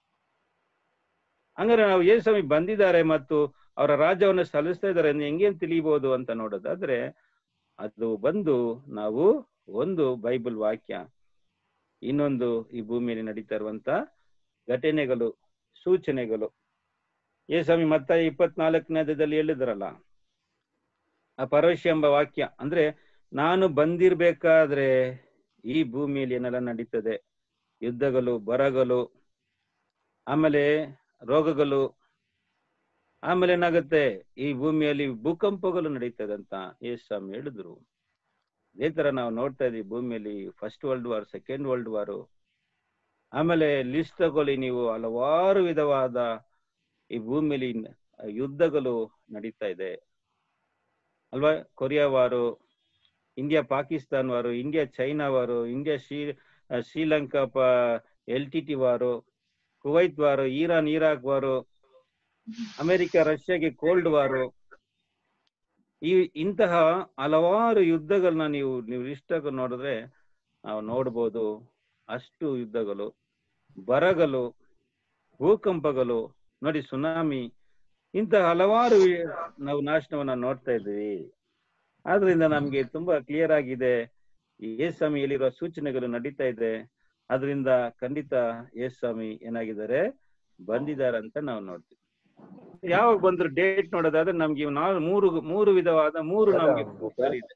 ಹಂಗಾರೆ ನಾವು ಯೇಸು ಬಂದಿದ್ದಾರೆ ಮತ್ತು ಅವರ ರಾಜ್ಯವನ್ನು ಸಲ್ಲಿಸ್ತಾ ಇದ್ದಾರೆ ಎಂದು ಹೆಂಗೇನ್ ತಿಳಿಬಹುದು ಅಂತ ನೋಡೋದಾದ್ರೆ ಅದು ಬಂದು ನಾವು ಒಂದು ಬೈಬಲ್ ವಾಕ್ಯ ಇನ್ನೊಂದು ಈ ಭೂಮಿಯಲ್ಲಿ ನಡೀತಾ ಇರುವಂತ ಘಟನೆಗಳು ಸೂಚನೆಗಳು ಯೇಸ್ವಾಮಿ ಮತ್ತ ಇಪ್ಪತ್ನಾಲ್ಕನೇ ಅಧ್ಯಾಯದಲ್ಲಿ ಹೇಳಿದ್ರಲ್ಲ ಆ ಪರವಶ್ಯ ಎಂಬ ವಾಕ್ಯ ಅಂದ್ರೆ ನಾನು ಬಂದಿರ್ಬೇಕಾದ್ರೆ ಈ ಭೂಮಿಯಲ್ಲಿ ಏನೆಲ್ಲ ನಡೀತದೆ ಯುದ್ಧಗಳು ಬರಗಳು ಆಮೇಲೆ ರೋಗಗಳು ಆಮೇಲೆ ಏನಾಗುತ್ತೆ ಈ ಭೂಮಿಯಲ್ಲಿ ಭೂಕಂಪಗಳು ನಡೀತದೆ ಅಂತ ಯೇಸ್ವಾಮಿ ಹೇಳಿದ್ರು ಇದೇ ತರ ನಾವು ನೋಡ್ತಾ ಇದೀವಿ ಭೂಮಿಯಲ್ಲಿ first world war second world war ಆಮೇಲೆ ಲಿಸ್ಟ್ ತಗೊಳ್ಳಿ ನೀವು ಹಲವಾರು ವಿಧವಾದ ಈ ಭೂಮಿಯಲ್ಲಿ ಯುದ್ಧಗಳು ನಡೀತಾ ಇದೆ ಅಲ್ವಾ Korea war India Pakistan war India China war India Sri Sri Lanka ಪ L T T war Kuwait war Iran Iraq war America ರಷ್ಯಾಗೆ ಕೋಲ್ಡ್ ವಾರು ಈ ಇಂತಹ ಹಲವಾರು ಯುದ್ಧಗಳನ್ನ ನೀವು ನೀವು ಇಷ್ಟ ನೋಡಿದ್ರೆ ನಾವು ನೋಡ್ಬೋದು ಅಷ್ಟು ಯುದ್ಧಗಳು ಬರಗಳು ಭೂಕಂಪಗಳು ನೋಡಿ ಸುನಾಮಿ ಇಂತಹ ಹಲವಾರು ವಿ- ನಾವು ನಾಶನವನ್ನ ನೋಡ್ತಾ ಇದ್ದೀವಿ ಆದ್ರಿಂದ ನಮ್ಗೆ ತುಂಬಾ ಕ್ಲಿಯರ್ ಆಗಿದೆ ಈ ಯೇಸ್ವಾಮಿ ಹೇಳಿರುವ ಸೂಚನೆಗಳು ನಡೀತಾ ಇದೆ ಅದರಿಂದ ಖಂಡಿತ ಯೇಸ್ವಾಮಿ ಏನಾಗಿದ್ದಾರೆ ಬಂದಿದ್ದಾರೆ ಅಂತ ನಾವು ನೋಡ್ತೀವಿ ಯಾವಾಗ ಬಂದ್ರು ಡೇಟ್ ನೋಡೋದಾದ್ರೆ ನಮ್ಗೆ ಇವ್ ನಾಲ್ ಮೂರು ಮೂರು ವಿಧವಾದ ಮೂರು ನಮ್ಗೆ proof ಇದೆ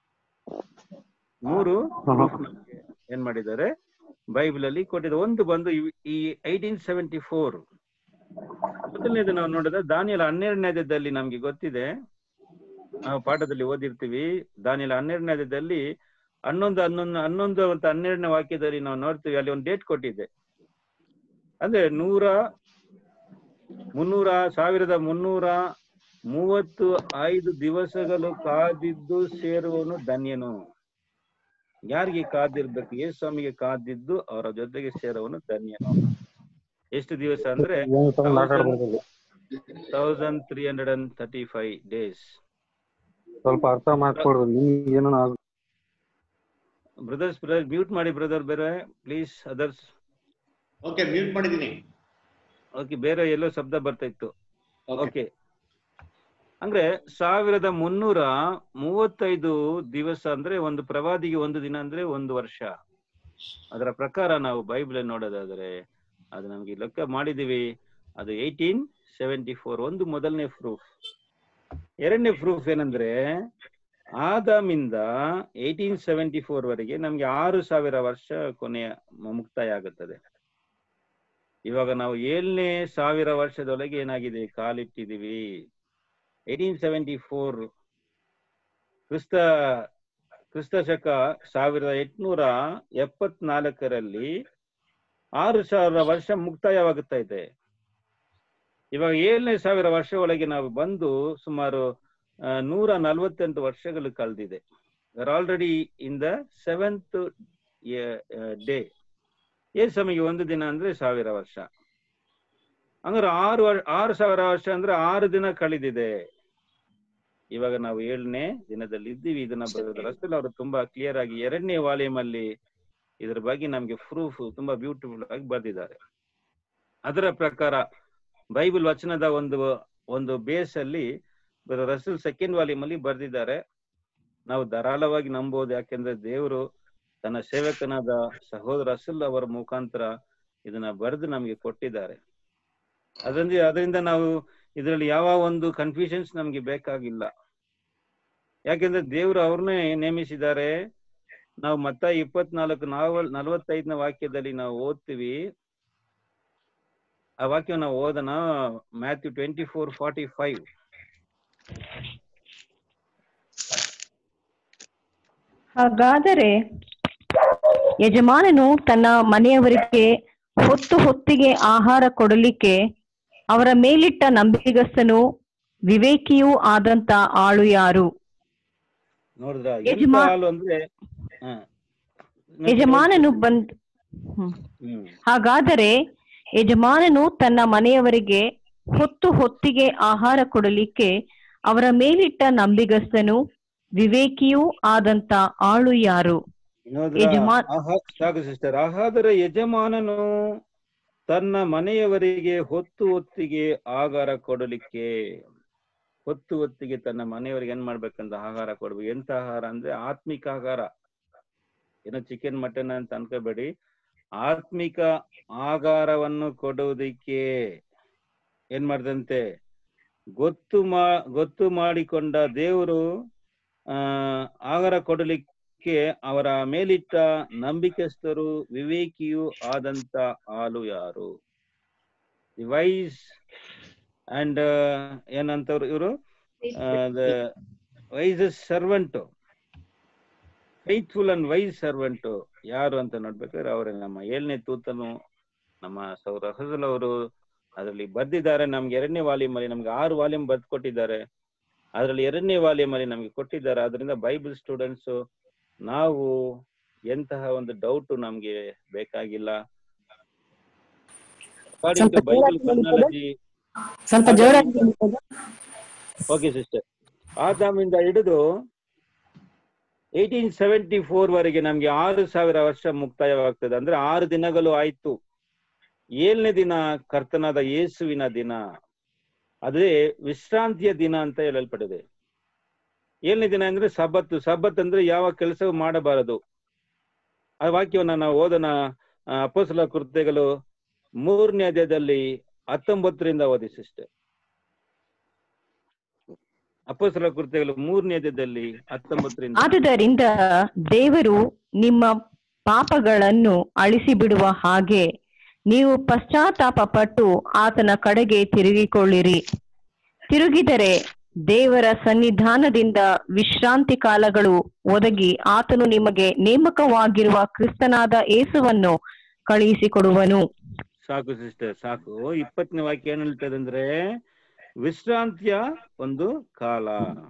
ಮೂರು proof ನಮ್ಗೆ ಏನ್ ಮಾಡಿದ್ದಾರೆ ಬೈಬಲ್ ಅಲ್ಲಿ ಕೊಟ್ಟಿದ್ದಾರೆ ಒಂದು ಬಂದು ಇವ್- ಈ ಐಟೀನ್ ಸೆವೆಂಟಿ ಫೋರ್ ಮೊದಲನೇದು ನಾವು ನೋಡಿದ್ರೆ ದಾನಿಯಲ ಹನ್ನೆರಡನೇ ಅಧ್ಯಾಯದಲ್ಲಿ ನಮ್ಗೆ ಗೊತ್ತಿದೆ ನಾವು ಪಾಠದಲ್ಲಿ ಓದಿರ್ತೀವಿ ದಾನಿಯಲ ಹನ್ನೆರಡನೇ ಅಧ್ಯಾಯದಲ್ಲಿ ಹನ್ನೊಂದು ಹನ್ನೊಂದು ಹನ್ನೊಂದು ಮತ್ತು ಹನ್ನೆರಡನೇ ವಾಕ್ಯದಲ್ಲಿ ನಾವು ನೋಡ್ತೀವಿ ಅಲ್ಲಿ ಒಂದು ಡೇಟ್ ಕೊಟ್ಟಿದೆ ಅಂದ್ರೆ ನೂರ ಮುನ್ನೂರ ಸಾವಿರದ ಮುನ್ನೂರ ಮೂವತ್ತು ಐದು ದಿವಸಗಳು ಕಾದಿದ್ದು ಸೇರುವವನು ಧನ್ಯನು ಯಾರಿಗೆ ಕಾದಿರ್ಬೇಕು ಯೇಸು ಸ್ವಾಮಿಗೆ ಕಾದಿದ್ದು ಅವರ ಜೊತೆಗೆ ಸೇರುವವನು ಧನ್ಯನು ಎಷ್ಟು ದಿವಸ ಅಂದ್ರೆ thousand three hundred and thirty five days ಸ್ವಲ್ಪ ಅರ್ಥ ಮಾಡ್ಕೊಡ್ರಿ ನಿಮ್ಗೆ ಏನೋ ಬ್ರದರ್ಸ್ ಬ್ರದರ್ ಮ್ಯೂಟ್ ಮಾಡಿ ಬ್ರದರ್ ಬೇರೆ ಪ್ಲೀಸ್ ಅದರ್ಸ್ ಓಕೆ ಮ್ಯೂಟ್ ಮಾಡಿದ್ದೀನಿ ಓಕೆ ಬೇರೆ ಎಲ್ಲೋ ಶಬ್ದ ಬರ್ತಾ ಇತ್ತು ಓಕೆ ಓಕೆ ಅಂದ್ರೆ ಸಾವಿರದ ಮುನ್ನೂರ ಮೂವತ್ತೈದು ದಿವಸ ಅಂದ್ರೆ ಒಂದು ಪ್ರವಾದಿಗೆ ಒಂದು ದಿನ ಅಂದ್ರೆ ಒಂದು ವರ್ಷ ಅದರ ಪ್ರಕಾರ ನಾವು ಬೈಬಲ್ ನೋಡೋದಾದ್ರೆ ಅದು ನಮ್ಗೆ ಲೆಕ್ಕ ಮಾಡಿದೀವಿ ಅದು ಏಯ್ಟೀನ್ ಸೆವೆಂಟಿ ಫೋರ್ ಒಂದು ಮೊದಲನೇ ಪ್ರೂಫ್ ಎರಡನೇ ಪ್ರೂಫ್ ಏನಂದ್ರೆ ಆದಾಮಿಂದ ಏಯ್ಟೀನ್ ಸೆವೆಂಟಿ ಫೋರ್ ವರೆಗೆ ನಮ್ಗೆ ಆರು ಸಾವಿರ ವರ್ಷ ಕೊನೆಯ ಮುಕ್ತಾಯ ಆಗುತ್ತದೆ ಇವಾಗ ನಾವು ಏಳನೇ ಸಾವಿರ ವರ್ಷದೊಳಗೆ ಏನಾಗಿದೆ ಕಾಲಿಟ್ಟಿದೀವಿ ಏಟೀನ್ ಸೆವೆಂಟಿ ಫೋರ್ ಕ್ರಿಸ್ತ ಕ್ರಿಸ್ತ ಶಕ ಸಾವಿರದ ಎಂಟುನೂರ ಎಪ್ಪತ್ನಾಲ್ಕರಲ್ಲಿ ಆರು ಸಾವಿರ ವರ್ಷ ಮುಕ್ತಾಯವಾಗುತ್ತಾ ಇದೆ ಇವಾಗ ಏಳನೇ ಸಾವಿರ ವರ್ಷ ಒಳಗೆ ನಾವು ಬಂದು ಸುಮಾರು ಆ, ನೂರ ನಲವತ್ತೆಂಟು ವರ್ಷಗಳು ಕಳೆದಿದೆ already in the seventh day ಏ ಸಮಯ ಒಂದು ದಿನ ಅಂದ್ರೆ ಸಾವಿರ ವರ್ಷ ಅಂದ್ರೆ ಆರು ವರ್- ಆರು ಸಾವಿರ ವರ್ಷ ಅಂದ್ರೆ ಆರು ದಿನ ಕಳೆದಿದೆ ಇವಾಗ ನಾವು ಏಳನೇ ದಿನದಲ್ಲಿ ಇದ್ದೀವಿ ಇದನ್ನ ರಸ್ತೆಲ್ ಅವರು ತುಂಬಾ ಕ್ಲಿಯರ್ ಆಗಿ ಎರಡನೇ ವಾಲ್ಯೂಮ್ ಅಲ್ಲಿ ಇದ್ರ ಬಗ್ಗೆ ನಮ್ಗೆ ಪ್ರೂಫ್ ತುಂಬಾ ಬ್ಯೂಟಿಫುಲ್ ಆಗಿ ಬರೆದಿದ್ದಾರೆ ಅದರ ಪ್ರಕಾರ ಬೈಬಲ್ ವಚನದ ಒಂದು ಒಂದು ಬೇಸ್ ಅಲ್ಲಿ ರಸಲ್ ಸೆಕೆಂಡ್ ವಾಲ್ಯೂಮ್ ಅಲ್ಲಿ ಬರೆದಿದ್ದಾರೆ ನಾವು ಧಾರಾಳವಾಗಿ ನಂಬೋದು ಯಾಕೆಂದ್ರೆ ದೇವರು ತನ್ನ ಸೇವಕನಾದ ಸಹೋದರ ರಸಲ್ ಅವರ ಮುಖಾಂತರ ಇದನ್ನ ಬರೆದು ನಮಗೆ ಕೊಟ್ಟಿದ್ದಾರೆ ಅದರಿಂದ ಅದರಿಂದ ನಾವು ಇದರಲ್ಲಿ ಯಾವ ಒಂದು ಕನ್ಫ್ಯೂಷನ್ಸ್ ನಮ್ಗೆ ಬೇಕಾಗಿಲ್ಲ ಯಾಕೆಂದ್ರೆ ದೇವರು ಅವ್ರನ್ನೇ ನೇಮಿಸಿದ್ದಾರೆ ನಾವು ಮತ್ತ ಇಪ್ಪತ್ನಾಲ್ಕು ನಾವಲ್ ನಲವತ್ತೈದನೇ ವಾಕ್ಯದಲ್ಲಿ ನಾವು ಓದ್ತೀವಿ ಆ ವಾಕ್ಯ ನಾವು ಓದೋಣ Matthew twenty four forty five ಹಾಗಾದರೆ ಯಜಮಾನನು ತನ್ನ ಮನೆಯವರಿಗೆ ಹೊತ್ತು ಹೊತ್ತಿಗೆ ಆಹಾರ ಕೊಡಲಿಕ್ಕೆ ಅವರ ಮೇಲಿಟ್ಟ ನಂಬಿಗಸ್ತನು ವಿವೇಕಿಯೂ ಆದಂತ ಆಳು ಯಾರು ನೋಡಿದ್ರ ಯಜಮಾ- ಹಾಲು ಅಂದ್ರೆ ಹ. ಯಜಮಾನನು ಬಂದ್ ಹ್ಮ್. ಹ್ಮ್ ಹಾಗಾದರೆ ಯಜಮಾನನು ತನ್ನ ಮನೆಯವರಿಗೆ ಹೊತ್ತು ಹೊತ್ತಿಗೆ ಆಹಾರ ಕೊಡಲಿಕ್ಕೆ ಅವರ ಮೇಲಿಟ್ಟ ನಂಬಿಗಸ್ತನು ವಿವೇಕಿಯೂ ಆದಂತ ಆಳು ಯಾರು ನೋಡ್ರಾ? ಯಜಮಾನ್- ಆಹಾ- ಸಾಕು ಸಿಸ್ಟರ್ ಹಾಗಾದರೆ ಯಜಮಾನನು ತನ್ನ ಮನೆಯವರಿಗೆ ಹೊತ್ತು ಹೊತ್ತಿಗೆ ಆಹಾರ ಕೊಡಲಿಕ್ಕೆ ಹೊತ್ತು ಹೊತ್ತಿಗೆ ತನ್ನ ಮನೆಯವರಿಗೆ ಏನ್ ಮಾಡ್ಬೇಕಂತ ಆಹಾರ ಕೊಡ್ಬೇಕು ಎಂತ ಆಹಾರ ಅಂದ್ರೆ ಆತ್ಮಿಕ ಆಹಾರ ಏನೋ ಚಿಕನ್ ಮಟನ್ ಅಂತ ಅನ್ಕೋಬೇಡಿ ಆತ್ಮಿಕ ಆಹಾರವನ್ನು ಕೊಡುವುದಕ್ಕೆ ಏನ್ ಮಾಡ್ದಂತೆ ಗೊತ್ತು ಮಾ ಗೊತ್ತು ಮಾಡಿಕೊಂಡ ದೇವರು ಆ ಆಹಾರ ಕೊಡಲಿಕ್ಕೆ ಅವರ ಮೇಲಿಟ್ಟ ನಂಬಿಕೆಸ್ತರು ವಿವೇಕಿಯೂ ಆದಂತ ಆಳು ಯಾರು ವೈಸ್ ಅಂಡ್ ಏನಂತವ್ರು ಇವರು wise servant faithful and wise servant ಯಾರು ಅಂತ ನೋಡ್ಬೇಕಾದ್ರೆ ಅವರೇ ನಮ್ಮ ಏಳನೇ ತೂತನು ನಮ್ಮ ಸೌರ ಹಸಲ್ ಅವರು ಅದರಲ್ಲಿ ಬರ್ದಿದ್ದಾರೆ ನಮ್ಗೆ ಎರಡನೇ ವಾಲ್ಯೂಮ್ ಅಲ್ಲಿ ನಮ್ಗೆ ಆರು ವಾಲ್ಯೂಮ್ ಬರ್ದು ಕೊಟ್ಟಿದ್ದಾರೆ ಅದರಲ್ಲಿ ಎರಡನೇ ವಾಲ್ಯೂಮ್ ಅಲ್ಲಿ ನಮ್ಗೆ ಕೊಟ್ಟಿದ್ದಾರೆ ಅದರಿಂದ ಬೈಬಲ್ ಸ್ಟೂಡೆಂಟ್ಸ್ ನಾವು ಎಂತಹ ಒಂದು ಡೌಟ್ ನಮ್ಗೆ ಬೇಕಾಗಿಲ್ಲ ಅಕಾರ್ಡಿಂಗ್ ಟು ಬೈಬಲ್ ಟೆಕ್ನಾಲಜಿ ಸ್ವಲ್ಪ ಜೋರಾಗಿ ಹೇಳ್ಬೋದಾ? ಓಕೆ ಸಿಸ್ಟರ್ ಆದಾಮಿಂದ ಹಿಡಿದು ಏಯ್ಟೀನ್ ಸೆವೆಂಟಿ ಫೋರ್ ವರೆಗೆ ನಮ್ಗೆ ಆರು ಸಾವಿರ ವರ್ಷ ಮುಕ್ತಾಯವಾಗ್ತದೆ ಅಂದ್ರೆ ಆರು ದಿನಗಳು ಆಯ್ತು ಏಳನೇ ದಿನ ಕರ್ತನಾದ ಯೇಸುವಿನ ದಿನ ಅದೇ ವಿಶ್ರಾಂತಿಯ ದಿನ ಅಂತ ಹೇಳಲ್ಪಟ್ಟಿದೆ ಏಳನೇ ದಿನ ಅಂದ್ರೆ ಸಬ್ಬತ್ತು ಸಬ್ಬತ್ ಅಂದ್ರೆ ಯಾವ ಕೆಲಸವೂ ಮಾಡಬಾರದು ಆ ವಾಕ್ಯವನ್ನ ನಾವು ಓದೋಣ ಆ, ಅಪೊಸ್ತಲ ಕೃತ್ಯಗಳು ಮೂರನೇ ಅಧ್ಯಾಯದಲ್ಲಿ ಹತ್ತೊಂಬತ್ತರಿಂದ ಓದಿ ಸಿಸ್ಟರ್ ಅಪೋಸಲ ಕೃತ್ಯಗಳು ಮೂರನೇ ಅಧ್ಯಾಯದಲ್ಲಿ ಹತ್ತೊಂಬತ್ತರಿಂದ ಆದುದರಿಂದ ದೇವರು ನಿಮ್ಮ ಪಾಪಗಳನ್ನು ಅಳಿಸಿ ಬಿಡುವ ಹಾಗೆ ನೀವು ಪಶ್ಚಾತ್ತಾಪ ಪಟ್ಟು ಆತನ ಕಡೆಗೆ ತಿರುಗಿಕೊಳ್ಳಿರಿ ತಿರುಗಿದರೆ ದೇವರ ಸನ್ನಿಧಾನದಿಂದ ವಿಶ್ರಾಂತಿ ಕಾಲಗಳು ಒದಗಿ ಆತನು ನಿಮಗೆ ನೇಮಕವಾಗಿರುವ ಕ್ರಿಸ್ತನಾದ ಏಸುವನ್ನು ಕಳುಹಿಸಿಕೊಡುವನು ಸಾಕು ಸಿಸ್ಟರ್ ಸಾಕು ಇಪ್ಪತ್ತನೇ ವಾಕ್ಯ ಏನ್ ಹೇಳ್ತದೆ ಅಂದ್ರೆ ವಿಶ್ರಾಂತಿಯ ಒಂದು ಕಾಲ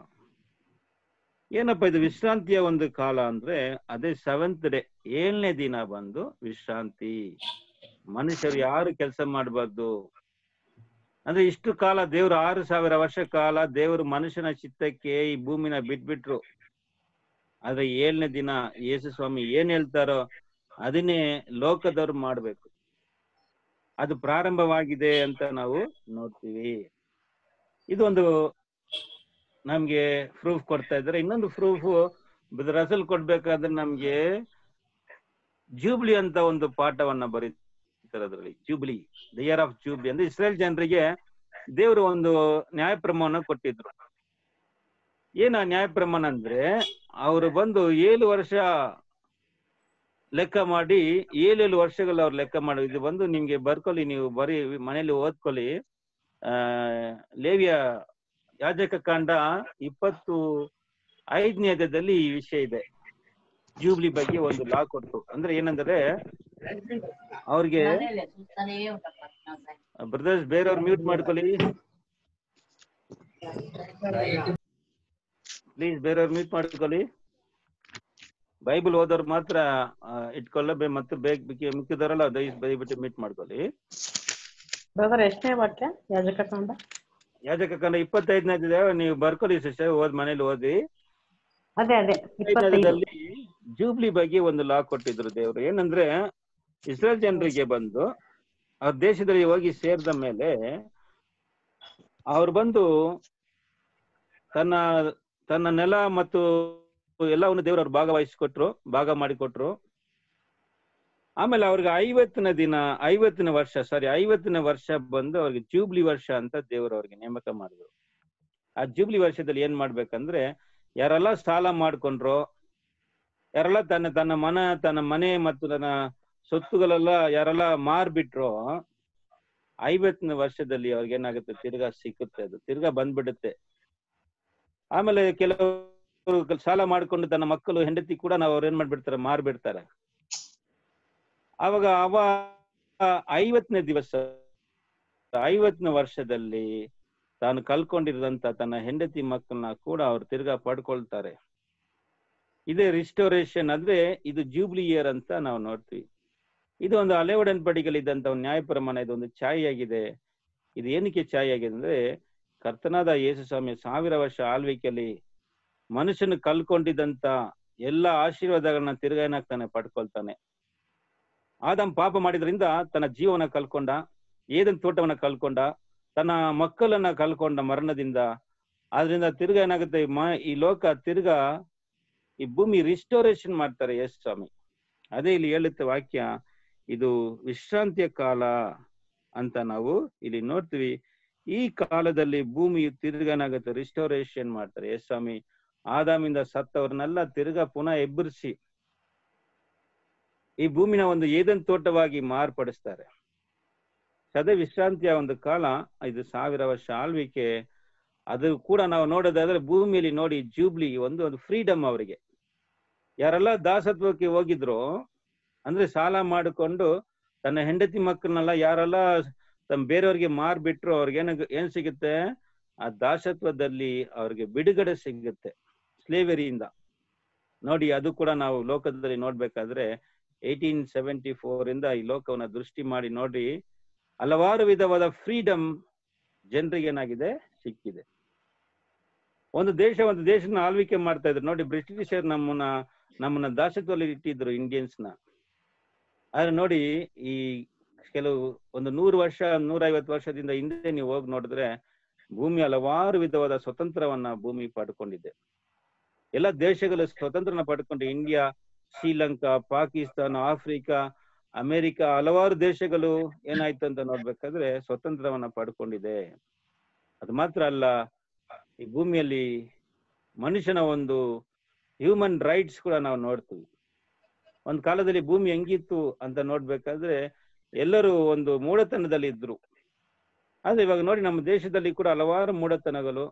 ಏನಪ್ಪ ಇದು ವಿಶ್ರಾಂತಿಯ ಒಂದು ಕಾಲ ಅಂದ್ರೆ ಅದೇ ಸೆವೆಂತ್ ಡೇ ಏಳನೇ ದಿನ ಬಂದು ವಿಶ್ರಾಂತಿ ಮನುಷ್ಯರು ಯಾರು ಕೆಲಸ ಮಾಡಬಾರ್ದು ಅಂದ್ರೆ ಇಷ್ಟು ಕಾಲ ದೇವರು ಆರು ಸಾವಿರ ವರ್ಷ ಕಾಲ ದೇವರು ಮನುಷ್ಯನ ಚಿತ್ತಕ್ಕೆ ಈ ಭೂಮಿನ ಬಿಟ್ಬಿಟ್ರು ಆದ್ರೆ ಏಳನೇ ದಿನ ಯೇಸು ಸ್ವಾಮಿ ಏನ್ ಹೇಳ್ತಾರೋ ಅದನ್ನೇ ಲೋಕದವ್ರು ಮಾಡ್ಬೇಕು ಅದು ಪ್ರಾರಂಭವಾಗಿದೆ ಅಂತ ನಾವು ನೋಡ್ತೀವಿ ಇದೊಂದು ನಮ್ಗೆ ಪ್ರೂಫ್ ಕೊಡ್ತಾ ಇದ್ದಾರೆ ಇನ್ನೊಂದು ಪ್ರೂಫ್ ರಸಲ್ ಕೊಡ್ಬೇಕಾದ್ರೆ ನಮ್ಗೆ ಜೂಬ್ಲಿ ಅಂತ ಒಂದು ಪಾಠವನ್ನ ಬರೀತಾರೆ ಅದರಲ್ಲಿ jubilee the year of jubilee ಅಂದ್ರೆ ಇಸ್ರೇಲ್ ಜನರಿಗೆ ದೇವರು ಒಂದು ನ್ಯಾಯ ಪ್ರಮಾಣ ಕೊಟ್ಟಿದ್ರು ಏನ ನ್ಯಾಯ ಪ್ರಮಾಣ ಅಂದ್ರೆ ಅವರು ಬಂದು ಏಳು ವರ್ಷ ಲೆಕ್ಕ ಮಾಡಿ ಏಳೇಳು ವರ್ಷಗಳು ಅವ್ರು ಲೆಕ್ಕ ಮಾಡಿ ಇದು ಬಂದು ನಿಮ್ಗೆ ಬರ್ಕೊಳ್ಳಿ ನೀವು ಬರೀ ಮನೇಲಿ ಓದ್ಕೊಳ್ಳಿ ಆ ಲೇವಿಯ ಯಾಜಕ ಕಾಂಡ ಇಪ್ಪತ್ತು ಐದನೇ ಅಧ್ಯಾಯದಲ್ಲಿ ಈ ವಿಷಯ ಇದೆ ಜೂಬ್ಲಿ ಬಗ್ಗೆ ಒಂದು ಲಾ ಕೊಟ್ಟು ಅಂದ್ರೆ ಏನಂದ್ರೆ ಅವ್ರಿಗೆ ಬ್ರದರ್ಸ್ ಬೇರೆಯವ್ರು ಮ್ಯೂಟ್ ಮಾಡ್ಕೊಳ್ಳಿ ಪ್ಲೀಸ್ ಬೇರೆಯವ್ರು ಮ್ಯೂಟ್ ಮಾಡ್ಕೊಳ್ಳಿ ಬೈಬಲ್ ಓದೋರು ಮಾತ್ರ ಆ, ಇಟ್ಕೊಳ್ಳಬೇ ಮತ್ತೆ ಬೇಗ ಮಿಕ್ಕಿದವರಲ್ಲ ದಯ ದಯವಿಟ್ಟು ಮೀಟ್ ಮಾಡ್ಕೊಳ್ಳಿ ಬ್ರದರ್ ಎಷ್ಟನೇ ವಾಕ್ಯ ಯಾಜಕ ಕಾಂಡ ಯಾಜಕ ಕಾಂಡ ಇಪ್ಪತ್ತೈದನೇ ಅಧ್ಯಾಯ ನೀವು ಬರ್ಕೊಳ್ಳಿ ಸಿಸ್ಟರ್ ಓದ್ ಮನೇಲಿ ಓದಿ ಅದೇ ಅದೇ ಇಪ್ಪತ್ತೈದು ಇಪ್ಪತ್ತೈದರಲ್ಲಿ ಜೂಬ್ಲಿ ಬಗ್ಗೆ ಒಂದು ಲಾ ಕೊಟ್ಟಿದ್ರು ದೇವರು ಏನಂದ್ರೆ ಇಸ್ರೇಲ್ ಜನರಿಗೆ ಬಂದು ಅವ್ರ ದೇಶದಲ್ಲಿ ಹೋಗಿ ಸೇರಿದ ಮೇಲೆ ಅವ್ರು ಬಂದು ತನ್ನ ತನ್ನ ನೆಲ ಮತ್ತು ಎಲ್ಲವನ್ನು ದೇವರು ಅವ್ರು ಭಾಗವಹಿಸಿಕೊಟ್ರು ಭಾಗ ಮಾಡಿಕೊಟ್ರು ಆಮೇಲೆ ಅವ್ರಿಗೆ ಐವತ್ತನೇ ದಿನ ಐವತ್ತನೇ ವರ್ಷ ಸಾರಿ ಐವತ್ತನೇ ವರ್ಷ ಬಂದು ಅವ್ರಿಗೆ ಜೂಬ್ಲಿ ವರ್ಷ ಅಂತ ದೇವರು ಅವ್ರಿಗೆ ನೇಮಕ ಮಾಡಿದ್ರು ಆ ಜೂಬ್ಲಿ ವರ್ಷದಲ್ಲಿ ಏನ್ ಮಾಡ್ಬೇಕಂದ್ರೆ ಯಾರೆಲ್ಲ ಸಾಲ ಮಾಡ್ಕೊಂಡ್ರೋ ಯಾರೆಲ್ಲ ತನ್ನ ತನ್ನ ಮನ ತನ್ನ ಮನೆ ಮತ್ತು ತನ್ನ ಸೊತ್ತುಗಳೆಲ್ಲ ಯಾರೆಲ್ಲ ಮಾರ್ಬಿಟ್ರೋ ಐವತ್ತನೇ ವರ್ಷದಲ್ಲಿ ಅವ್ರಿಗೆ ಏನಾಗುತ್ತೆ ತಿರ್ಗಾ ಸಿಕ್ಕುತ್ತೆ ಅದು ತಿರ್ಗಾ ಬಂದ್ಬಿಡುತ್ತೆ ಆಮೇಲೆ ಕೆಲವರು ಸಾಲ ಮಾಡ್ಕೊಂಡು ತನ್ನ ಮಕ್ಕಳು ಹೆಂಡತಿ ಕೂಡ ನಾವು ಅವ್ರು ಏನ್ ಮಾಡ್ಬಿಡ್ತಾರೆ ಮಾರ್ಬಿಡ್ತಾರೆ ಅವಾಗ ಅವ ಐವತ್ತನೇ ದಿವಸ ಐವತ್ತನೇ ವರ್ಷದಲ್ಲಿ ತಾನು ಕಲ್ಕೊಂಡಿರೋದಂತ ತನ್ನ ಹೆಂಡತಿ ಮಕ್ಕಳನ್ನ ಕೂಡ ಅವ್ರು ತಿರ್ಗಾ ಪಡ್ಕೊಳ್ತಾರೆ ಇದೇ ರಿಸ್ಟೋರೇಷನ್ ಅಂದ್ರೆ ಇದು ಜೂಬ್ಲಿ ಇಯರ್ ಅಂತ ನಾವು ನೋಡ್ತೀವಿ ಇದು ಒಂದು ಹಳೆ ಒಡನ್ಪಡಿಗಳಿದ್ದಂತ ಒಂದು ನ್ಯಾಯ ಪ್ರಮಾಣ ಇದೊಂದು ಛಾಯೆಯಾಗಿದೆ ಇದು ಏನಕ್ಕೆ ಛಾಯೆಯಾಗಿದೆ ಅಂದ್ರೆ ಕರ್ತನಾದ ಯೇಸು ಸ್ವಾಮಿ ಸಾವಿರ ವರ್ಷ ಆಳ್ವಿಕೆಯಲ್ಲಿ ಮನುಷ್ಯನು ಕಲ್ಕೊಂಡಿದ್ದಂತ ಎಲ್ಲ ಆಶೀರ್ವಾದಗಳನ್ನ ತಿರ್ಗಾ ಏನಾಗ್ತಾನೆ ಪಡ್ಕೊಳ್ತಾನೆ ಆದಮ್ ಪಾಪ ಮಾಡಿದ್ರಿಂದ ತನ್ನ ಜೀವನ ಕಲ್ಕೊಂಡ ಏದನ್ ತೋಟವನ್ನ ಕಲ್ಕೊಂಡ ತನ್ನ ಮಕ್ಕಳನ್ನ ಕಲ್ಕೊಂಡ ಮರಣದಿಂದ ಆದ್ರಿಂದ ತಿರ್ಗಾ ಏನಾಗುತ್ತೆ ಮ- ಈ ಲೋಕ ತಿರ್ಗಾ ಈ ಭೂಮಿ ರಿಸ್ಟೋರೇಷನ್ ಮಾಡ್ತಾರೆ ಯೇಸು ಸ್ವಾಮಿ ಅದೇ ಇಲ್ಲಿ ಹೇಳುತ್ತೆ ವಾಕ್ಯ ಇದು ವಿಶ್ರಾಂತಿಯ ಕಾಲ ಅಂತ ನಾವು ಇಲ್ಲಿ ನೋಡ್ತೀವಿ ಈ ಕಾಲದಲ್ಲಿ ಭೂಮಿಯು ತಿರ್ಗನಾಗುತ್ತೆ ರಿಸ್ಟೋರೇಷನ್ ಮಾಡ್ತಾರೆ ಯೇಸು ಸ್ವಾಮಿ ಆದಾಮಿಂದ ಸತ್ತವ್ರನ್ನೆಲ್ಲ ತಿರ್ಗಾ ಪುನಃ ಎಬ್ಬರಿಸಿ ಈ ಭೂಮಿನ ಒಂದು ಏದನ್ ತೋಟವಾಗಿ ಮಾರ್ಪಡಿಸ್ತಾರೆ ಅದೇ ವಿಶ್ರಾಂತಿಯ ಒಂದು ಕಾಲ ಇದು ಸಾವಿರ ವರ್ಷ ಆಳ್ವಿಕೆ ಅದು ಕೂಡ ನಾವು ನೋಡೋದಾದ್ರೆ ಭೂಮಿಯಲ್ಲಿ ನೋಡಿ ಜೂಬ್ಲಿ ಒಂದು ಒಂದು ಫ್ರೀಡಮ್ ಅವರಿಗೆ ಯಾರೆಲ್ಲ ದಾಸತ್ವಕ್ಕೆ ಹೋಗಿದ್ರು ಅಂದ್ರೆ ಸಾಲ ಮಾಡಿಕೊಂಡು ತನ್ನ ಹೆಂಡತಿ ಮಕ್ಕಳನ್ನೆಲ್ಲ ಯಾರೆಲ್ಲ ತಮ್ಮ ಬೇರೆಯವ್ರಿಗೆ ಮಾರ್ಬಿಟ್ರು ಅವ್ರಿಗೆ ಏನ ಏನ್ ಸಿಗುತ್ತೆ ಆ ದಾಸತ್ವದಲ್ಲಿ ಅವ್ರಿಗೆ ಬಿಡುಗಡೆ ಸಿಗುತ್ತೆ ಸ್ಲೇವರಿಯಿಂದ ನೋಡಿ ಅದು ಕೂಡ ನಾವು ಲೋಕದಲ್ಲಿ ನೋಡ್ಬೇಕಾದ್ರೆ ಏಯ್ಟೀನ್ ಸೆವೆಂಟಿ ಫೋರ್ ಇಂದ ಈ ಲೋಕವನ್ನ ದೃಷ್ಟಿ ಮಾಡಿ ನೋಡಿ ಹಲವಾರು ವಿಧವಾದ ಫ್ರೀಡಮ್ ಜನರಿಗೆ ಏನಾಗಿದೆ ಸಿಕ್ಕಿದೆ ಒಂದು ದೇಶ ಒಂದು ದೇಶನ ಆಳ್ವಿಕೆ ಮಾಡ್ತಾ ಇದ್ರು ನೋಡಿ ಬ್ರಿಟಿಷರ್ ನಮ್ಮನ್ನ ನಮ್ಮನ್ನ ದಾಸತ್ವದಲ್ಲಿ ಇಟ್ಟಿದ್ರು ಇಂಡಿಯನ್ಸ್ನ ಆದ್ರೆ ನೋಡಿ ಈ ಕೆಲವು ಒಂದು ನೂರು ವರ್ಷ ನೂರೈವತ್ತು ವರ್ಷದಿಂದ ಹಿಂದೆ ನೀವು ಹೋಗಿ ನೋಡಿದ್ರೆ ಭೂಮಿ ಹಲವಾರು ವಿಧವಾದ ಸ್ವತಂತ್ರವನ್ನ ಭೂಮಿ ಪಡ್ಕೊಂಡಿದೆ ಎಲ್ಲ ದೇಶಗಳು ಸ್ವತಂತ್ರನ ಪಡ್ಕೊಂಡು India Sri Lanka Pakistan Africa America ಹಲವಾರು ದೇಶಗಳು ಏನಾಯ್ತು ಅಂತ ನೋಡ್ಬೇಕಾದ್ರೆ ಸ್ವತಂತ್ರವನ್ನ ಪಡ್ಕೊಂಡಿದೆ ಅದು ಮಾತ್ರ ಅಲ್ಲ ಈ ಭೂಮಿಯಲ್ಲಿ ಮನುಷ್ಯನ ಒಂದು ಹ್ಯೂಮನ್ ರೈಟ್ಸ್ ಕೂಡ ನಾವು ನೋಡ್ತೀವಿ ಒಂದ್ ಕಾಲದಲ್ಲಿ ಭೂಮಿ ಹೆಂಗಿತ್ತು ಅಂತ ನೋಡ್ಬೇಕಾದ್ರೆ ಎಲ್ಲರೂ ಒಂದು ಮೂಢತನದಲ್ಲಿ ಇದ್ರು ಆದ್ರೆ ಇವಾಗ ನೋಡಿ ನಮ್ಮ ದೇಶದಲ್ಲಿ ಕೂಡ ಹಲವಾರು ಮೂಢತನಗಳು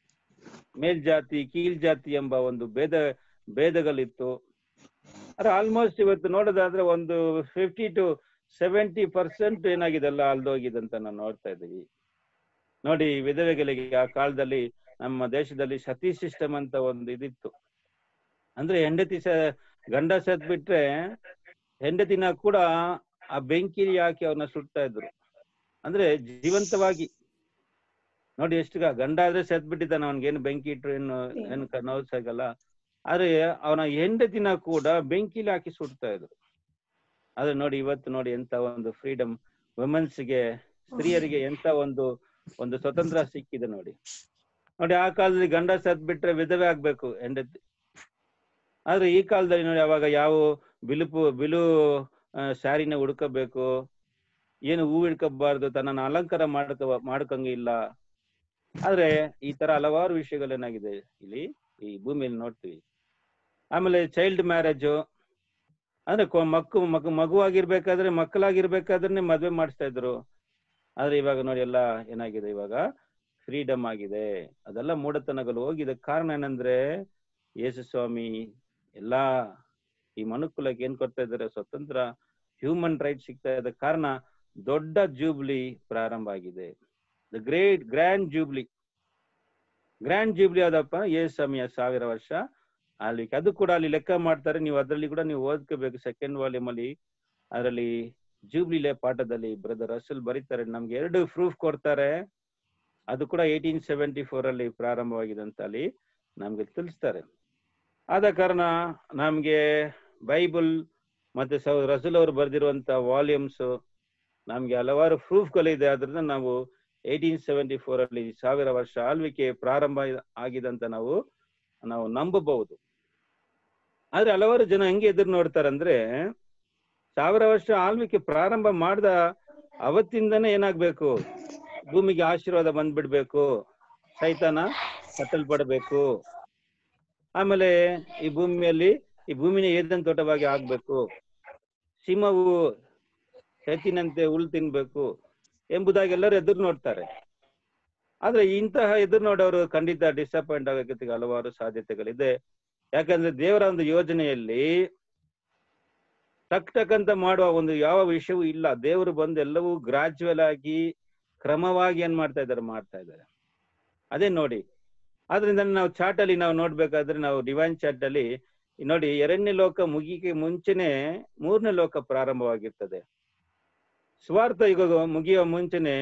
ಮೇಲ್ಜಾತಿ ಕೀಳ್ ಜಾತಿ ಎಂಬ ಒಂದು ಭೇದ ಭೇದಗಳಿತ್ತು ಆದ್ರೆ ಆಲ್ಮೋಸ್ಟ್ ಇವತ್ತು ನೋಡೋದಾದ್ರೆ ಒಂದು ಫಿಫ್ಟಿ ಟು ಸೆವೆಂಟಿ ಪರ್ಸೆಂಟ್ ಏನಾಗಿದೆ ಎಲ್ಲ ಅಲ್ದೋಗಿದೆ ಅಂತ ನಾವು ನೋಡ್ತಾ ಇದೀವಿ ನೋಡಿ ವಿಧವೆಗಳಿಗೆ ಆ ಕಾಲದಲ್ಲಿ ನಮ್ಮ ದೇಶದಲ್ಲಿ ಸತಿ ಸಿಸ್ಟಮ್ ಅಂತ ಒಂದು ಇದಿತ್ತು ಅಂದ್ರೆ ಹೆಂಡತಿ ಸ ಗಂಡ ಸತ್ ಬಿಟ್ರೆ ಹೆಂಡತಿನ ಕೂಡ ಆ ಬೆಂಕಿ ಹಾಕಿ ಅವ್ರನ್ನ ಸುಡ್ತಾ ಇದ್ರು ಅಂದ್ರೆ ಜೀವಂತವಾಗಿ ನೋಡಿ ಎಷ್ಟು ಗ- ಗಂಡ ಆದ್ರೆ ಸತ್ ಬಿಟ್ಟಿದ್ದಾನೆ ಅವ್ನಿಗೇನು ಬೆಂಕಿ ಇಟ್ರು ಏನು ಏನು ಕ- ನೋವು ಸಿಗಲ್ಲ ಆದ್ರೆ ಅವನ ಹೆಂಡತಿನ ಕೂಡ ಬೆಂಕಿಲಿ ಹಾಕಿ ಸುಡ್ತಾ ಇದ್ರು ಆದ್ರೆ ನೋಡಿ ಇವತ್ತು ನೋಡಿ ಎಂತ ಒಂದು ಫ್ರೀಡಮ್ ವುಮೆನ್ಸ್ಗೆ ಸ್ತ್ರೀಯರಿಗೆ ಎಂತ ಒಂದು ಒಂದು ಸ್ವತಂತ್ರ ಸಿಕ್ಕಿದೆ ನೋಡಿ ನೋಡಿ ಆ ಕಾಲದಲ್ಲಿ ಗಂಡ ಸತ್ ಬಿಟ್ರೆ ವಿಧವೆ ಆಗ್ಬೇಕು ಹೆಂಡತಿ ಆದ್ರೆ ಈ ಕಾಲದಲ್ಲಿ ನೋಡಿ ಅವಾಗ ಯಾವ ಬಿಳುಪು ಬಿಳು ಆ, ಸ್ಯಾರಿನ ಹುಡ್ಕೋಬೇಕು ಏನು ಹೂ ಹಿಡ್ಕೋಬಾರ್ದು ತನ್ನನ್ನು ಅಲಂಕಾರ ಮಾಡ್ಕೊ ಮಾಡ್ಕಂಗಿಲ್ಲ ಆದ್ರೆ ಈ ತರ ಹಲವಾರು ವಿಷಯಗಳೇನಾಗಿದೆ ಇಲ್ಲಿ ಈ ಭೂಮಿಯಲ್ಲಿ ನೋಡ್ತೀವಿ ಆಮೇಲೆ ಚೈಲ್ಡ್ ಮ್ಯಾರೇಜು ಅಂದ್ರೆ ಕೊ- ಮಕ್ಕು ಮಗು ಮಗುವಾಗಿರ್ಬೇಕಾದ್ರೆ ಮಕ್ಕಳಾಗಿರ್ಬೇಕಾದ್ರೆ ಮದ್ವೆ ಮಾಡಿಸ್ತಾ ಇದ್ರು ಆದ್ರೆ ಇವಾಗ ನೋಡಿ ಎಲ್ಲ ಏನಾಗಿದೆ ಇವಾಗ ಫ್ರೀಡಮ್ ಆಗಿದೆ ಅದೆಲ್ಲ ಮೂಢತನಗಳು ಹೋಗಿದೆ ಕಾರಣ ಏನಂದ್ರೆ ಯೇಸು ಸ್ವಾಮಿ ಎಲ್ಲಾ ಈ ಮನುಕುಲಕ್ಕೆ ಏನ್ ಕೊಡ್ತಾ ಇದ್ದಾರೆ ಸ್ವತಂತ್ರ ಹ್ಯೂಮನ್ ರೈಟ್ ಸಿಗ್ತಾ ಇದೆ ಕಾರಣ ದೊಡ್ಡ ಜೂಬ್ಲಿ ಪ್ರಾರಂಭ ಆಗಿದೆ the great grand jubilee grand jubilee ಯಾವ್ದಪ್ಪ ಯೇಸು ಸ್ವಾಮಿಯ ಸಾವಿರ ವರ್ಷ ಆಳ್ವಿಕೆ ಅದು ಕೂಡ ಅಲ್ಲಿ ಲೆಕ್ಕ ಮಾಡ್ತಾರೆ ನೀವು ಅದರಲ್ಲಿ ಕೂಡ ನೀವು ಓದ್ಕೋಬೇಕು ಸೆಕೆಂಡ್ ವಾಲ್ಯೂಮ್ ಅಲ್ಲಿ ಅದರಲ್ಲಿ ಜೂಬ್ಲಿಲೆ ಪಾಠದಲ್ಲಿ ಬ್ರದರ್ ಅಸಲ್ ಬರೀತಾರೆ ನಮ್ಗೆ ಎರಡು ಪ್ರೂಫ್ ಕೊಡ್ತಾರೆ ಅದು ಕೂಡ ಏಯ್ಟೀನ್ ಸೆವೆಂಟಿ ಫೋರ್ ಅಲ್ಲಿ ಪ್ರಾರಂಭವಾಗಿದೆ ಅಂತ ಅಲ್ಲಿ ನಮ್ಗೆ ತಿಳಿಸ್ತಾರೆ ಆದ ಕಾರಣ ನಮ್ಗೆ ಬೈಬಲ್ ಮತ್ತೆ ಸೌ ರಸೂಲ್ ಅವರು ಬರೆದಿರುವಂತ ವಾಲ್ಯೂಮ್ಸ್ ನಮ್ಗೆ ಹಲವಾರು ಪ್ರೂಫ್ಗಳಿದೆ ಅದರಿಂದ ನಾವು ಏಯ್ಟೀನ್ ಸೆವೆಂಟಿ ಫೋರ್ ಅಲ್ಲಿ ಸಾವಿರ ವರ್ಷ ಆಳ್ವಿಕೆ ಪ್ರಾರಂಭ ಆಗಿದೆ ಅಂತ ನಾವು ನಾವು ನಂಬಬಹುದು ಆದ್ರೆ ಹಲವಾರು ಜನ ಹೆಂಗೆ ಎದುರು ನೋಡ್ತಾರಂದ್ರೆ ಸಾವಿರ ವರ್ಷ ಆಳ್ವಿಕೆ ಪ್ರಾರಂಭ ಮಾಡ್ದ ಅವತ್ತಿಂದನೇ ಏನಾಗ್ಬೇಕು ಭೂಮಿಗೆ ಆಶೀರ್ವಾದ ಬಂದ್ಬಿಡ್ಬೇಕು ಸೈತಾನ ಕಟ್ಟಲ್ಪಡಬೇಕು ಆಮೇಲೆ ಈ ಭೂಮಿಯಲ್ಲಿ ಈ ಭೂಮಿನ ಏದನ್ ತೋಟವಾಗಿ ಆಗ್ಬೇಕು ಸಿಂಹವು ಹೆಚ್ಚಿನಂತೆ ಹುಲ್ ತಿನ್ಬೇಕು ಎಂಬುದಾಗಿ ಎಲ್ಲರೂ ಎದುರು ನೋಡ್ತಾರೆ ಆದ್ರೆ ಇಂತಹ ಎದುರು ನೋಡೋರು ಖಂಡಿತ ಡಿಸಪಾಯಿಂಟ್ ಆಗೋಕ್ಕೆ ಹಲವಾರು ಸಾಧ್ಯತೆಗಳಿದೆ ಯಾಕಂದ್ರೆ ದೇವರ ಒಂದು ಯೋಜನೆಯಲ್ಲಿ ಟಕ್ ಟಕ್ ಅಂತ ಮಾಡುವ ಒಂದು ಯಾವ ವಿಷಯವೂ ಇಲ್ಲ ದೇವರು ಬಂದು ಎಲ್ಲವೂ ಗ್ರಾಜುವಲ್ ಆಗಿ ಕ್ರಮವಾಗಿ ಏನ್ ಮಾಡ್ತಾ ಇದ್ದಾರೆ ಮಾಡ್ತಾ ಇದ್ದಾರೆ ಅದೇ ನೋಡಿ ಆದ್ರಿಂದ ನಾವು ಚಾರ್ಟ್ ಅಲ್ಲಿ ನಾವು ನೋಡ್ಬೇಕಾದ್ರೆ ನಾವು ಡಿವೈನ್ ಚಾರ್ಟ್ ಅಲ್ಲಿ ನೋಡಿ ಎರಡನೇ ಲೋಕ ಮುಗಿಗೆ ಮುಂಚೆನೆ ಮೂರನೇ ಲೋಕ ಪ್ರಾರಂಭವಾಗಿರ್ತದೆ ಸ್ವಾರ್ಥ ಯುಗ ಮುಗಿಯುವ ಮುಂಚೆನೆ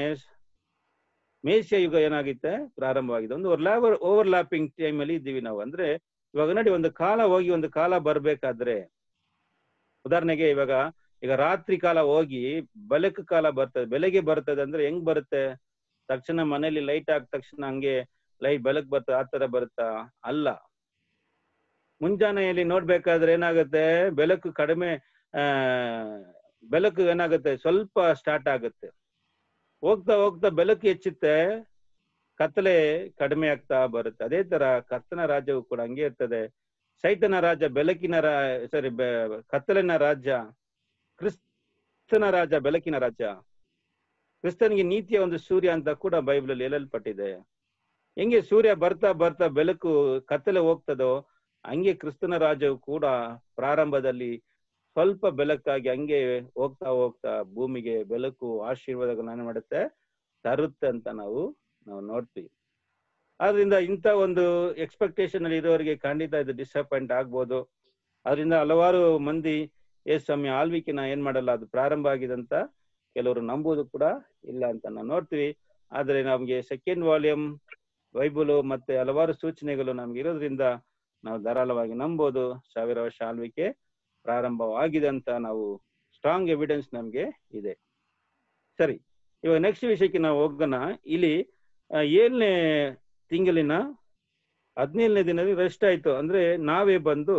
ಮೇಷ್ಯ ಯುಗ ಏನಾಗುತ್ತೆ ಪ್ರಾರಂಭವಾಗಿದೆ ಒಂದು ಓವರ್ಲಾಪರ್ ಓವರ್ಲ್ಯಾಪಿಂಗ್ ಟೈಮ್ ಅಲ್ಲಿ ಇದ್ದೀವಿ ನಾವು ಅಂದ್ರೆ ಇವಾಗ ನೋಡಿ ಒಂದು ಕಾಲ ಹೋಗಿ ಒಂದು ಕಾಲ ಬರ್ಬೇಕಾದ್ರೆ ಉದಾಹರಣೆಗೆ ಇವಾಗ ಈಗ ರಾತ್ರಿ ಕಾಲ ಹೋಗಿ ಬೆಳಕು ಕಾಲ ಬರ್ತದೆ ಬೆಳಗ್ಗೆ ಬರ್ತದೆ ಅಂದ್ರೆ ಹೆಂಗ್ ಬರುತ್ತೆ ತಕ್ಷಣ ಮನೇಲಿ ಲೈಟ್ ಆದ ತಕ್ಷಣ ಹಂಗೆ ಲೈಟ್ ಬೆಳಕು ಬರ್ತದೆ ಆ ತರ ಬರುತ್ತಾ ಅಲ್ಲ ಮುಂಜಾನೆಯಲ್ಲಿ ನೋಡ್ಬೇಕಾದ್ರೆ ಏನಾಗುತ್ತೆ ಬೆಳಕು ಕಡಿಮೆ ಆ ಬೆಳಕು ಏನಾಗುತ್ತೆ ಸ್ವಲ್ಪ ಸ್ಟಾರ್ಟ್ ಆಗುತ್ತೆ ಹೋಗ್ತಾ ಹೋಗ್ತಾ ಬೆಳಕು ಹೆಚ್ಚುತ್ತೆ ಕತ್ತಲೆ ಕಡಿಮೆ ಆಗ್ತಾ ಬರುತ್ತೆ ಅದೇ ತರ ಕರ್ತನ ರಾಜ್ಯವು ಕೂಡ ಹಂಗೆ ಇರ್ತದೆ ಸೈತನ ರಾಜ್ಯ ಬೆಳಕಿನ ರಾ ಸಾರಿ ಕತ್ತಲಿನ ರಾಜ್ಯ ಕ್ರಿಸ್ತನ ರಾಜ್ಯ ಬೆಳಕಿನ ರಾಜ್ಯ ಕ್ರಿಸ್ತನಿಗೆ ನೀತಿಯ ಒಂದು ಸೂರ್ಯ ಅಂತ ಕೂಡ ಬೈಬಲ್ ಅಲ್ಲಿ ಹೇಳಲ್ಪಟ್ಟಿದೆ ಹೆಂಗೆ ಸೂರ್ಯ ಬರ್ತಾ ಬರ್ತಾ ಬೆಳಕು ಕತ್ತಲೆ ಹೋಗ್ತದೋ ಹಂಗೆ ಕ್ರಿಸ್ತನ ರಾಜ್ಯವು ಕೂಡ ಪ್ರಾರಂಭದಲ್ಲಿ ಸ್ವಲ್ಪ ಬೆಳಕಾಗಿ ಹಂಗೆ ಹೋಗ್ತಾ ಹೋಗ್ತಾ ಭೂಮಿಗೆ ಬೆಳಕು ಆಶೀರ್ವಾದಗಳನ್ನ ಮಾಡುತ್ತೆ ತರುತ್ತೆ ಅಂತ ನಾವು ನಾವು ನೋಡ್ತೀವಿ ಆದ್ರಿಂದ ಇಂಥ ಒಂದು ಎಕ್ಸ್ಪೆಕ್ಟೇಷನ್ ಅಲ್ಲಿ ಇರೋರಿಗೆ ಖಂಡಿತ ಇದು ಡಿಸಪಾಯಿಂಟ್ ಆಗ್ಬೋದು ಅದರಿಂದ ಹಲವಾರು ಮಂದಿ ಏ ಸ್ವಾಮಿ ಆಳ್ವಿಕೆನ ಏನ್ ಮಾಡಲ್ಲ ಅದು ಪ್ರಾರಂಭ ಆಗಿದೆ ಅಂತ ಕೆಲವರು ನಂಬುವುದು ಕೂಡ ಇಲ್ಲ ಅಂತ ನಾವು ನೋಡ್ತೀವಿ ಆದ್ರೆ ನಮ್ಗೆ ಸೆಕೆಂಡ್ ವಾಲ್ಯೂಮ್ ಬೈಬಲು ಮತ್ತೆ ಹಲವಾರು ಸೂಚನೆಗಳು ನಮ್ಗೆ ಇರೋದ್ರಿಂದ ನಾವು ಧಾರಾಳವಾಗಿ ನಂಬೋದು ಸಾವಿರ ವರ್ಷ ಆಳ್ವಿಕೆ ಪ್ರಾರಂಭವಾಗಿದೆ ಅಂತ ನಾವು ಸ್ಟ್ರಾಂಗ್ ಎವಿಡೆನ್ಸ್ ನಮ್ಗೆ ಇದೆ ಸರಿ ಇವಾಗ ನೆಕ್ಸ್ಟ್ ವಿಷಯಕ್ಕೆ ನಾವು ಹೋಗೋಣ ಇಲ್ಲಿ ಆ, ಏಳನೇ ತಿಂಗಳಿನ ಹದಿನೇಳನೇ ದಿನದಲ್ಲಿ ರೆಸ್ಟ್ ಆಯ್ತು ಅಂದ್ರೆ ನಾವೇ ಬಂದು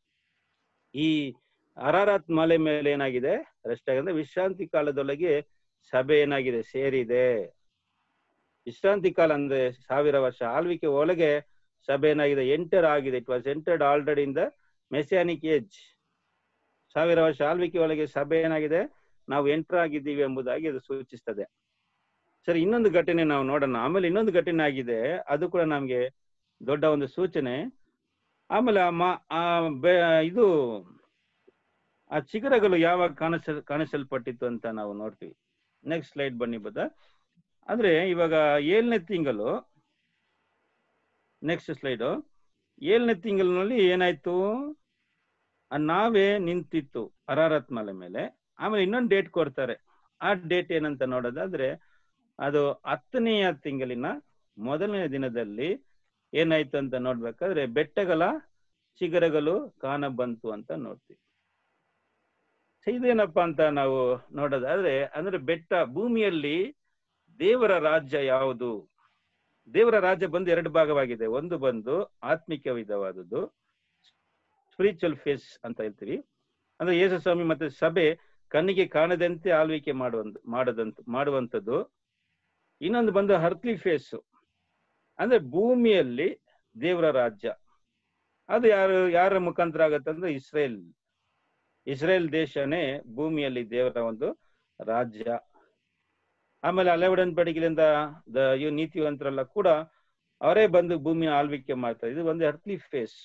ಈ ಅರಾರತ್ ಮಲೆ ಮೇಲೆ ಏನಾಗಿದೆ ರೆಸ್ಟ್ ಆಗಿದೆ ಅಂದ್ರೆ ವಿಶ್ರಾಂತಿ ಕಾಲದೊಳಗೆ ಸಭೆ ಏನಾಗಿದೆ ಸೇರಿದೆ ವಿಶ್ರಾಂತಿ ಕಾಲ ಅಂದ್ರೆ ಸಾವಿರ ವರ್ಷ ಆಳ್ವಿಕೆ ಒಳಗೆ ಸಭೆ ಏನಾಗಿದೆ ಎಂಟರ್ ಆಗಿದೆ it was entered already in the messianic age ಸಾವಿರ ವರ್ಷ ಆಳ್ವಿಕೆ ಒಳಗೆ ಸಭೆ ಏನಾಗಿದೆ ನಾವು ಎಂಟರ್ ಆಗಿದ್ದೀವಿ ಎಂಬುದಾಗಿ ಅದು ಸೂಚಿಸ್ತದೆ ಸರಿ ಇನ್ನೊಂದು ಘಟನೆ ನಾವು ನೋಡೋಣ ಆಮೇಲೆ ಇನ್ನೊಂದು ಘಟನೆ ಆಗಿದೆ ಅದು ಕೂಡ ನಮ್ಗೆ ದೊಡ್ಡ ಒಂದು ಸೂಚನೆ ಆಮೇಲೆ ಆ ಮ- ಆ ಬೆ- ಇದು ಆ ಚಿಗುರಗಳು ಯಾವಾಗ ಕಾಣಿಸ ಕಾಣಿಸಲ್ಪಟ್ಟಿತ್ತು ಅಂತ ನಾವು ನೋಡ್ತೀವಿ ನೆಕ್ಸ್ಟ್ ಸ್ಲೈಡ್ ಬನ್ನಿ ಬದ ಅಂದ್ರೆ ಇವಾಗ ಏಳನೇ ತಿಂಗಳು ನೆಕ್ಸ್ಟ್ ಸ್ಲೈಡು ಏಳನೇ ತಿಂಗಳಿನಲ್ಲಿ ಏನಾಯ್ತು ಆ ನಾವೇ ನಿಂತಿತ್ತು ಅರಾರತ್ ಮಲೆ ಮೇಲೆ ಆಮೇಲೆ ಇನ್ನೊಂದು ಡೇಟ್ ಕೊಡ್ತಾರೆ ಆ ಡೇಟ್ ಏನಂತ ನೋಡೋದಾದ್ರೆ ಅದು ಹತ್ತನೆಯ ತಿಂಗಳಿನ ಮೊದಲನೇ ದಿನದಲ್ಲಿ ಏನಾಯ್ತು ಅಂತ ನೋಡ್ಬೇಕಾದ್ರೆ ಬೆಟ್ಟಗಳ ಚಿಗುರಗಳು ಕಾಣ ಬಂತು ಅಂತ ನೋಡ್ತೀವಿ ಸೊ ಇದೇನಪ್ಪ ಅಂತ ನಾವು ನೋಡೋದಾದ್ರೆ ಅಂದ್ರೆ ಬೆಟ್ಟ ಭೂಮಿಯಲ್ಲಿ ದೇವರ ರಾಜ್ಯ ಯಾವುದು ದೇವರ ರಾಜ್ಯ ಬಂದು ಎರಡು ಭಾಗವಾಗಿದೆ ಒಂದು ಬಂದು ಆತ್ಮಿಕ ವಿಧವಾದದ್ದು ಸ್ಪಿರಿಚುವಲ್ ಫೇಸ್ ಅಂತ ಹೇಳ್ತೀವಿ ಅಂದ್ರೆ ಯೇಸು ಸ್ವಾಮಿ ಮತ್ತೆ ಸಭೆ ಕಣ್ಣಿಗೆ ಕಾಣದಂತೆ ಆಳ್ವಿಕೆ ಮಾಡುವಂತ ಮಾಡದಂತ ಮಾಡುವಂಥದ್ದು ಇನ್ನೊಂದು ಬಂದು ಹರ್ತ್ಲಿ ಫೇಸ್ ಅಂದ್ರೆ ಭೂಮಿಯಲ್ಲಿ ದೇವರ ರಾಜ್ಯ ಅದು ಯಾರು ಯಾರ ಮುಖಾಂತರ ಆಗತ್ತೆ ಅಂದ್ರೆ ಇಸ್ರೇಲ್ ಇಸ್ರೇಲ್ ದೇಶನೇ ಭೂಮಿಯಲ್ಲಿ ದೇವರ ಒಂದು ರಾಜ್ಯ ಆಮೇಲೆ ಅಲೆವಡನ್ಪಡಿಗಳಿಂದ ದ ಇವ್ ನೀತಿವಂತರೆಲ್ಲ ಕೂಡ ಅವರೇ ಬಂದು ಭೂಮಿಯ ಆಳ್ವಿಕೆ ಮಾಡ್ತಾರೆ ಇದು ಒಂದು ಹರ್ತ್ಲಿ ಫೇಸ್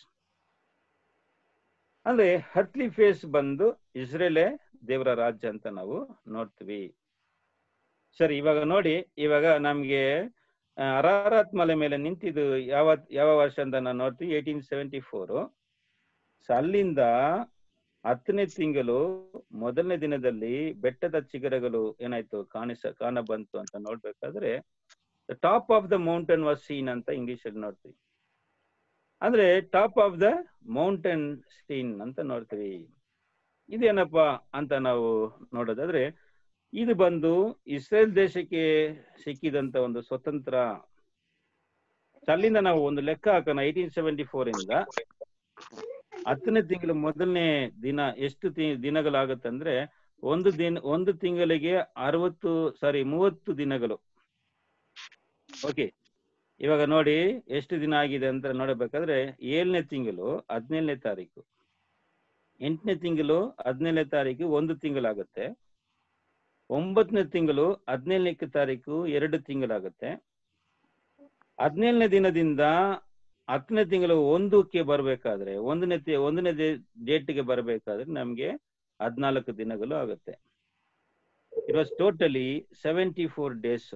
ಅಂದ್ರೆ ಹರ್ತ್ಲಿ ಫೇಸ್ ಬಂದು ಇಸ್ರೇಲೇ ದೇವರ ರಾಜ್ಯ ಅಂತ ನಾವು ನೋಡ್ತೀವಿ ಸರಿ ಇವಾಗ ನೋಡಿ ಇವಾಗ ನಮ್ಗೆ ಆ, ಅರಾರತ್ ಮಲೆ ಮೇಲೆ ನಿಂತಿದ್ದು ಯಾವ ಯಾವ ವರ್ಷ ಅಂತ ನಾವು ನೋಡ್ತೀವಿ ಏಯ್ಟೀನ್ ಸೆವೆಂಟಿ ಫೋರ್ ಸೊ ಅಲ್ಲಿಂದ ಹತ್ತನೇ ತಿಂಗಳು ಮೊದಲನೇ ದಿನದಲ್ಲಿ ಬೆಟ್ಟದ ಚಿಗುರಗಳು ಏನಾಯ್ತು ಕಾಣಿಸ ಕಾಣ ಬಂತು ಅಂತ ನೋಡ್ಬೇಕಾದ್ರೆ top of the mountain was seen ಅಂತ ಇಂಗ್ಲಿಷ್ ಅಲ್ಲಿ ನೋಡ್ತೀವಿ ಅಂದ್ರೆ top of the mountain seen ಅಂತ ನೋಡ್ತೀವಿ ಇದೇನಪ್ಪಾ ಅಂತ ನಾವು ನೋಡೋದಾದ್ರೆ ಇದು ಬಂದು ಇಸ್ರೇಲ್ ದೇಶಕ್ಕೆ ಸಿಕ್ಕಿದಂತ ಒಂದು ಸ್ವತಂತ್ರ ಅಲ್ಲಿಂದ ನಾವು ಒಂದು ಲೆಕ್ಕ ಹಾಕೋಣ ಏಯ್ಟೀನ್ ಸೆವೆಂಟಿ ಫೋರ್ ಇಂದ ಹತ್ತನೇ ತಿಂಗಳು ಮೊದಲನೇ ದಿನ ಎಷ್ಟು ತಿ- ದಿನಗಳಾಗುತ್ತಂದ್ರೆ ಒಂದು ದಿನ ಒಂದು ತಿಂಗಳಿಗೆ ಅರವತ್ತು ಸಾರಿ ಮೂವತ್ತು ದಿನಗಳು ಓಕೆ ಇವಾಗ ನೋಡಿ ಎಷ್ಟು ದಿನ ಆಗಿದೆ ಅಂತ ನೋಡಬೇಕಾದ್ರೆ ಏಳನೇ ತಿಂಗಳು ಹದಿನೇಳನೇ ತಾರೀಕು ಎಂಟನೇ ತಿಂಗಳು ಹದಿನೇಳನೇ ತಾರೀಕು ಒಂದು ತಿಂಗಳಾಗುತ್ತೆ ಒಂಬತ್ತನೇ ತಿಂಗಳು ಹದಿನೇಳನೇ ತಾರೀಕು ಎರಡು ತಿಂಗಳಾಗುತ್ತೆ ಹದಿನೇಳನೇ ದಿನದಿಂದ ಹತ್ತನೇ ತಿಂಗಳು ಒಂದಕ್ಕೆ ಬರ್ಬೇಕಾದ್ರೆ ಒಂದನೇ ತಿ- ಒಂದನೇ ಡೇಟ್ಗೆ ಬರ್ಬೇಕಾದ್ರೆ ನಮ್ಗೆ ಹದಿನಾಲ್ಕು ದಿನಗಳು ಆಗುತ್ತೆ it was totally seventy four days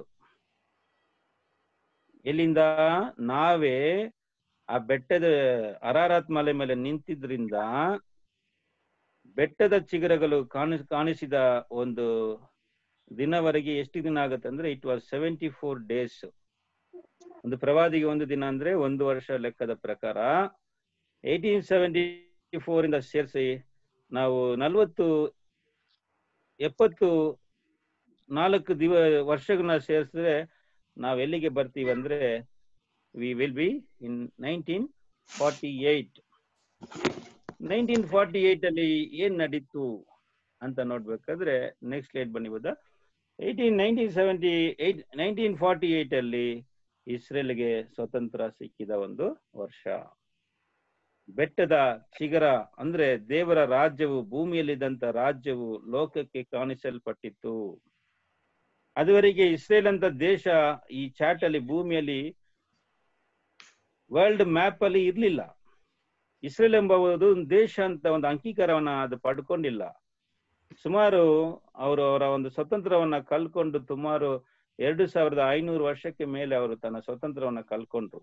ಇಲ್ಲಿಂದ ನಾವೇ ಆ ಬೆಟ್ಟದ ಅರಾರತ್ ಮಲೆ ಮೇಲೆ ನಿಂತಿದ್ರಿಂದ ಬೆಟ್ಟದ ಚಿಗುರಗಳು ಕಾಣಿಸ್ ಕಾಣಿಸಿದ ಒಂದು ದಿನವರೆಗೆ ಎಷ್ಟು ದಿನ ಆಗುತ್ತೆ ಅಂದ್ರೆ it was seventy four days ಒಂದು ಪ್ರವಾದಿಗೆ ಒಂದು ದಿನ ಅಂದ್ರೆ ಒಂದು ವರ್ಷ ಲೆಕ್ಕದ ಪ್ರಕಾರ ಏಯ್ಟೀನ್ ಸೆವೆಂಟಿ ಫೋರ್ ಇಂದ ಸೇರಿಸಿ ನಾವು ನಲ್ವತ್ತು ಎಪ್ಪತ್ತು ನಾಲ್ಕು ದಿವ ವರ್ಷಗಳನ್ನ ಸೇರಿಸಿದ್ರೆ ನಾವ್ ಎಲ್ಲಿಗೆ ಬರ್ತೀವಿ ಅಂದ್ರೆ we will be in nineteen forty eight nineteen forty eight ಅಲ್ಲಿ ಏನ್ ನಡೀತು ಅಂತ ನೋಡ್ಬೇಕಾದ್ರೆ ನೆಕ್ಸ್ಟ್ ಸ್ಲೈಡ್ ಬನ್ನಿ ಬೋದಾ eighteen nineteen seventy eight nineteen forty eight ಅಲ್ಲಿ ಇಸ್ರೇಲ್ಗೆ ಸ್ವತಂತ್ರ ಸಿಕ್ಕಿದ ಒಂದು ವರ್ಷ ಬೆಟ್ಟದ ಚಿಗರ ಅಂದ್ರೆ ದೇವರ ರಾಜ್ಯವು ಭೂಮಿಯಲ್ಲಿದ್ದಂತ ರಾಜ್ಯವು ಲೋಕಕ್ಕೆ ಕಾಣಿಸಲ್ಪಟ್ಟಿತ್ತು ಅದುವರೆಗೆ ಇಸ್ರೇಲ್ ಅಂತ ದೇಶ ಈ ಚಾಟ್ ಅಲ್ಲಿ ಭೂಮಿಯಲ್ಲಿ ವರ್ಲ್ಡ್ ಮ್ಯಾಪ್ ಅಲ್ಲಿ ಇರ್ಲಿಲ್ಲ ಇಸ್ರೇಲ್ ಎಂಬುದು ಒಂದು ದೇಶ ಅಂತ ಒಂದು ಅಂಗೀಕಾರವನ್ನ ಅದು ಪಡ್ಕೊಂಡಿಲ್ಲ ಸುಮಾರು ಅವರು ಅವರ ಒಂದು ಸ್ವತಂತ್ರವನ್ನ ಕಳ್ಕೊಂಡು ಸುಮಾರು ಎರಡು ಸಾವಿರದ ಐನೂರು ವರ್ಷಕ್ಕೆ ಮೇಲೆ ಅವರು ತನ್ನ ಸ್ವತಂತ್ರವನ್ನ ಕಳ್ಕೊಂಡ್ರು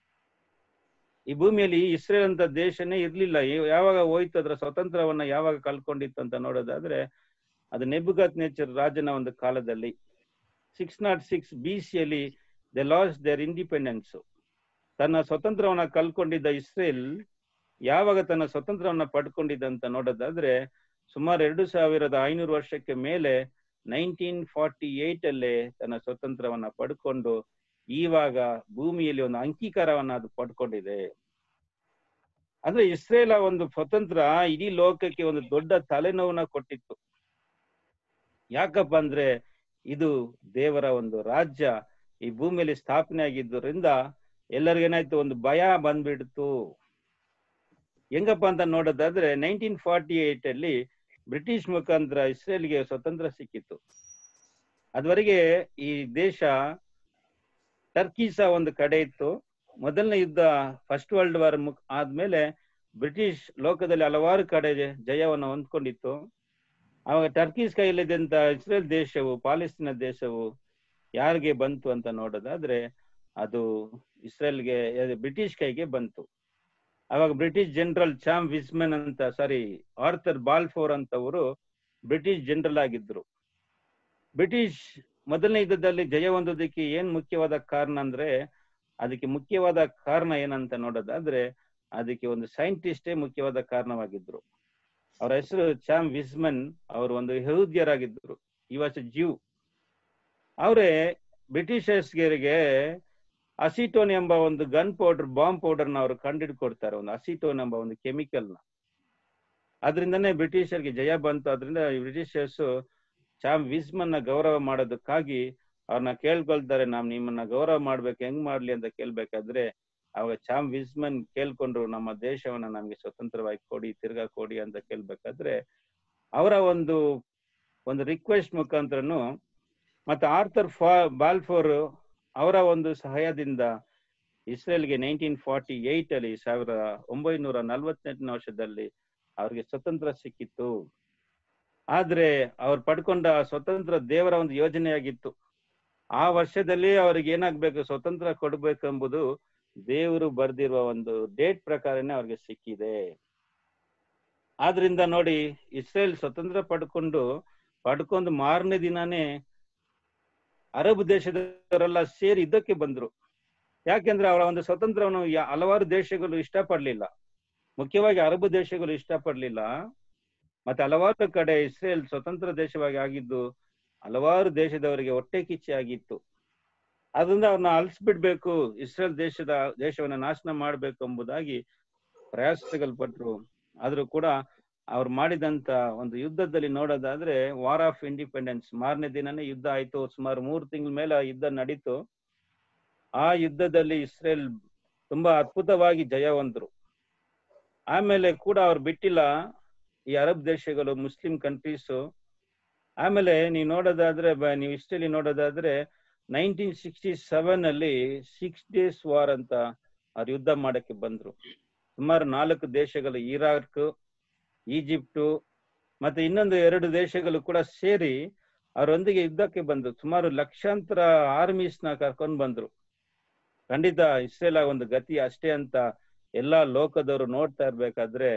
ಈ ಭೂಮಿಯಲ್ಲಿ ಇಸ್ರೇಲ್ ಅಂತ ದೇಶನೇ ಇರ್ಲಿಲ್ಲ ಯಾವ- ಯಾವಾಗ ಹೋಯ್ತು ಅದರ ಸ್ವತಂತ್ರವನ್ನ ಯಾವಾಗ ಕಳ್ಕೊಂಡಿತ್ತು ಅಂತ ನೋಡೋದಾದ್ರೆ ಅದು ನೆಬುಗತ್ ನೇಚರ್ ರಾಜನ ಒಂದು ಕಾಲದಲ್ಲಿ ಸಿಕ್ಸ್ ನಾಟ್ ಸಿಕ್ಸ್ ಬಿ ಸಿಯಲ್ಲಿ ದೆ ಲಾಸ್ ದೇರ್ ಇಂಡಿಪೆಂಡೆನ್ಸ್ ತನ್ನ ಸ್ವತಂತ್ರವನ್ನ ಕಳ್ಕೊಂಡಿದ್ದ ಇಸ್ರೇಲ್ ಯಾವಾಗ ತನ್ನ ಸ್ವತಂತ್ರವನ್ನ ಪಡ್ಕೊಂಡಿದ್ದ ಅಂತ ನೋಡೋದಾದ್ರೆ ಸುಮಾರು ಎರಡು ಸಾವಿರದ ಐನೂರು ವರ್ಷಕ್ಕೆ ಮೇಲೆ ನೈನ್ಟೀನ್ ಫಾರ್ಟಿ ಏಟ್ ಅಲ್ಲೇ ತನ್ನ ಸ್ವತಂತ್ರವನ್ನ ಪಡ್ಕೊಂಡು ಇವಾಗ ಭೂಮಿಯಲ್ಲಿ ಒಂದು ಅಂಗೀಕಾರವನ್ನ ಅದು ಪಡ್ಕೊಂಡಿದೆ ಅಂದ್ರೆ ಇಸ್ರೇಲ ಒಂದು ಸ್ವತಂತ್ರ ಇಡೀ ಲೋಕಕ್ಕೆ ಒಂದು ದೊಡ್ಡ ತಲೆನೋವನ್ನ ಕೊಟ್ಟಿತ್ತು ಯಾಕಪ್ಪ ಅಂದ್ರೆ ಇದು ದೇವರ ಒಂದು ರಾಜ್ಯ ಈ ಭೂಮಿಯಲ್ಲಿ ಸ್ಥಾಪನೆ ಆಗಿದ್ದರಿಂದ ಎಲ್ಲರಿಗೇನಾಯ್ತು ಒಂದು ಭಯ ಬಂದ್ಬಿಡ್ತು ಹೆಂಗಪ್ಪ ಅಂತ ನೋಡೋದಾದ್ರೆ ನೈನ್ಟೀನ್ ಫಾರ್ಟಿ ಏಟ್ ಅಲ್ಲಿ ಬ್ರಿಟಿಷ್ ಮುಖಾಂತರ ಇಸ್ರೇಲ್ಗೆ ಸ್ವತಂತ್ರ ಸಿಕ್ಕಿತ್ತು ಅದುವರೆಗೆ ಈ ದೇಶ ಟರ್ಕಿ ಸಹ ಒಂದು ಕಡೆ ಇತ್ತು ಮೊದಲನೇ ಯುದ್ಧ ಫಸ್ಟ್ ವರ್ಲ್ಡ್ ವಾರ್ ಮುಕ್ ಆದ್ಮೇಲೆ ಬ್ರಿಟಿಷ್ ಲೋಕದಲ್ಲಿ ಹಲವಾರು ಕಡೆ ಜ- ಜಯವನ್ನು ಹೊಂದ್ಕೊಂಡಿತ್ತು ಆವಾಗ ಟರ್ಕೀಸ್ ಕೈಯಲ್ಲಿದ್ದಂತ ಇಸ್ರೇಲ್ ದೇಶವು ಪಾಲೆಸ್ತೀನ ದೇಶವು ಯಾರಿಗೆ ಬಂತು ಅಂತ ನೋಡೋದಾದ್ರೆ ಅದು ಇಸ್ರೇಲ್ಗೆ ಅದು ಬ್ರಿಟಿಷ್ ಕೈಗೆ ಬಂತು ಅವಾಗ ಬ್ರಿಟಿಷ್ ಜನರಲ್ ಚಾಮ್ ವಿಸ್ಮನ್ ಅಂತ ಸಾರಿ ಆರ್ಥರ್ ಬಾಲ್ಫೋರ್ ಅಂತವರು ಬ್ರಿಟಿಷ್ ಜನರಲ್ ಆಗಿದ್ರು ಬ್ರಿಟಿಷ್ ಮೊದಲನೇ ಯುದ್ಧದಲ್ಲಿ ಜಯ ಹೊಂದೋದಕ್ಕೆ ಏನ್ ಮುಖ್ಯವಾದ ಕಾರಣ ಅಂದ್ರೆ ಅದಕ್ಕೆ ಮುಖ್ಯವಾದ ಕಾರಣ ಏನಂತ ನೋಡೋದಾದ್ರೆ ಅದಕ್ಕೆ ಒಂದು ಸೈಂಟಿಸ್ಟೇ ಮುಖ್ಯವಾದ ಕಾರಣವಾಗಿದ್ರು ಅವರ ಹೆಸರು ಚಾಮ್ ವಿಸ್ಮನ್ ಅವರು ಒಂದು ಯಹೂದ್ಯರಾಗಿದ್ರು ಈ ವಾಸ್ ಜೀವ್ ಅವರೇ ಬ್ರಿಟಿಷರ್ಸ್ಗೆ ಅಸಿಟೋನ್ ಎಂಬ ಒಂದು ಗನ್ ಪೌಡರ್ ಬಾಂಬ್ ಪೌಡರ್ ನ ಅವರು ಕಂಡಿಡ್ಕೊಡ್ತಾರೆ ಒಂದು ಅಸಿಟೋನ್ ಎಂಬ ಒಂದು ಕೆಮಿಕಲ್ ನ ಅದರಿಂದನೇ ಬ್ರಿಟಿಷರ್ಗೆ ಜಯ ಬಂತು ಅದರಿಂದ ಬ್ರಿಟಿಷರ್ಸ್ ಚಾಮ್ ವಿಸ್ಮನ್ ನ ಗೌರವ ಮಾಡೋದಕ್ಕಾಗಿ ಅವ್ರನ್ನ ಕೇಳ್ಕೊಳ್ತಾರೆ ನಾವ್ ನಿಮ್ಮನ್ನ ಗೌರವ ಮಾಡ್ಬೇಕು ಹೆಂಗ್ ಮಾಡ್ಲಿ ಅಂತ ಕೇಳ್ಬೇಕಾದ್ರೆ ಅವಾಗ ಚಾಮ್ ವಿಸ್ಮನ್ ಕೇಳ್ಕೊಂಡ್ರು ನಮ್ಮ ದೇಶವನ್ನ ನಮ್ಗೆ ಸ್ವತಂತ್ರವಾಗಿ ಕೊಡಿ ತಿರ್ಗಾ ಕೊಡಿ ಅಂತ ಕೇಳ್ಬೇಕಾದ್ರೆ ಅವರ ಒಂದು ಒಂದು ರಿಕ್ವೆಸ್ಟ್ ಮುಖಾಂತರನು ಮತ್ತೆ ಆರ್ಥರ್ ಫಾ ಬಾಲ್ಫೋರ್ ಅವರ ಒಂದು ಸಹಾಯದಿಂದ ಇಸ್ರೇಲ್ಗೆ ನೈನ್ಟೀನ್ ಫಾರ್ಟಿ ಏಟ್ ಅಲ್ಲಿ ಸಾವಿರ ಒಂಬೈನೂರ ನಲವತ್ತೆಂಟನೇ ವರ್ಷದಲ್ಲಿ ಅವ್ರಿಗೆ ಸ್ವತಂತ್ರ ಸಿಕ್ಕಿತ್ತು ಆದ್ರೆ ಅವ್ರು ಪಡ್ಕೊಂಡ ಸ್ವತಂತ್ರ ದೇವರ ಒಂದು ಯೋಜನೆಯಾಗಿತ್ತು ಆ ವರ್ಷದಲ್ಲಿ ಅವ್ರಿಗೆ ಏನಾಗ್ಬೇಕು ಸ್ವತಂತ್ರ ಕೊಡ್ಬೇಕೆಂಬುದು ದೇವರು ಬರ್ದಿರುವ ಒಂದು ಡೇಟ್ ಪ್ರಕಾರನೇ ಅವ್ರಿಗೆ ಸಿಕ್ಕಿದೆ ಆದ್ರಿಂದ ನೋಡಿ ಇಸ್ರೇಲ್ ಸ್ವತಂತ್ರ ಪಡ್ಕೊಂಡು ಪಡ್ಕೊಂಡು ಮಾರನೇ ದಿನಾನೇ ಅರಬ್ ದೇಶದವರೆಲ್ಲ ಸೇರಿ ಯುದ್ಧಕ್ಕೆ ಬಂದ್ರು ಯಾಕೆಂದ್ರೆ ಅವರ ಒಂದು ಸ್ವತಂತ್ರವನ್ನು ಯಾ- ಹಲವಾರು ದೇಶಗಳು ಇಷ್ಟಪಡ್ಲಿಲ್ಲ ಮುಖ್ಯವಾಗಿ ಅರಬ್ ದೇಶಗಳು ಇಷ್ಟಪಡ್ಲಿಲ್ಲ ಮತ್ತೆ ಹಲವಾರು ಕಡೆ ಇಸ್ರೇಲ್ ಸ್ವತಂತ್ರ ದೇಶವಾಗಿ ಆಗಿದ್ದು ಹಲವಾರು ದೇಶದವರಿಗೆ ಹೊಟ್ಟೆ ಕಿಚ್ಚಿ ಆಗಿತ್ತು ಅದರಿಂದ ಅವ್ರನ್ನ ಅಳಿಸ್ಬಿಡ್ಬೇಕು ಇಸ್ರೇಲ್ ದೇಶದ ದೇಶವನ್ನ ನಾಶನ ಮಾಡ್ಬೇಕು ಎಂಬುದಾಗಿ ಪ್ರಯಾಸಗಳು ಪಟ್ರು ಆದ್ರೂ ಕೂಡ ಅವ್ರು ಮಾಡಿದಂತ ಒಂದು ಯುದ್ಧದಲ್ಲಿ ನೋಡೋದಾದ್ರೆ ವಾರ್ ಆಫ್ ಇಂಡಿಪೆಂಡೆನ್ಸ್ ಮಾರನೇ ದಿನನೇ ಯುದ್ಧ ಆಯ್ತು ಸುಮಾರು ಮೂರು ತಿಂಗಳ ಮೇಲೆ ಆ ಯುದ್ಧ ನಡೀತು ಆ ಯುದ್ಧದಲ್ಲಿ ಇಸ್ರೇಲ್ ತುಂಬಾ ಅದ್ಭುತವಾಗಿ ಜಯ ಹೊಂದ್ರು ಆಮೇಲೆ ಕೂಡ ಅವ್ರು ಬಿಟ್ಟಿಲ್ಲ ಈ ಅರಬ್ ದೇಶಗಳು ಮುಸ್ಲಿಂ ಕಂಟ್ರೀಸ್ ಆಮೇಲೆ ನೀವು ನೋಡೋದಾದ್ರೆ ಬ- ನೀವು ಹಿಸ್ಟ್ರಿಲಿ ನೋಡೋದಾದ್ರೆ ನೈನ್ಟೀನ್ ಸಿಕ್ಸ್ಟಿ ಸೆವೆನ್ ಅಲ್ಲಿ ಸಿಕ್ಸ್ ಡೇಸ್ ವಾರ್ ಅಂತ ಅವ್ರು ಯುದ್ಧ ಮಾಡಕ್ಕೆ ಬಂದ್ರು ಸುಮಾರು ನಾಲ್ಕು ದೇಶಗಳು ಇರಾಕ್ ಈಜಿಪ್ಟು ಮತ್ತೆ ಇನ್ನೊಂದು ಎರಡು ದೇಶಗಳು ಕೂಡ ಸೇರಿ ಅವರೊಂದಿಗೆ ಯುದ್ಧಕ್ಕೆ ಬಂದ್ರು ಸುಮಾರು ಲಕ್ಷಾಂತರ ಆರ್ಮೀಸ್ ನ ಕರ್ಕೊಂಡು ಬಂದ್ರು ಖಂಡಿತ ಇಸ್ರೇಲ್ ಒಂದು ಗತಿ ಅಷ್ಟೇ ಅಂತ ಎಲ್ಲಾ ಲೋಕದವರು ನೋಡ್ತಾ ಇರ್ಬೇಕಾದ್ರೆ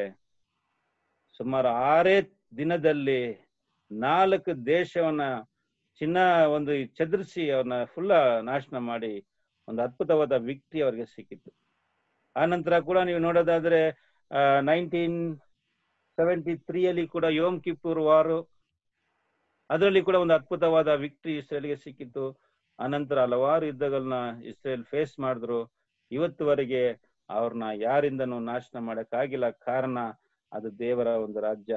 ಸುಮಾರು ಆರೇ ದಿನದಲ್ಲಿ ನಾಲ್ಕು ದೇಶವನ್ನ ಚಿನ್ನ ಒಂದು ಚದುರಿಸಿ ಅವ್ರನ್ನ ಫುಲ್ಲ ನಾಶನ ಮಾಡಿ ಒಂದು ಅದ್ಭುತವಾದ ವಿಕ್ಟ್ರಿ ಅವ್ರಿಗೆ ಸಿಕ್ಕಿತ್ತು ಆ ನಂತರ ಕೂಡ ನೀವು ನೋಡೋದಾದ್ರೆ ನೈನ್ಟೀನ್ ಸೆವೆಂಟಿ ತ್ರೀಯಲ್ಲಿ ಕೂಡ ಯೋಮ್ ಕಿಪ್ಪೂರ್ ವಾರು ಅದರಲ್ಲಿ ಕೂಡ ಒಂದು ಅದ್ಭುತವಾದ ವಿಕ್ಟ್ರಿ ಇಸ್ರೇಲ್ಗೆ ಸಿಕ್ಕಿತ್ತು ಆನಂತರ ಹಲವಾರು ಯುದ್ಧಗಳನ್ನ ಇಸ್ರೇಲ್ ಫೇಸ್ ಮಾಡಿದ್ರು ಇವತ್ತುವರೆಗೆ ಅವ್ರನ್ನ ಯಾರಿಂದನೂ ನಾಶನ ಮಾಡಕ್ಕಾಗಿಲ್ಲ ಕಾರಣ ಅದು ದೇವರ ಒಂದು ರಾಜ್ಯ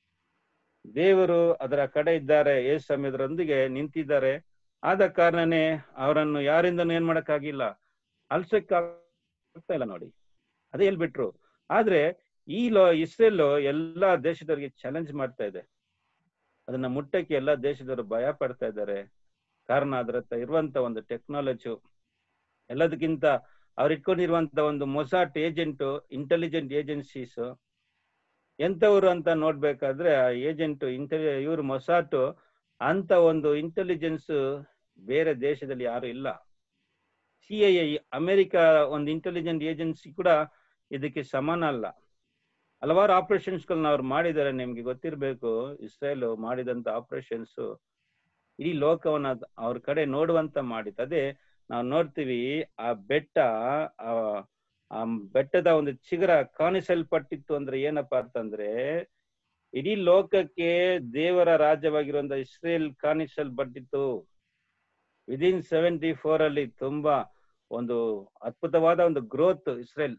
ದೇವರು ಅದರ ಕಡೆ ಇದ್ದಾರೆ ಯೇಸು ಸಮಯದರೊಂದಿಗೆ ನಿಂತಿದ್ದಾರೆ ಆದ ಕಾರಣನೇ ಅವರನ್ನು ಯಾರಿಂದನೂ ಏನ್ ಮಾಡಕ್ಕಾಗಿಲ್ಲ ಅಲ್ಸಕ್ ಆಗ್ತಾ ಇಲ್ಲ ನೋಡಿ ಅದೇ ಹೇಳ್ಬಿಟ್ರು ಆದ್ರೆ ಈ ಲೋ ಇಸ್ರೇಲ್ ಎಲ್ಲಾ ದೇಶದವರಿಗೆ ಚಾಲೆಂಜ್ ಮಾಡ್ತಾ ಇದೆ ಅದನ್ನ ಮುಟ್ಟಕ್ಕೆ ಎಲ್ಲಾ ದೇಶದವರು ಭಯ ಪಡ್ತಾ ಇದ್ದಾರೆ ಕಾರಣ ಅದರ ಹತ್ರ ಇರುವಂತ ಒಂದು ಟೆಕ್ನಾಲಜಿ ಎಲ್ಲದಕ್ಕಿಂತ ಅವ್ರು ಇಟ್ಕೊಂಡಿರುವಂತ ಒಂದು ಮೊಸಾಟ್ ಏಜೆಂಟ್ ಇಂಟೆಲಿಜೆಂಟ್ ಏಜೆನ್ಸೀಸ್ ಎಂತವ್ರು ಅಂತ ನೋಡ್ಬೇಕಾದ್ರೆ ಆ ಏಜೆಂಟ್ ಇಂಟೆಲಿ ಇವ್ರು ಮೊಸಾಟ್ ಅಂತ ಒಂದು ಇಂಟೆಲಿಜೆನ್ಸ್ ಬೇರೆ ದೇಶದಲ್ಲಿ ಯಾರು ಇಲ್ಲ ಸಿ ಐ ಅಮೆರಿಕ ಒಂದು ಇಂಟೆಲಿಜೆಂಟ್ ಏಜೆನ್ಸಿ ಕೂಡ ಇದಕ್ಕೆ ಸಮಾನ ಅಲ್ಲ ಹಲವಾರು ಆಪರೇಷನ್ಸ್ ಗಳನ್ನ ಅವ್ರು ಮಾಡಿದ್ದಾರೆ ನಿಮ್ಗೆ ಗೊತ್ತಿರ್ಬೇಕು ಇಸ್ರೇಲ್ ಮಾಡಿದಂತ ಆಪರೇಷನ್ಸ್ ಇಡೀ ಲೋಕವನ್ನ ಅದ್- ಅವ್ರ ಕಡೆ ನೋಡುವಂತ ಮಾಡಿತ್ತು ಅದೇ ನಾವು ನೋಡ್ತೀವಿ ಆ ಬೆಟ್ಟ ಆ ಆ ಬೆಟ್ಟದ ಒಂದು ಚಿಗುರ ಕಾಣಿಸಲ್ಪಟ್ಟಿತ್ತು ಅಂದ್ರೆ ಏನಪ್ಪಾ ಅಂತಂದ್ರೆ ಇಡೀ ಲೋಕಕ್ಕೆ ದೇವರ ರಾಜ್ಯವಾಗಿರುವಂತ ಇಸ್ರೇಲ್ ಕಾಣಿಸಲ್ಪಟ್ಟಿತ್ತು ವಿದಿನ್ ಸೆವೆಂಟಿ ಫೋರ್ ಅಲ್ಲಿ ತುಂಬಾ ಒಂದು ಅದ್ಭುತವಾದ ಒಂದು ಗ್ರೋತ್ ಇಸ್ರೇಲ್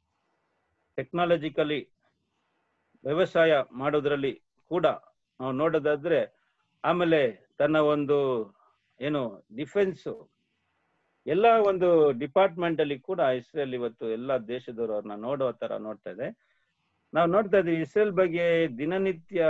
ಟೆಕ್ನಾಲಜಿಕಲಿ ವ್ಯವಸಾಯ ಮಾಡೋದ್ರಲ್ಲಿ ಕೂಡ ನಾವು ನೋಡೋದಾದ್ರೆ ಆಮೇಲೆ ತನ್ನ ಒಂದು ಏನು ಡಿಫೆನ್ಸ್ ಎಲ್ಲ ಒಂದು ಡಿಪಾರ್ಟ್ಮೆಂಟ್ ಅಲ್ಲಿ ಕೂಡ ಇಸ್ರೇಲ್ ಇವತ್ತು ಎಲ್ಲಾ ದೇಶದವರು ಅವ್ರನ್ನ ನೋಡೋ ತರ ನೋಡ್ತಾ ಇದೆ ನಾವು ನೋಡ್ತಾ ಇದೀವಿ ಇಸ್ರೇಲ್ ಬಗ್ಗೆ ದಿನನಿತ್ಯ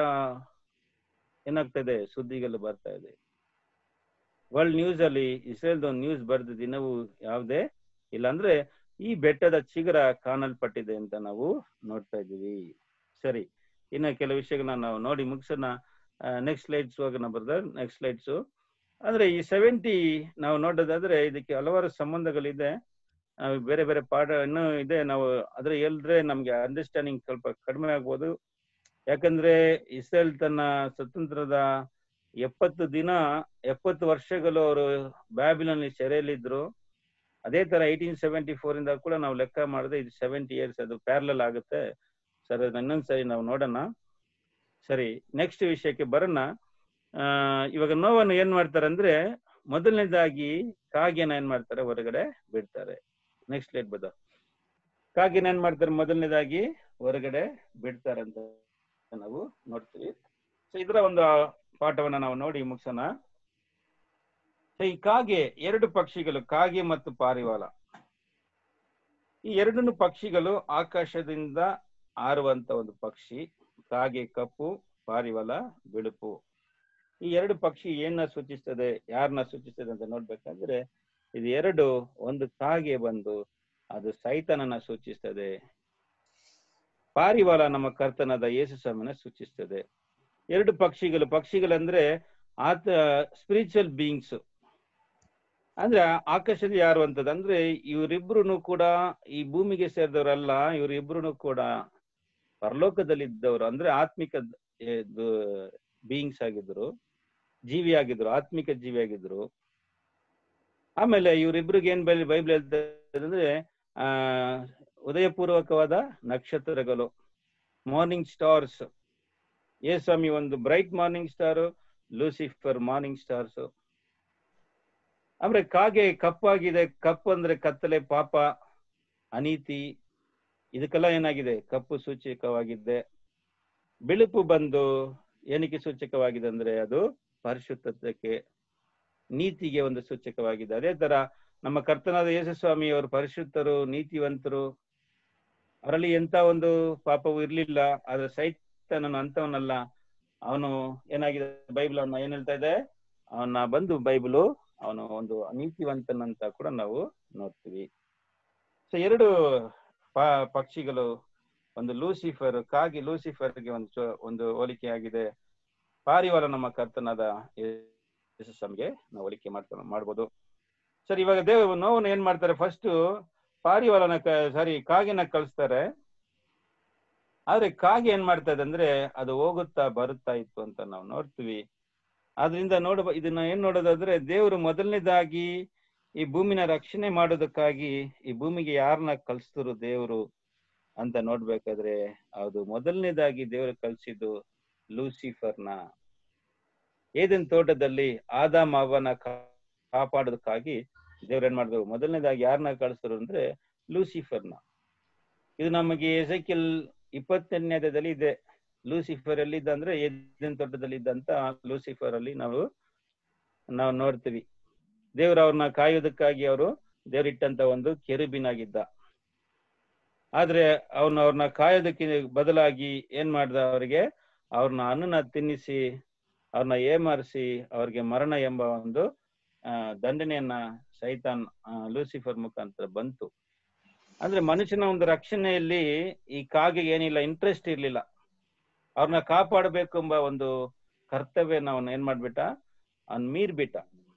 ಏನಾಗ್ತಾ ಇದೆ ಸುದ್ದಿಗಳು ಬರ್ತಾ ಇದೆ ವರ್ಲ್ಡ್ ನ್ಯೂಸ್ ಅಲ್ಲಿ ಇಸ್ರೇಲ್ದ ಒಂದು ನ್ಯೂಸ್ ಬರೆದ ದಿನವೂ ಯಾವುದೇ ಇಲ್ಲಾಂದ್ರೆ ಈ ಬೆಟ್ಟದ ಚಿಗುರ ಕಾಣಲ್ಪಟ್ಟಿದೆ ಅಂತ ನಾವು ನೋಡ್ತಾ ಇದೀವಿ ಸರಿ ಇನ್ನ ಕೆಲವು ವಿಷಯಗಳನ್ನ ನಾವು ನೋಡಿ ಮುಗಿಸೋಣ ನೆಕ್ಸ್ಟ್ ಸ್ಲೈಡ್ಸ್ ಹೋಗೋಣ ಬ್ರದರ್ ನೆಕ್ಸ್ಟ್ ಸ್ಲೈಡ್ಸ್ ಅಂದ್ರೆ ಈ ಸೆವೆಂಟಿ ನಾವು ನೋಡೋದಾದ್ರೆ ಇದಕ್ಕೆ ಹಲವಾರು ಸಂಬಂಧಗಳಿದೆ ನಾವು ಬೇರೆ ಬೇರೆ ಪಾಠ ಇನ್ನೂ ಇದೆ ನಾವು ಅದ್ರ ಹೇಳಿದ್ರೆ ನಮ್ಗೆ ಅಂಡರ್ಸ್ಟ್ಯಾಂಡಿಂಗ್ ಸ್ವಲ್ಪ ಕಡಿಮೆ ಆಗ್ಬೋದು ಯಾಕಂದ್ರೆ ಇಸ್ರೇಲ್ ತನ್ನ ಸ್ವತಂತ್ರದ ಎಪ್ಪತ್ತು ದಿನ ಎಪ್ಪತ್ತು ವರ್ಷಗಳು ಅವರು ಬ್ಯಾಬಿಲನ್ ಸೆರೆಯಲ್ಲಿದ್ರು ಅದೇ ತರ ಏಯ್ಟೀನ್ ಸೆವೆಂಟಿ ಫೋರ್ ಇಂದ ಕೂಡ ನಾವು ಲೆಕ್ಕ ಮಾಡಿದ್ರೆ ಇದು ಸೆವೆಂಟಿ ಇಯರ್ಸ್ ಅದು ಪ್ಯಾರಲಲ್ ಆಗುತ್ತೆ ಸರ್ ಅದನ್ನ ಇನ್ನೊಂದ್ ಸರಿ ನಾವು ನೋಡೋಣ ಸರಿ ನೆಕ್ಸ್ಟ್ ವಿಷಯಕ್ಕೆ ಬರೋಣ ಆ ಇವಾಗ ನೋವನ್ನು ಏನ್ ಮಾಡ್ತಾರೆ ಅಂದ್ರೆ ಮೊದಲನೇದಾಗಿ ಕಾಗೆನ ಏನ್ ಮಾಡ್ತಾರೆ ಹೊರಗಡೆ ಬಿಡ್ತಾರೆ ನೆಕ್ಸ್ಟ್ ಲೇಟ್ ಬದ ಕಾಗೆನ ಏನ್ ಮಾಡ್ತಾರೆ ಮೊದಲನೇದಾಗಿ ಹೊರಗಡೆ ಬಿಡ್ತಾರೆ ಅಂತ ನಾವು ನೋಡ್ತೀವಿ ಸೊ ಇದರ ಒಂದು ಪಾಠವನ್ನ ನಾವು ನೋಡಿ ಮುಗಿಸೋಣ ಸೊ ಈ ಕಾಗೆ ಎರಡು ಪಕ್ಷಿಗಳು ಕಾಗೆ ಮತ್ತು ಪಾರಿವಾಳ ಈ ಎರಡನ್ನು ಪಕ್ಷಿಗಳು ಆಕಾಶದಿಂದ ಹಾರುವಂತ ಒಂದು ಪಕ್ಷಿ ಕಾಗೆ ಕಪ್ಪು ಪಾರಿವಾಳ ಬಿಳುಪು ಈ ಎರಡು ಪಕ್ಷಿ ಏನ ಸೂಚಿಸ್ತದೆ ಯಾರನ್ನ ಸೂಚಿಸ್ತದೆ ಅಂತ ನೋಡ್ಬೇಕಾದ್ರೆ ಇದು ಎರಡು ಒಂದು ಕಾಗೆ ಬಂದು ಅದು ಸೈತನನ್ನ ಸೂಚಿಸ್ತದೆ ಪಾರಿವಾಳ ನಮ್ಮ ಕರ್ತನದ ಯೇಸು ಸ್ವಾಮಿನ ಸೂಚಿಸ್ತದೆ ಎರಡು ಪಕ್ಷಿಗಳು ಪಕ್ಷಿಗಳಂದ್ರೆ ಆತ ಸ್ಪಿರಿಚುವಲ್ ಬೀಯಿಂಗ್ಸ್ ಅಂದ್ರೆ ಆಕಾಶದಲ್ಲಿ ಯಾರು ಅಂತದ್ದು ಅಂದ್ರೆ ಇವರಿಬ್ರು ಕೂಡ ಈ ಭೂಮಿಗೆ ಸೇರಿದವರಲ್ಲ ಇವರಿಬ್ರು ಕೂಡ ಪರಲೋಕದಲ್ಲಿದ್ದವರು ಅಂದ್ರೆ ಆತ್ಮಿಕ ಬೀಯಿಂಗ್ಸ್ ಆಗಿದ್ರು ಜೀವಿ ಆಗಿದ್ರು ಆತ್ಮಿಕ ಜೀವಿ ಆಗಿದ್ರು ಆಮೇಲೆ ಇವರಿಬ್ರಿಗೆ ಏನ್ ಬೈ ಬೈಬಲ್ ಹೇಳ್ತದೆ ಅಂದ್ರೆ ಆ ಉದಯಪೂರ್ವಕವಾದ ನಕ್ಷತ್ರಗಳು ಮಾರ್ನಿಂಗ್ ಸ್ಟಾರ್ಸ್ ಏ ಸ್ವಾಮಿ ಒಂದು bright morning star Lucifer morning stars ಅಂದ್ರೆ ಕಾಗೆ ಕಪ್ಪಾಗಿದೆ ಕಪ್ಪು ಅಂದ್ರೆ ಕತ್ತಲೆ ಪಾಪ ಅನೀತಿ ಇದಕ್ಕೆಲ್ಲ ಏನಾಗಿದೆ ಕಪ್ಪು ಸೂಚಕವಾಗಿದೆ ಬಿಳುಪು ಬಂದು ಏನಕ್ಕೆ ಸೂಚಕವಾಗಿದೆ ಅಂದ್ರೆ ಅದು ಪರಿಶುದ್ಧತೆಗೆ ನೀತಿಗೆ ಒಂದು ಸೂಚಕವಾಗಿದೆ ಅದೇ ತರ ನಮ್ಮ ಕರ್ತನಾದ ಯೇಸು ಸ್ವಾಮಿ ಅವರು ಪರಿಶುದ್ಧರು ನೀತಿವಂತರು ಅವರಲ್ಲಿ ಎಂತ ಒಂದು ಪಾಪವು ಇರ್ಲಿಲ್ಲ ಆದ್ರೆ ಸೈತ್ ಸೈತಾನನು ಅಂತವನಲ್ಲ ಅವನು ಏನಾಗಿದೆ ಬೈಬಲ್ ಅವನ ಏನ್ ಹೇಳ್ತಾ ಇದೆ ಅವನ ಬಂದು ಬೈಬಲು ಅವನು ಒಂದು ನೀತಿವಂತನಂತ ಕೂಡ ನಾವು ನೋಡ್ತೀವಿ ಸೊ ಎರಡು ಪ- ಪಕ್ಷಿಗಳು ಒಂದು ಲೂಸಿಫರ್ ಕಾಗಿ ಲೂಸಿಫರ್ಗೆ ಒಂದು ಚೊ- ಒಂದು ಹೋಲಿಕೆ ಆಗಿದೆ ಪಾರಿವಾಳ ನಮ್ಮ ಕರ್ತನಾದ ಯೇಸು ಸ್ವಾಮಿಗೆ ನಾವು ಹೋಲಿಕೆ ಮಾಡ್ತಾ ಮಾಡ್ಬೋದು ಸರ್ ಇವಾಗ ದೇವ ನೋವನ್ನ ಏನ್ ಮಾಡ್ತಾರೆ ಫಸ್ಟ್ ಪಾರಿವಾಳನ ಸಾರಿ ಕಾಗಿನ ಕಳಿಸ್ತಾರೆ ಆದ್ರೆ ಕಾಗೆ ಏನ್ ಮಾಡ್ತಾ ಇದೆ ಅಂದ್ರೆ ಅದು ಹೋಗುತ್ತಾ ಬರುತ್ತಾ ಇತ್ತು ಅಂತ ನಾವು ನೋಡ್ತೀವಿ ಆದ್ರಿಂದ ನೋಡ ಇದನ್ನ ಏನ್ ನೋಡೋದಾದ್ರೆ ದೇವರು ಮೊದಲನೇದಾಗಿ ಈ ಭೂಮಿನ ರಕ್ಷಣೆ ಮಾಡೋದಕ್ಕಾಗಿ ಈ ಭೂಮಿಗೆ ಯಾರನ್ನ ಕಳ್ಸಿದ್ರು ದೇವರು ಅಂತ ನೋಡ್ಬೇಕಾದ್ರೆ ಅದು ಮೊದಲನೇದಾಗಿ ದೇವರು ಕಳ್ಸಿದ್ದು ಲೂಸಿಫರ್ನ ಏದನ್ ತೋಟದಲ್ಲಿ ಆದಾಮ್ ಅವನ ಕಾಪಾಡೋದಕ್ಕಾಗಿ ದೇವ್ರ ಏನ್ ಮಾಡಿದ್ರು ಮೊದಲನೇದಾಗಿ ಯಾರನ್ನ ಕಳಿಸಿದ್ರು ಅಂದ್ರೆ ಲೂಸಿಫರ್ನ ಇದು ನಮಗೆ ಎಸೆಕಿಲ್ ಇಪ್ಪತ್ತೆರಡನೇ ಅಧ್ಯಾಯದಲ್ಲಿ ಇದೆ ಲೂಸಿಫರ್ ಎಲ್ಲಿದ್ದ ಅಂದ್ರೆ ಏದನ್ ತೋಟದಲ್ಲಿ ಇದ್ದಂತ ಲೂಸಿಫರ್ ಅಲ್ಲಿ ನಾವು ನಾವು ನೋಡ್ತೀವಿ ದೇವ್ರ ಅವ್ರನ್ನ ಕಾಯೋದಕ್ಕಾಗಿ ಅವರು ದೇವ್ರಿಟ್ಟಂತ ಒಂದು ಕೆರುಬಿನಾಗಿದ್ದ ಆದ್ರೆ ಅವನ ಅವ್ರನ್ನ ಕಾಯೋದಕ್ಕೆ ಬದಲಾಗಿ ಏನ್ ಮಾಡ್ದ ಅವರಿಗೆ ಅವ್ರನ್ನ ಅನ್ನನ ತಿನ್ನಿಸಿ ಅವ್ರನ್ನ ಏಮಾರಿಸಿ ಅವ್ರಿಗೆ ಮರಣ ಎಂಬ ಒಂದು ಆ ದಂಡನೆಯನ್ನ ಸೈತಾನ್ ಆ, ಲೂಸಿಫರ್ ಮುಖಾಂತರ ಬಂತು ಅಂದ್ರೆ ಮನುಷ್ಯನ ಒಂದು ರಕ್ಷಣೆಯಲ್ಲಿ ಈ ಕಾಗೆಗೆ ಏನಿಲ್ಲ ಇಂಟ್ರೆಸ್ಟ್ ಇರ್ಲಿಲ್ಲ ಅವ್ರನ್ನ ಕಾಪಾಡಬೇಕು ಎಂಬ ಒಂದು ಕರ್ತವ್ಯನ ಅವನ್ ಏನ್ ಮಾಡ್ಬಿಟ್ಟ ಅವ್ನ್ ಮೀರ್ಬಿಟ್ಟ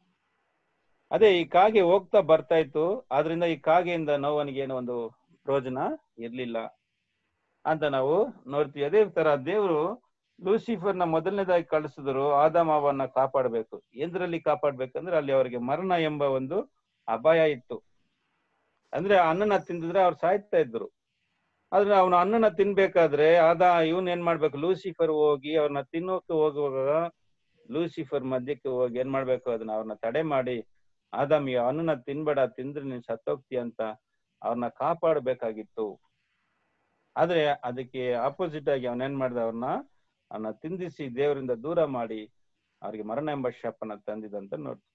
ಅದೇ ಈ ಕಾಗೆ ಹೋಗ್ತಾ ಬರ್ತಾ ಇತ್ತು ಆದ್ರಿಂದ ಈ ಕಾಗೆಯಿಂದ ನೋವನಿಗೆ ಏನೋ ಒಂದು ಪ್ರಯೋಜನ ಇರ್ಲಿಲ್ಲ ಅಂತ ನಾವು ನೋಡ್ತೀವಿ ಅದೇ ತರ ದೇವರು ಲೂಸಿಫರ್ನ ಮೊದಲನೇದಾಗಿ ಕಳಿಸಿದ್ರು ಆದಾಮವನ್ನ ಕಾಪಾಡಬೇಕು ಎಂದ್ರಲ್ಲಿ ಕಾಪಾಡ್ಬೇಕಂದ್ರೆ ಅಲ್ಲಿ ಅವರಿಗೆ ಮರಣ ಎಂಬ ಒಂದು ಅಪಾಯ ಇತ್ತು ಅಂದ್ರೆ ಅನ್ನನ ತಿಂದಿದ್ರೆ ಅವ್ರು ಸಾಯ್ತಾ ಇದ್ರು ಆದ್ರೆ ಅವನ ಅನ್ನನ ತಿನ್ಬೇಕಾದ್ರೆ ಆದ ಇವನ್ ಏನ್ ಮಾಡ್ಬೇಕು ಲೂಸಿಫರ್ ಹೋಗಿ ಅವ್ರನ್ನ ತಿನ್ನೋಕೆ ಹೋಗುವಾಗ ಲೂಸಿಫರ್ ಮಧ್ಯಕ್ಕೆ ಹೋಗಿ ಏನ್ ಮಾಡ್ಬೇಕು ಅದನ್ನ ಅವ್ರನ್ನ ತಡೆ ಮಾಡಿ ಆದಾಮ್ ಈ ಅನ್ನನ ತಿನ್ಬೇಡ ತಿಂದ್ರೆ ನೀನ್ ಸತ್ತೋಗ್ತಿ ಅಂತ ಅವ್ರನ್ನ ಕಾಪಾಡಬೇಕಾಗಿತ್ತು ಆದ್ರೆ ಅದಕ್ಕೆ ಆಪೋಸಿಟ್ ಆಗಿ ಅವನ್ ಏನ್ ಮಾಡ್ದ ಅವ್ರನ್ನ ಅವನ್ನ ತಿಂದಿಸಿ ದೇವರಿಂದ ದೂರ ಮಾಡಿ ಅವ್ರಿಗೆ ಮರಣ ಎಂಬ ಶಾಪನ ತಂದಿದಂತ ನೋಡ್ತೀವಿ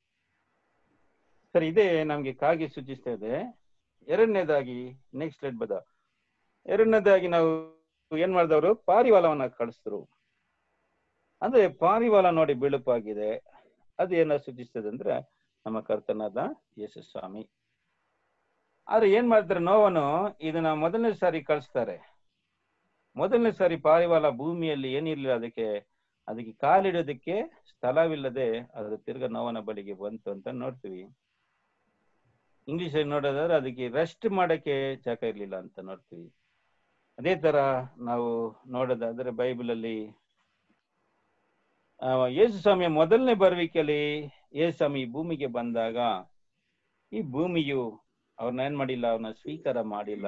ಸರ್ ಇದೇ ನಮ್ಗೆ ಕಾಗಿ ಸೂಚಿಸ್ತಾ ಇದೆ ಎರಡನೇದಾಗಿ ನೆಕ್ಸ್ಟ್ ಲೆಟ್ ಬದ ಎರಡನೇದಾಗಿ ನಾವು ಏನ್ ಮಾಡಿದವರು ಪಾರಿವಾಳವನ್ನ ಕಳಿಸಿದ್ರು ಅಂದ್ರೆ ಪಾರಿವಾಳ ನೋಡಿ ಬಿಳುಪಾಗಿದೆ ಅದು ಏನ ಸೂಚಿಸ್ತದೆ ಅಂದ್ರೆ ನಮ್ಮ ಕರ್ತನಾದ ಯೇಸು ಸ್ವಾಮಿ ಆದ್ರೆ ಏನ್ ಮಾಡ್ತಾರೆ ನೋವನು ಇದನ್ನ ಮೊದಲನೇ ಸಾರಿ ಕಳಿಸ್ತಾರೆ ಮೊದಲನೇ ಸಾರಿ ಪಾರಿವಾಳ ಭೂಮಿಯಲ್ಲಿ ಏನಿರ್ಲಿಲ್ಲ ಅದಕ್ಕೆ ಅದಕ್ಕೆ ಕಾಲಿಡೋದಕ್ಕೆ ಸ್ಥಳವಿಲ್ಲದೆ ಅದು ತಿರ್ಗ ನೋವನ ಬಳಿಗೆ ಬಂತು ಅಂತ ನೋಡ್ತೀವಿ ಇಂಗ್ಲಿಷ್ ಅಲ್ಲಿ ನೋಡೋದಾದ್ರೆ ಅದಕ್ಕೆ ರೆಸ್ಟ್ ಮಾಡಕ್ಕೆ ಜಾಗ ಇರ್ಲಿಲ್ಲ ಅಂತ ನೋಡ್ತೀವಿ ಅದೇ ತರ ನಾವು ನೋಡೋದಾದ್ರೆ ಬೈಬಲ್ ಅಲ್ಲಿ ಆ, ಯೇಸು ಸ್ವಾಮಿಯ ಮೊದಲನೇ ಬರುವಿಕೆಯಲ್ಲಿ ಯೇಸು ಸ್ವಾಮಿ ಈ ಭೂಮಿಗೆ ಬಂದಾಗ ಈ ಭೂಮಿಯು ಅವ್ರನ್ನ ಏನ್ ಮಾಡಿಲ್ಲ ಅವ್ರನ್ನ ಸ್ವೀಕಾರ ಮಾಡಿಲ್ಲ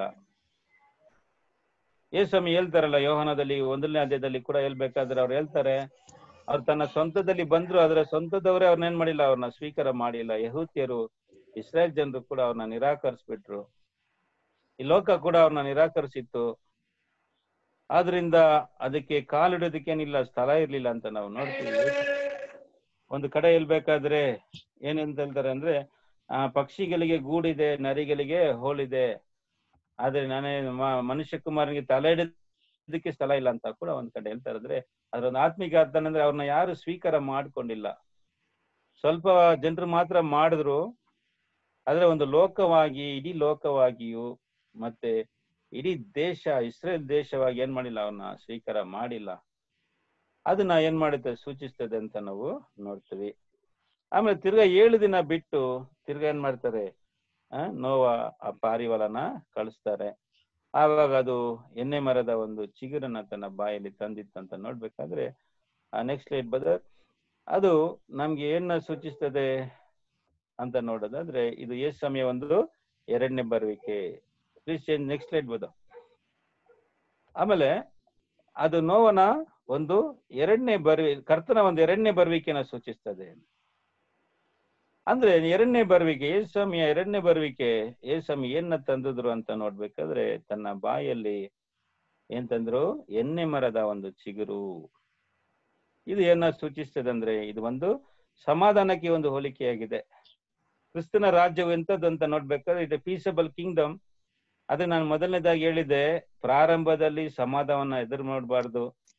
ಯೇಸು ಸ್ವಾಮಿ ಹೇಳ್ತಾರಲ್ಲ ಯೋಹಾನದಲ್ಲಿ ಒಂದನೇ ಅಧ್ಯಾಯದಲ್ಲಿ ಕೂಡ ಹೇಳ್ಬೇಕಾದ್ರೆ ಅವ್ರು ಹೇಳ್ತಾರೆ ಅವ್ರು ತನ್ನ ಸ್ವಂತದಲ್ಲಿ ಬಂದ್ರು ಅದರ ಸ್ವಂತದವರೇ ಅವ್ರನ್ನ ಏನ್ ಮಾಡಿಲ್ಲ ಅವ್ರನ್ನ ಸ್ವೀಕಾರ ಮಾಡಿಲ್ಲ ಯಹೂದ್ಯರು ಇಸ್ರೇಲ್ ಜನರು ಕೂಡ ಅವ್ರನ್ನ ನಿರಾಕರಿಸ್ಬಿಟ್ರು ಈ ಲೋಕ ಕೂಡ ಅವ್ರನ್ನ ನಿರಾಕರಿಸಿತ್ತು ಆದ್ರಿಂದ ಅದಕ್ಕೆ ಕಾಲಿಡೋದಕ್ಕೇನಿಲ್ಲ ಸ್ಥಳ ಇರ್ಲಿಲ್ಲ ಅಂತ ನಾವು ನೋಡ್ತೀವಿ ಒಂದು ಕಡೆ ಹೇಳ್ಬೇಕಾದ್ರೆ ಏನಂತ ಹೇಳ್ತಾರೆ ಅಂದ್ರೆ ಆ ಪಕ್ಷಿಗಳಿಗೆ ಗೂಡಿದೆ ನರಿಗಳಿಗೆ ಹೋಲಿದೆ ಆದ್ರೆ ನಾನೇ ಮ- ಮನುಷ್ಯ ಕುಮಾರನಿಗೆ ತಲೆ ಇಡೋದಕ್ಕೆ ಸ್ಥಳ ಇಲ್ಲ ಅಂತ ಕೂಡ ಒಂದ್ ಕಡೆ ಹೇಳ್ತಾರೆ ಅಂದ್ರೆ ಅದ್ರ ಒಂದು ಆತ್ಮಿಕ ಅರ್ಥ ಅಂದ್ರೆ ಅವ್ರನ್ನ ಯಾರು ಸ್ವೀಕಾರ ಮಾಡ್ಕೊಂಡಿಲ್ಲ ಸ್ವಲ್ಪ ಜನರು ಮಾತ್ರ ಮಾಡಿದ್ರು ಆದ್ರೆ ಒಂದು ಲೋಕವಾಗಿ ಇಡೀ ಲೋಕವಾಗಿಯೂ ಮತ್ತೆ ಇಡೀ ದೇಶ ಇಸ್ರೇಲ್ ದೇಶವಾಗಿ ಏನ್ ಮಾಡಿಲ್ಲ ಅವನ್ನ ಸ್ವೀಕಾರ ಮಾಡಿಲ್ಲ ಅದನ್ನ ಏನ್ ಮಾಡುತ್ತೆ ಸೂಚಿಸ್ತದೆ ಅಂತ ನಾವು ನೋಡ್ತೀವಿ ಆಮೇಲೆ ತಿರ್ಗಾ ಏಳು ದಿನ ಬಿಟ್ಟು ತಿರ್ಗಾ ಏನ್ ಮಾಡ್ತಾರೆ ಆ ನೋವ ಆ ಪಾರಿವಾಳನ ಕಳಿಸ್ತಾರೆ ಆವಾಗ ಅದು ಎಣ್ಣೆ ಮರದ ಒಂದು ಚಿಗುರನ್ನ ತನ್ನ ಬಾಯಲ್ಲಿ ತಂದಿತ್ತಂತ ನೋಡ್ಬೇಕಾದ್ರೆ ಆ ನೆಕ್ಸ್ಟ್ ಲೈಟ್ ಬದ ಅದು ನಮ್ಗೆ ಏನ ಸೂಚಿಸ್ತದೆ ಅಂತ ನೋಡೋದಾದ್ರೆ ಇದು ಏಸ್ ಸಮಯ ಒಂದು ಎರಡನೇ ಬರುವಿಕೆ ಪ್ಲೀಸ್ ಚೇಂಜ್ ನೆಕ್ಸ್ಟ್ ಲೈಟ್ ಬೋದು ಆಮೇಲೆ ಅದು ನೋವನ ಒಂದು ಎರಡನೇ ಬರುವಿ ಕರ್ತನ ಒಂದು ಎರಡನೇ ಬರುವಿಕೆನ ಸೂಚಿಸ್ತದೆ ಅಂದ್ರೆ ಎರಡನೇ ಬರುವಿಕೆ ಏಸ್ವಾಮಿಯ ಎರಡನೇ ಬರುವಿಕೆ ಏಸ್ವಾಮಿ ಏನ ತಂದಿದ್ರು ಅಂತ ನೋಡ್ಬೇಕಾದ್ರೆ ತನ್ನ ಬಾಯಲ್ಲಿ ಏನ್ ತಂದ್ರು ಎಣ್ಣೆ ಮರದ ಒಂದು ಚಿಗುರು ಇದು ಏನ ಸೂಚಿಸ್ತದೆ ಅಂದ್ರೆ ಇದು ಒಂದು ಸಮಾಧಾನಕ್ಕೆ ಒಂದು ಹೋಲಿಕೆಯಾಗಿದೆ ಕ್ರಿಸ್ತನ ರಾಜ್ಯವು ಎಂತದ್ದು ಅಂತ ನೋಡ್ಬೇಕಾದ್ರೆ ಇದು ಪೀಸಬಲ್ ಕಿಂಗ್ಡಮ್ ಅದೇ ನಾನು ಮೊದಲನೇದಾಗಿ ಹೇಳಿದೆ ಪ್ರಾರಂಭದಲ್ಲಿ ಸಮಾಧಾನ ಎದುರು ನೋಡಬಾರ್ದು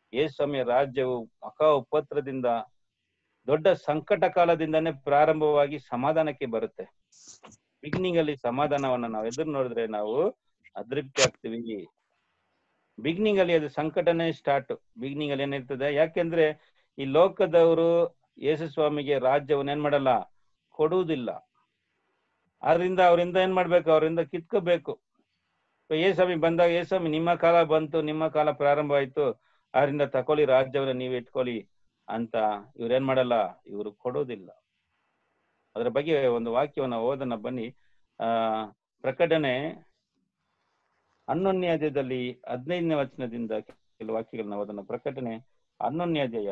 ಯೇಸ್ವಾಮಿಯ ರಾಜ್ಯವು ಮಕಾ ಉಪತ್ರದಿಂದ ದೊಡ್ಡ ಸಂಕಟ ಕಾಲದಿಂದಾನೇ ಪ್ರಾರಂಭವಾಗಿ ಸಮಾಧಾನಕ್ಕೆ ಬರುತ್ತೆ ಬಿಗಿನಿಂಗ್ ಅಲ್ಲಿ ಸಮಾಧಾನವನ್ನ ನಾವು ಎದುರು ನೋಡಿದ್ರೆ ನಾವು ಅದೃಪ್ತಿ ಆಗ್ತೀವಿ ಬಿಗಿನಿಂಗ್ ಅಲ್ಲಿ ಅದು ಸಂಕಟನೇ ಸ್ಟಾರ್ಟ್ ಬಿಗಿನಿಂಗ್ ಅಲ್ಲಿ ಏನಿರ್ತದೆ ಯಾಕೆಂದ್ರೆ ಈ ಲೋಕದವರು ಯೇಸು ಸ್ವಾಮಿಗೆ ರಾಜ್ಯವನ್ನ ಏನ್ ಮಾಡಲ್ಲ ಕೊಡುವುದಿಲ್ಲ ಆದ್ರಿಂದ ಅವರಿಂದ ಏನ್ ಮಾಡ್ಬೇಕು ಅವರಿಂದ ಕಿತ್ಕೋಬೇಕು ಏಸ್ವಾಮಿ ಬಂದಾಗ ಏಸ್ವಾಮಿ ನಿಮ್ಮ ಕಾಲ ಬಂತು ನಿಮ್ಮ ಕಾಲ ಪ್ರಾರಂಭ ಆಯ್ತು ಆದ್ರಿಂದ ತಕೊಳ್ಳಿ ರಾಜ್ಯವನ್ನ ನೀವು ಇಟ್ಕೊಳ್ಳಿ ಅಂತ ಇವ್ರೇನ್ ಮಾಡಲ್ಲ ಇವರು ಕೊಡೋದಿಲ್ಲ ಅದರ ಬಗ್ಗೆ ಒಂದು ವಾಕ್ಯವನ್ನ ಓದನ ಬನ್ನಿ ಆ ಪ್ರಕಟಣೆ ಹನ್ನೊಂದನೇ ಅಧ್ಯಾಯದಲ್ಲಿ ಹದಿನೈದನೇ ವಚನದಿಂದ ಕೆಲವು ವಾಕ್ಯಗಳನ್ನ ಓದೋಣ ಪ್ರಕಟಣೆ ಹನ್ನೊಂದನೇ ಅಧ್ಯಾಯ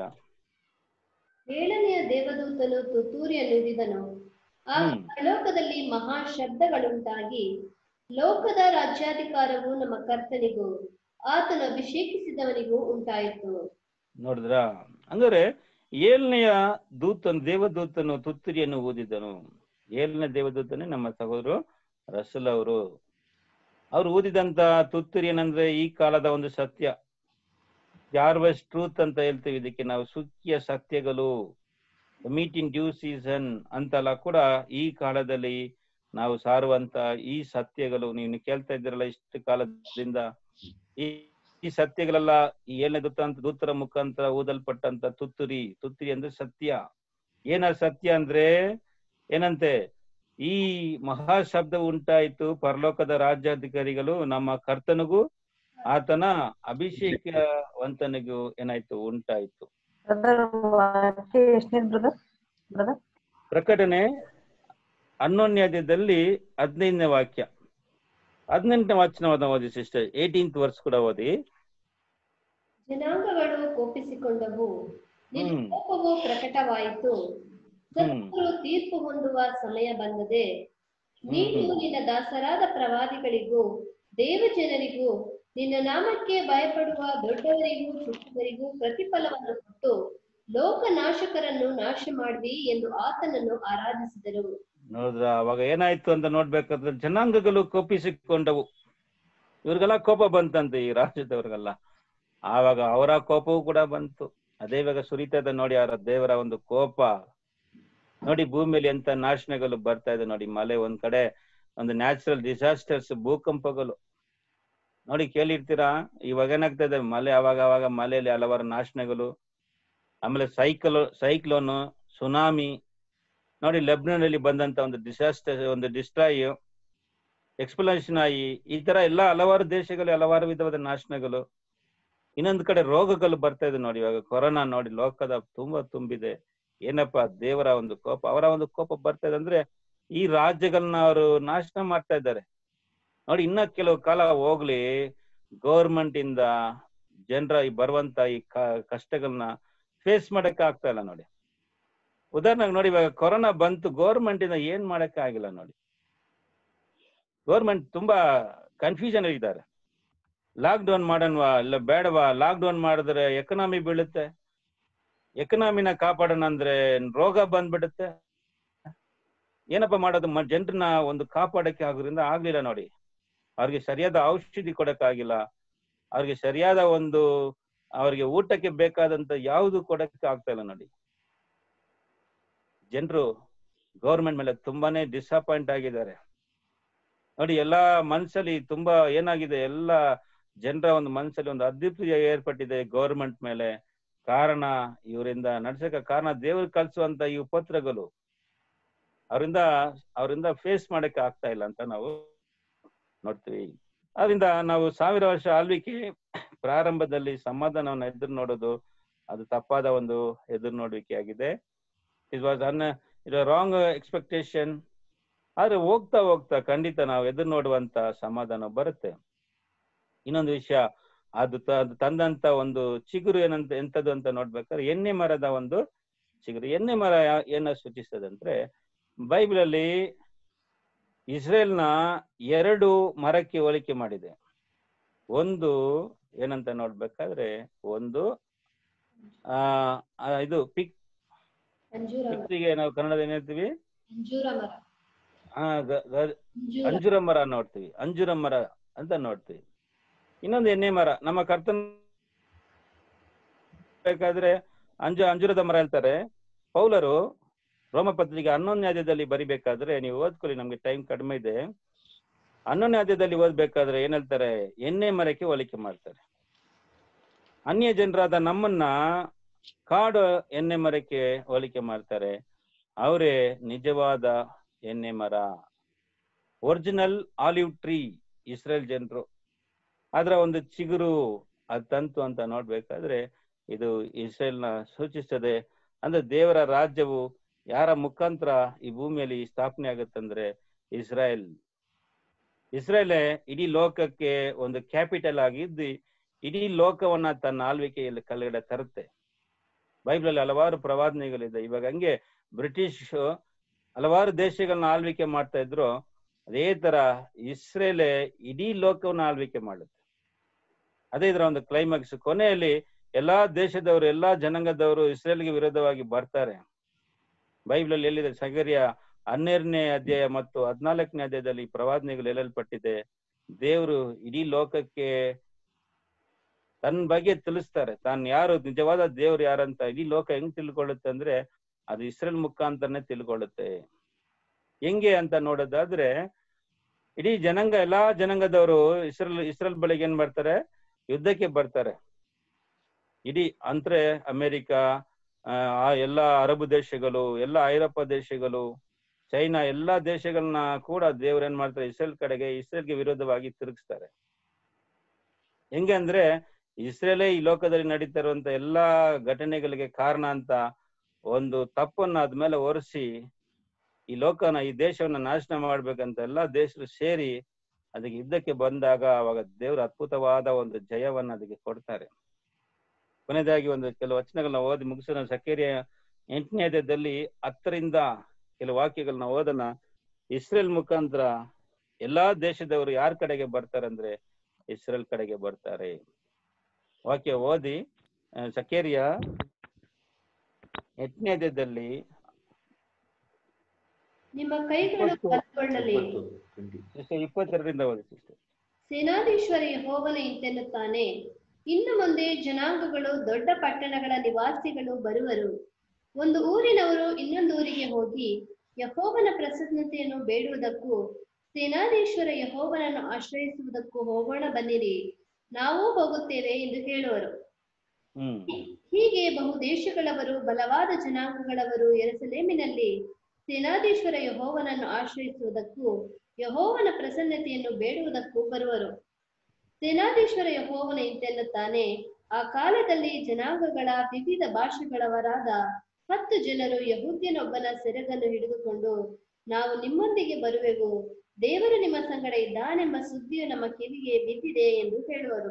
ಏಳನೆಯ ದೇವದೂತನು ತುತ್ತೂರಿಯನ್ನು ನುಡಿದನು ಆ ಹ್ಮ್. ಲೋಕದಲ್ಲಿ ಮಹಾ ಶಬ್ದಗಳುಂಟಾಗಿ ಲೋಕದ ರಾಜ್ಯಾಧಿಕಾರವು ನಮ್ಮ ಕರ್ತನಿಗೂ ಆತನ ಅಭಿಷೇಕಿಸಿದವನಿಗೂ ಉಂಟಾಯಿತು ನೋಡಿದ್ರ ಅಂದ್ರೆ ಏಳನೆಯ ದೂತನ್ ದೇವದೂತನು ತುತ್ತೂರಿಯನ್ನು ಊದಿದನು ಏಳನೇ ದೇವದೂತನೇ ನಮ್ಮ ಸಹೋದರು ರಸಲ್ ಅವರು ಅವ್ರು ಊದಿದಂತ ತುತ್ತೂರಿ ಏನಂದ್ರೆ ಈ ಕಾಲದ ಒಂದು ಸತ್ಯ ಜಾರ್ವಸ್ ಟ್ರೂತ್ ಅಂತ ಹೇಳ್ತೀವಿ ಇದಕ್ಕೆ ನಾವು ಸುಖಿಯ ಸತ್ಯಗಳು ಮೀಟ್ ಇನ್ ಡ್ಯೂ ಸೀಸನ್ ಅಂತೆಲ್ಲ ಕೂಡ ಈ ಕಾಲದಲ್ಲಿ ನಾವು ಸಾರುವಂತ ಈ ಸತ್ಯಗಳು ನೀವು ಕೇಳ್ತಾ ಇದ್ದೀರಲ್ಲ ಇಷ್ಟು ಕಾಲದಿಂದ ಈ ಈ ಸತ್ಯಗಳೆಲ್ಲ ಈ ಏಳನೇ ದೂತ ಅಂತ ದೂತರ ಮುಖಾಂತರ ಓದಲ್ಪಟ್ಟಂತ ತುತ್ತುರಿ ತುತ್ತುರಿ ಅಂದ್ರೆ ಸತ್ಯ ಏನ ಸತ್ಯ ಅಂದ್ರೆ ಏನಂತೆ ಈ ಮಹಾ ಶಬ್ದ ಉಂಟಾಯ್ತು ಪರಲೋಕದ ರಾಜ್ಯಾಧಿಕಾರಿಗಳು ನಮ್ಮ ಕರ್ತನಿಗೂ ಆತನ ಅಭಿಷೇಕವಂತನಿಗೂ ಏನಾಯ್ತು ಉಂಟಾಯ್ತು ಬ್ರದರ್ ವಾಕ್ಯ ಎಷ್ಟನೇ ಬ್ರದರ್ ಬ್ರದರ್ ಪ್ರಕಟಣೆ ಹನ್ನೊಂದನೇ ಅಧ್ಯಾಯದಲ್ಲಿ ಹದಿನೈದನೇ ವಾಕ್ಯ ಹದಿನೆಂಟನೇ ವಾಚನವಾದ ಓದಿ ಸಿಸ್ಟರ್ ಏಟೀನ್ತ್ ವರ್ಸ್ ಕೂಡ ಓದಿ ಜನಾಂಗಗಳು ಕೋಪಿಸಿಕೊಂಡವು ನಿನ್ನ ಹ್ಮ್. ಕೋಪವು ಪ್ರಕಟವಾಯಿತು ಹ್ಮ್. ಸತ್ತರು ತೀರ್ಪು ಹೊಂದುವ ಸಮಯ ಬಂದದೆ ನೀನು ಹ್ಮ್. ನಿನ್ನ ದಾಸರಾದ ಪ್ರವಾದಿಗಳಿಗೂ ದೇವಜನರಿಗೂ ನಿನ್ನ ನಾಮಕ್ಕೆ ಭಯಪಡುವ ದೊಡ್ಡವರಿಗೂ ಚಿಕ್ಕವರಿಗೂ ಪ್ರತಿಫಲವನ್ನು ಕೊಟ್ಟು ಲೋಕನಾಶಕರನ್ನು ನಾಶ ಮಾಡ್ವಿ ಎಂದು ಆತನನ್ನು ಆರಾಧಿಸಿದರು ನೋಡಿದ್ರ ಅವಾಗ ಏನಾಯ್ತು ಅಂತ ನೋಡ್ಬೇಕಾದ್ರೆ ಜನಾಂಗಗಳು ಕೋಪಿಸಿಕೊಂಡವು ಇವ್ರಿಗೆಲ್ಲ ಕೋಪ ಬಂತಂತೆ ಈ ರಾಜ್ಯದವ್ರಿಗೆಲ್ಲ ಆವಾಗ ಅವರ ಕೋಪವೂ ಕೂಡ ಬಂತು ಅದೇ ಇವಾಗ ಸುರಿತದ ನೋಡಿ ಅವರ ದೇವರ ಒಂದು ಕೋಪ ನೋಡಿ ಭೂಮಿಯಲ್ಲಿ ಎಂತ ನಾಶನಗಳು ಬರ್ತಾ ಇದೆ ನೋಡಿ ಮಳೆ ಒಂದ್ ಕಡೆ ಒಂದು ನ್ಯಾಚುರಲ್ ಡಿಸಾಸ್ಟರ್ಸ್ ಭೂಕಂಪಗಳು ನೋಡಿ ಕೇಳಿರ್ತೀರಾ ಇವಾಗ ಏನಾಗ್ತಾ ಇದೆ ಮಳೆ ಅವಾಗ ಅವಾಗ ಮಳೆಯಲ್ಲಿ ಹಲವಾರು ನಾಶನಗಳು ಆಮೇಲೆ ಸೈಕಲ್ ಸೈಕ್ಲೋನ್ ಸುನಾಮಿ ನೋಡಿ ಲೆಬ್ನನ್ ಅಲ್ಲಿ ಬಂದಂತ ಒಂದು ಡಿಸಾಸ್ಟರ್ ಒಂದು ಡಿಸ್ಟ್ರಾಯ್ ಎಕ್ಸ್ಪ್ಲನೇಷನ್ ಆಗಿ ಈ ತರ ಎಲ್ಲ ಹಲವಾರು ದೇಶಗಳಲ್ಲಿ ಹಲವಾರು ವಿಧವಾದ ನಾಶನಗಳು ಇನ್ನೊಂದು ಕಡೆ ರೋಗಗಳು ಬರ್ತಾ ಇದೆ ನೋಡಿ ಇವಾಗ ಕೊರೋನಾ ನೋಡಿ ಲೋಕದ ತುಂಬಾ ತುಂಬಿದೆ ಏನಪ್ಪಾ ದೇವರ ಒಂದು ಕೋಪ ಅವರ ಒಂದು ಕೋಪ ಬರ್ತಾ ಇದೆ ಅಂದ್ರೆ ಈ ರಾಜ್ಯಗಳನ್ನ ಅವರು ನಾಶನ ಮಾಡ್ತಾ ಇದ್ದಾರೆ ನೋಡಿ ಇನ್ನ ಕೆಲವು ಕಾಲ ಹೋಗ್ಲಿ ಗೌರ್ಮೆಂಟ್ ಇಂದ ಜನರ ಈ ಬರುವಂತ ಈ ಕ- ಕಷ್ಟಗಳನ್ನ ಫೇಸ್ ಮಾಡಕ್ಕೆ ಆಗ್ತಾ ಇಲ್ಲ ನೋಡಿ ಉದಾಹರಣೆಗೆ ನೋಡಿ ಇವಾಗ ಕೊರೋನಾ ಬಂತು ಗೌರ್ಮೆಂಟ್ ಇಂದ ಏನ್ ಮಾಡಕ್ಕೆ ಆಗಿಲ್ಲ ನೋಡಿ ಗೌರ್ಮೆಂಟ್ ತುಂಬಾ ಕನ್ಫ್ಯೂಷನ್ ಇದ್ದಾರೆ ಲಾಕ್ ಡೌನ್ ಮಾಡನ್ವಾ ಇಲ್ಲ ಬೇಡವಾ ಲಾಕ್ ಡೌನ್ ಮಾಡಿದ್ರೆ ಎಕನಾಮಿ ಬೀಳುತ್ತೆ ಎಕನಾಮಿನ ಕಾಪಾಡೋಣ ಅಂದ್ರೆ ರೋಗ ಬಂದ್ಬಿಡುತ್ತೆ ಏನಪ್ಪ ಮಾಡೋದು ಮ- ಜನರನ್ನ ಒಂದು ಕಾಪಾಡಕ್ಕೆ ಆಗೋದ್ರಿಂದ ಆಗ್ಲಿಲ್ಲ ನೋಡಿ ಅವ್ರಿಗೆ ಸರಿಯಾದ ಔಷಧಿ ಕೊಡಕ್ಕಾಗಿಲ್ಲ ಅವ್ರಿಗೆ ಸರಿಯಾದ ಒಂದು ಅವ್ರಿಗೆ ಊಟಕ್ಕೆ ಬೇಕಾದಂತ ಯಾವುದು ಕೊಡಕ್ಕೆ ಆಗ್ತಾ ಇಲ್ಲ ನೋಡಿ ಜನರು ಗೌರ್ಮೆಂಟ್ ಮೇಲೆ ತುಂಬಾನೇ ಡಿಸಪಾಯಿಂಟ್ ಆಗಿದ್ದಾರೆ ನೋಡಿ ಎಲ್ಲಾ ಮನ್ಸಲ್ಲಿ ತುಂಬಾ ಏನಾಗಿದೆ ಎಲ್ಲ ಜನರ ಒಂದು ಮನ್ಸಲ್ಲಿ ಒಂದು ಅದ್ವಿತೀಯ ಏರ್ಪಟ್ಟಿದೆ ಗೌರ್ಮೆಂಟ್ ಮೇಲೆ ಕಾರಣ ಇವರಿಂದ ನಡ್ಸಕ ಕಾರಣ ದೇವರು ಕಲ್ಸುವಂತ ಈ ಉಪತ್ರಗಳು ಅವರಿಂದ ಅವರಿಂದ ಫೇಸ್ ಮಾಡಕ್ಕೆ ಆಗ್ತಾ ಇಲ್ಲ ಅಂತ ನಾವು ನೋಡ್ತೀವಿ ಅದರಿಂದ ನಾವು ಸಾವಿರ ವರ್ಷ ಆಳ್ವಿಕೆ ಪ್ರಾರಂಭದಲ್ಲಿ ಸಮಾಧಾನವನ್ನು ಎದುರು ನೋಡೋದು ಅದು ತಪ್ಪಾದ ಒಂದು ಎದುರು ನೋಡುವಿಕೆ ಆಗಿದೆ it was an it wrong expectation ಆದ್ರೆ ಹೋಗ್ತಾ ಹೋಗ್ತಾ ಖಂಡಿತ ನಾವು ಎದುರು ನೋಡುವಂತ ಸಮಾಧಾನ ಬರುತ್ತೆ ಇನ್ನೊಂದು ವಿಷಯ ಅದು ತ- ಅದು ತಂದಂತ ಒಂದು ಚಿಗುರು ಏನಂತ ಎಂತದ್ದು ಅಂತ ನೋಡ್ಬೇಕಾದ್ರೆ ಎಣ್ಣೆ ಮರದ ಒಂದು ಚಿಗುರು ಎಣ್ಣೆ ಮರ ಯಾ- ಏನ ಸೂಚಿಸ್ತದೆ ಅಂದ್ರೆ ಬೈಬಲ್ ಅಲ್ಲಿ ಇಸ್ರೇಲ್ನ ಎರಡು ಮರಕ್ಕೆ ಹೋಲಿಕೆ ಮಾಡಿದೆ ಒಂದು ಏನಂತ ನೋಡ್ಬೇಕಾದ್ರೆ ಒಂದು ಆ ಆ, ಇದು ಪಿಕ್ ಅಂಜೂರ ಮರ ಪಿಕ್ಗೆ ನಾವು ಕನ್ನಡದ ಏನ್ ಹೇಳ್ತೀವಿ ಅಂಜೂರ ಮರ ಆ, ಗ- ಗ- ಅಂಜೂರ ಅಂಜೂರ ಮರ ನೋಡ್ತೀವಿ ಅಂಜೂರ ಮರ ಅಂತ ನೋಡ್ತೀವಿ ಇನ್ನೊಂದು ಎಣ್ಣೆ ಮರ ನಮ್ಮ ಕರ್ತನ ಹೇಳ್ಬೇಕಾದ್ರೆ ಅಂಜು ಅಂಜುರದ ಮರ ಹೇಳ್ತಾರೆ ಪೌಲರು ರೋಮ ಪತ್ರಿಕೆ ಹನ್ನೊಂದನೇ ಅಧ್ಯಾಯದಲ್ಲಿ ಬರಿಬೇಕಾದ್ರೆ ನೀವು ಓದ್ಕೊಳ್ಳಿ ನಮ್ಗೆ ಟೈಮ್ ಕಡಿಮೆ ಇದೆ ಹನ್ನೊಂದನೇ ಅಧ್ಯಾಯದಲ್ಲಿ ಓದ್ಬೇಕಾದ್ರೆ ಏನ್ ಹೇಳ್ತಾರೆ ಎಣ್ಣೆ ಮರಕ್ಕೆ ಹೋಲಿಕೆ ಮಾಡ್ತಾರೆ ಅನ್ಯ ಜನರಾದ ನಮ್ಮನ್ನ ಕಾಡು ಎಣ್ಣೆ ಮರಕ್ಕೆ ಹೋಲಿಕೆ ಮಾಡ್ತಾರೆ ಅವರೇ ನಿಜವಾದ ಎಣ್ಣೆ ಮರ ಒರಿಜಿನಲ್ ಆಲಿವ್ ಟ್ರೀ ಇಸ್ರೇಲ್ ಜನರು ಅದರ ಒಂದು ಚಿಗುರು ಅದ್ ತಂತು ಅಂತ ನೋಡ್ಬೇಕಾದ್ರೆ ಇದು ಇಸ್ರೇಲ್ನ ಸೂಚಿಸ್ತದೆ ಅಂದ್ರೆ ದೇವರ ರಾಜ್ಯವು ಯಾರ ಮುಖಾಂತರ ಈ ಭೂಮಿಯಲ್ಲಿ ಸ್ಥಾಪನೆ ಆಗುತ್ತಂದ್ರೆ ಇಸ್ರಾಯೇಲ್ ಇಸ್ರೇಲೇ ಇಡೀ ಲೋಕಕ್ಕೆ ಒಂದು ಕ್ಯಾಪಿಟಲ್ ಆಗಿದ್ದು ಇಡೀ ಲೋಕವನ್ನ ತನ್ನ ಆಳ್ವಿಕೆಯಲ್ಲಿ ಕೆಳಗಡೆ ತರುತ್ತೆ ಬೈಬಲ್ ಅಲ್ಲಿ ಹಲವಾರು ಪ್ರವಾದನೆಗಳಿದೆ ಇವಾಗ ಹಂಗೆ ಬ್ರಿಟಿಷ್ ಹಲವಾರು ದೇಶಗಳನ್ನ ಆಳ್ವಿಕೆ ಮಾಡ್ತಾ ಇದ್ರು ಅದೇ ತರ ಇಸ್ರೇಲೆ ಇಡೀ ಲೋಕವನ್ನ ಆಳ್ವಿಕೆ ಮಾಡುತ್ತೆ ಅದೇ ಇದರ ಒಂದು ಕ್ಲೈಮ್ಯಾಕ್ಸ್ ಕೊನೆಯಲ್ಲಿ ಎಲ್ಲಾ ದೇಶದವರು ಎಲ್ಲಾ ಜನಾಂಗದವರು ಇಸ್ರೇಲ್ಗೆ ವಿರೋಧವಾಗಿ ಬರ್ತಾರೆ ಬೈಬಲ್ ಅಲ್ಲಿ ಎಲ್ಲಿದೆ ಸಗರಿಯ ಹನ್ನೆರಡನೇ ಅಧ್ಯಾಯ ಮತ್ತು ಹದಿನಾಲ್ಕನೇ ಅಧ್ಯಾಯದಲ್ಲಿ ಈ ಪ್ರವಾದನೆಗಳು ಹೇಳಲ್ಪಟ್ಟಿದೆ ದೇವರು ಇಡೀ ಲೋಕಕ್ಕೆ ತನ್ನ ಬಗ್ಗೆ ತಿಳಿಸ್ತಾರೆ ತಾನು ಯಾರು ನಿಜವಾದ ದೇವ್ರು ಯಾರಂತ ಇಡೀ ಲೋಕ ಹೆಂಗ್ ತಿಳ್ಕೊಳ್ಳುತ್ತೆ ಅಂದ್ರೆ ಅದು ಇಸ್ರೇಲ್ ಮುಖಾಂತರನೇ ತಿಳ್ಕೊಳ್ಳುತ್ತೆ ಹೆಂಗೆ ಅಂತ ನೋಡೋದಾದ್ರೆ ಇಡೀ ಜನಾಂಗ ಎಲ್ಲಾ ಜನಾಂಗದವರು ಇಸ್ರೇಲ್ ಇಸ್ರೇಲ್ ಬಳಿಗೆ ಏನ್ ಮಾಡ್ತಾರೆ ಯುದ್ಧಕ್ಕೆ ಬರ್ತಾರೆ ಇಡೀ ಅಂದ್ರೆ ಅಮೆರಿಕ ಆ ಆ ಎಲ್ಲಾ ಅರಬ್ ದೇಶಗಳು ಎಲ್ಲಾ ಐರೋಪ್ಯ ದೇಶಗಳು ಚೈನಾ ಎಲ್ಲಾ ದೇಶಗಳನ್ನ ಕೂಡ ದೇವ್ರು ಏನ್ ಮಾಡ್ತಾರೆ ಇಸ್ರೇಲ್ ಕಡೆಗೆ ಇಸ್ರೇಲ್ಗೆ ವಿರೋಧವಾಗಿ ತಿರುಗಿಸ್ತಾರೆ ಹೆಂಗೆ ಅಂದ್ರೆ ಇಸ್ರೇಲೇ ಈ ಲೋಕದಲ್ಲಿ ನಡೀತಾ ಇರುವಂತ ಎಲ್ಲಾ ಘಟನೆಗಳಿಗೆ ಕಾರಣ ಅಂತ ಒಂದು ತಪ್ಪನ್ನ ಅದ್ಮೇಲೆ ಒರೆಸಿ ಈ ಲೋಕನ ಈ ದೇಶವನ್ನ ನಾಶನ ಮಾಡ್ಬೇಕಂತ ಎಲ್ಲಾ ದೇಶರು ಸೇರಿ ಅದಕ್ಕೆ ಯುದ್ಧಕ್ಕೆ ಬಂದಾಗ ಅವಾಗ ದೇವ್ರ ಅದ್ಭುತವಾದ ಒಂದು ಜಯವನ್ನ ಅದಕ್ಕೆ ಕೊಡ್ತಾರೆ ಕೊನೆಯದಾಗಿ ಒಂದು ಕೆಲವು ವಚನಗಳನ್ನ ಓದಿ ಮುಗಿಸೋಣ ಸಕೇರಿಯ ಎಂಟನೇ ಅಧ್ಯಾಯದಲ್ಲಿ ಹತ್ತರಿಂದ ಕೆಲವು ವಾಕ್ಯಗಳನ್ನ ಓದೋಣ ಇಸ್ರೇಲ್ ಮುಖಾಂತರ ಎಲ್ಲಾ ದೇಶದವರು ಯಾರ ಕಡೆಗೆ ಬರ್ತಾರಂದ್ರೆ ಇಸ್ರೇಲ್ ಕಡೆಗೆ ಬರ್ತಾರೆ ವಾಕ್ಯ ಓದಿ ಆ, ಸಕೇರಿಯ ಎಂಟನೇ ಅಧ್ಯಾಯದಲ್ಲಿ ನಿಮ್ಮ ಕೈಗಳು ಬಲಗೊಳ್ಳಲಿ ಇಪ್ಪತ್ತು, twenty. sister ಇಪ್ಪತ್ತೆರಡರಿಂದ ಓದಿ sister. ಸೇನಾಧೀಶ್ವರ ಯೆಹೋವನು ಇಂತೆನ್ನುತ್ತಾನೆ ಇನ್ನು ಮುಂದೆ ಜನಾಂಗಗಳು ದೊಡ್ಡ ಪಟ್ಟಣಗಳ ನಿವಾಸಿಗಳು ಬರುವರು ಒಂದು ಊರಿನವರು ಇನ್ನೊಂದು ಊರಿಗೆ ಹೋಗಿ ಯಹೋವನ ಪ್ರಸನ್ನತೆಯನ್ನು ಬೇಡುವುದಕ್ಕೂ ಸೇನಾಧೀಶ್ವರ ಯಹೋವನನ್ನು ಆಶ್ರಯಿಸುವುದಕ್ಕೂ ಹೋಗೋಣ ಬನ್ನಿರಿ ನಾವೂ ಹೋಗುತ್ತೇವೆ ಎಂದು ಹೇಳುವರು ಹ್ಮ್ ಹೀಗೆ ಬಹು ದೇಶಗಳವರು ಬಲವಾದ ಜನಾಂಗಗಳವರು ಎರಸಲೇಮಿನಲ್ಲಿ ಸೇನಾಧೀಶ್ವರ ಯಹೋವನನ್ನು ಆಶ್ರಯಿಸುವುದಕ್ಕೂ ಯಹೋವನ ಪ್ರಸನ್ನತೆಯನ್ನು ಬೇಡುವುದಕ್ಕೂ ಬರುವರು ಸೇನಾಧೀಶ್ವರ ಯಹೋವನ ಇಂತೆನ್ನುತ್ತಾನೆ ಆ ಕಾಲದಲ್ಲಿ ಜನಾಂಗಗಳ ವಿವಿಧ ಭಾಷೆಗಳವರಾದ ಹತ್ತು ಜನರು ಯಹೂದ್ಯನೊಬ್ಬನ ಸೆರಗನ್ನು ಹಿಡಿದುಕೊಂಡು ನಾವು ನಿಮ್ಮೊಂದಿಗೆ ಬರುವೆವು ದೇವರು ನಿಮ್ಮ ಸಂಗಡ ಇದ್ದಾನೆಂಬ ಸುದ್ದಿಯು ನಮ್ಮ ಕಿವಿಗೆ ಬಿದ್ದಿದೆ ಎಂದು ಹೇಳುವರು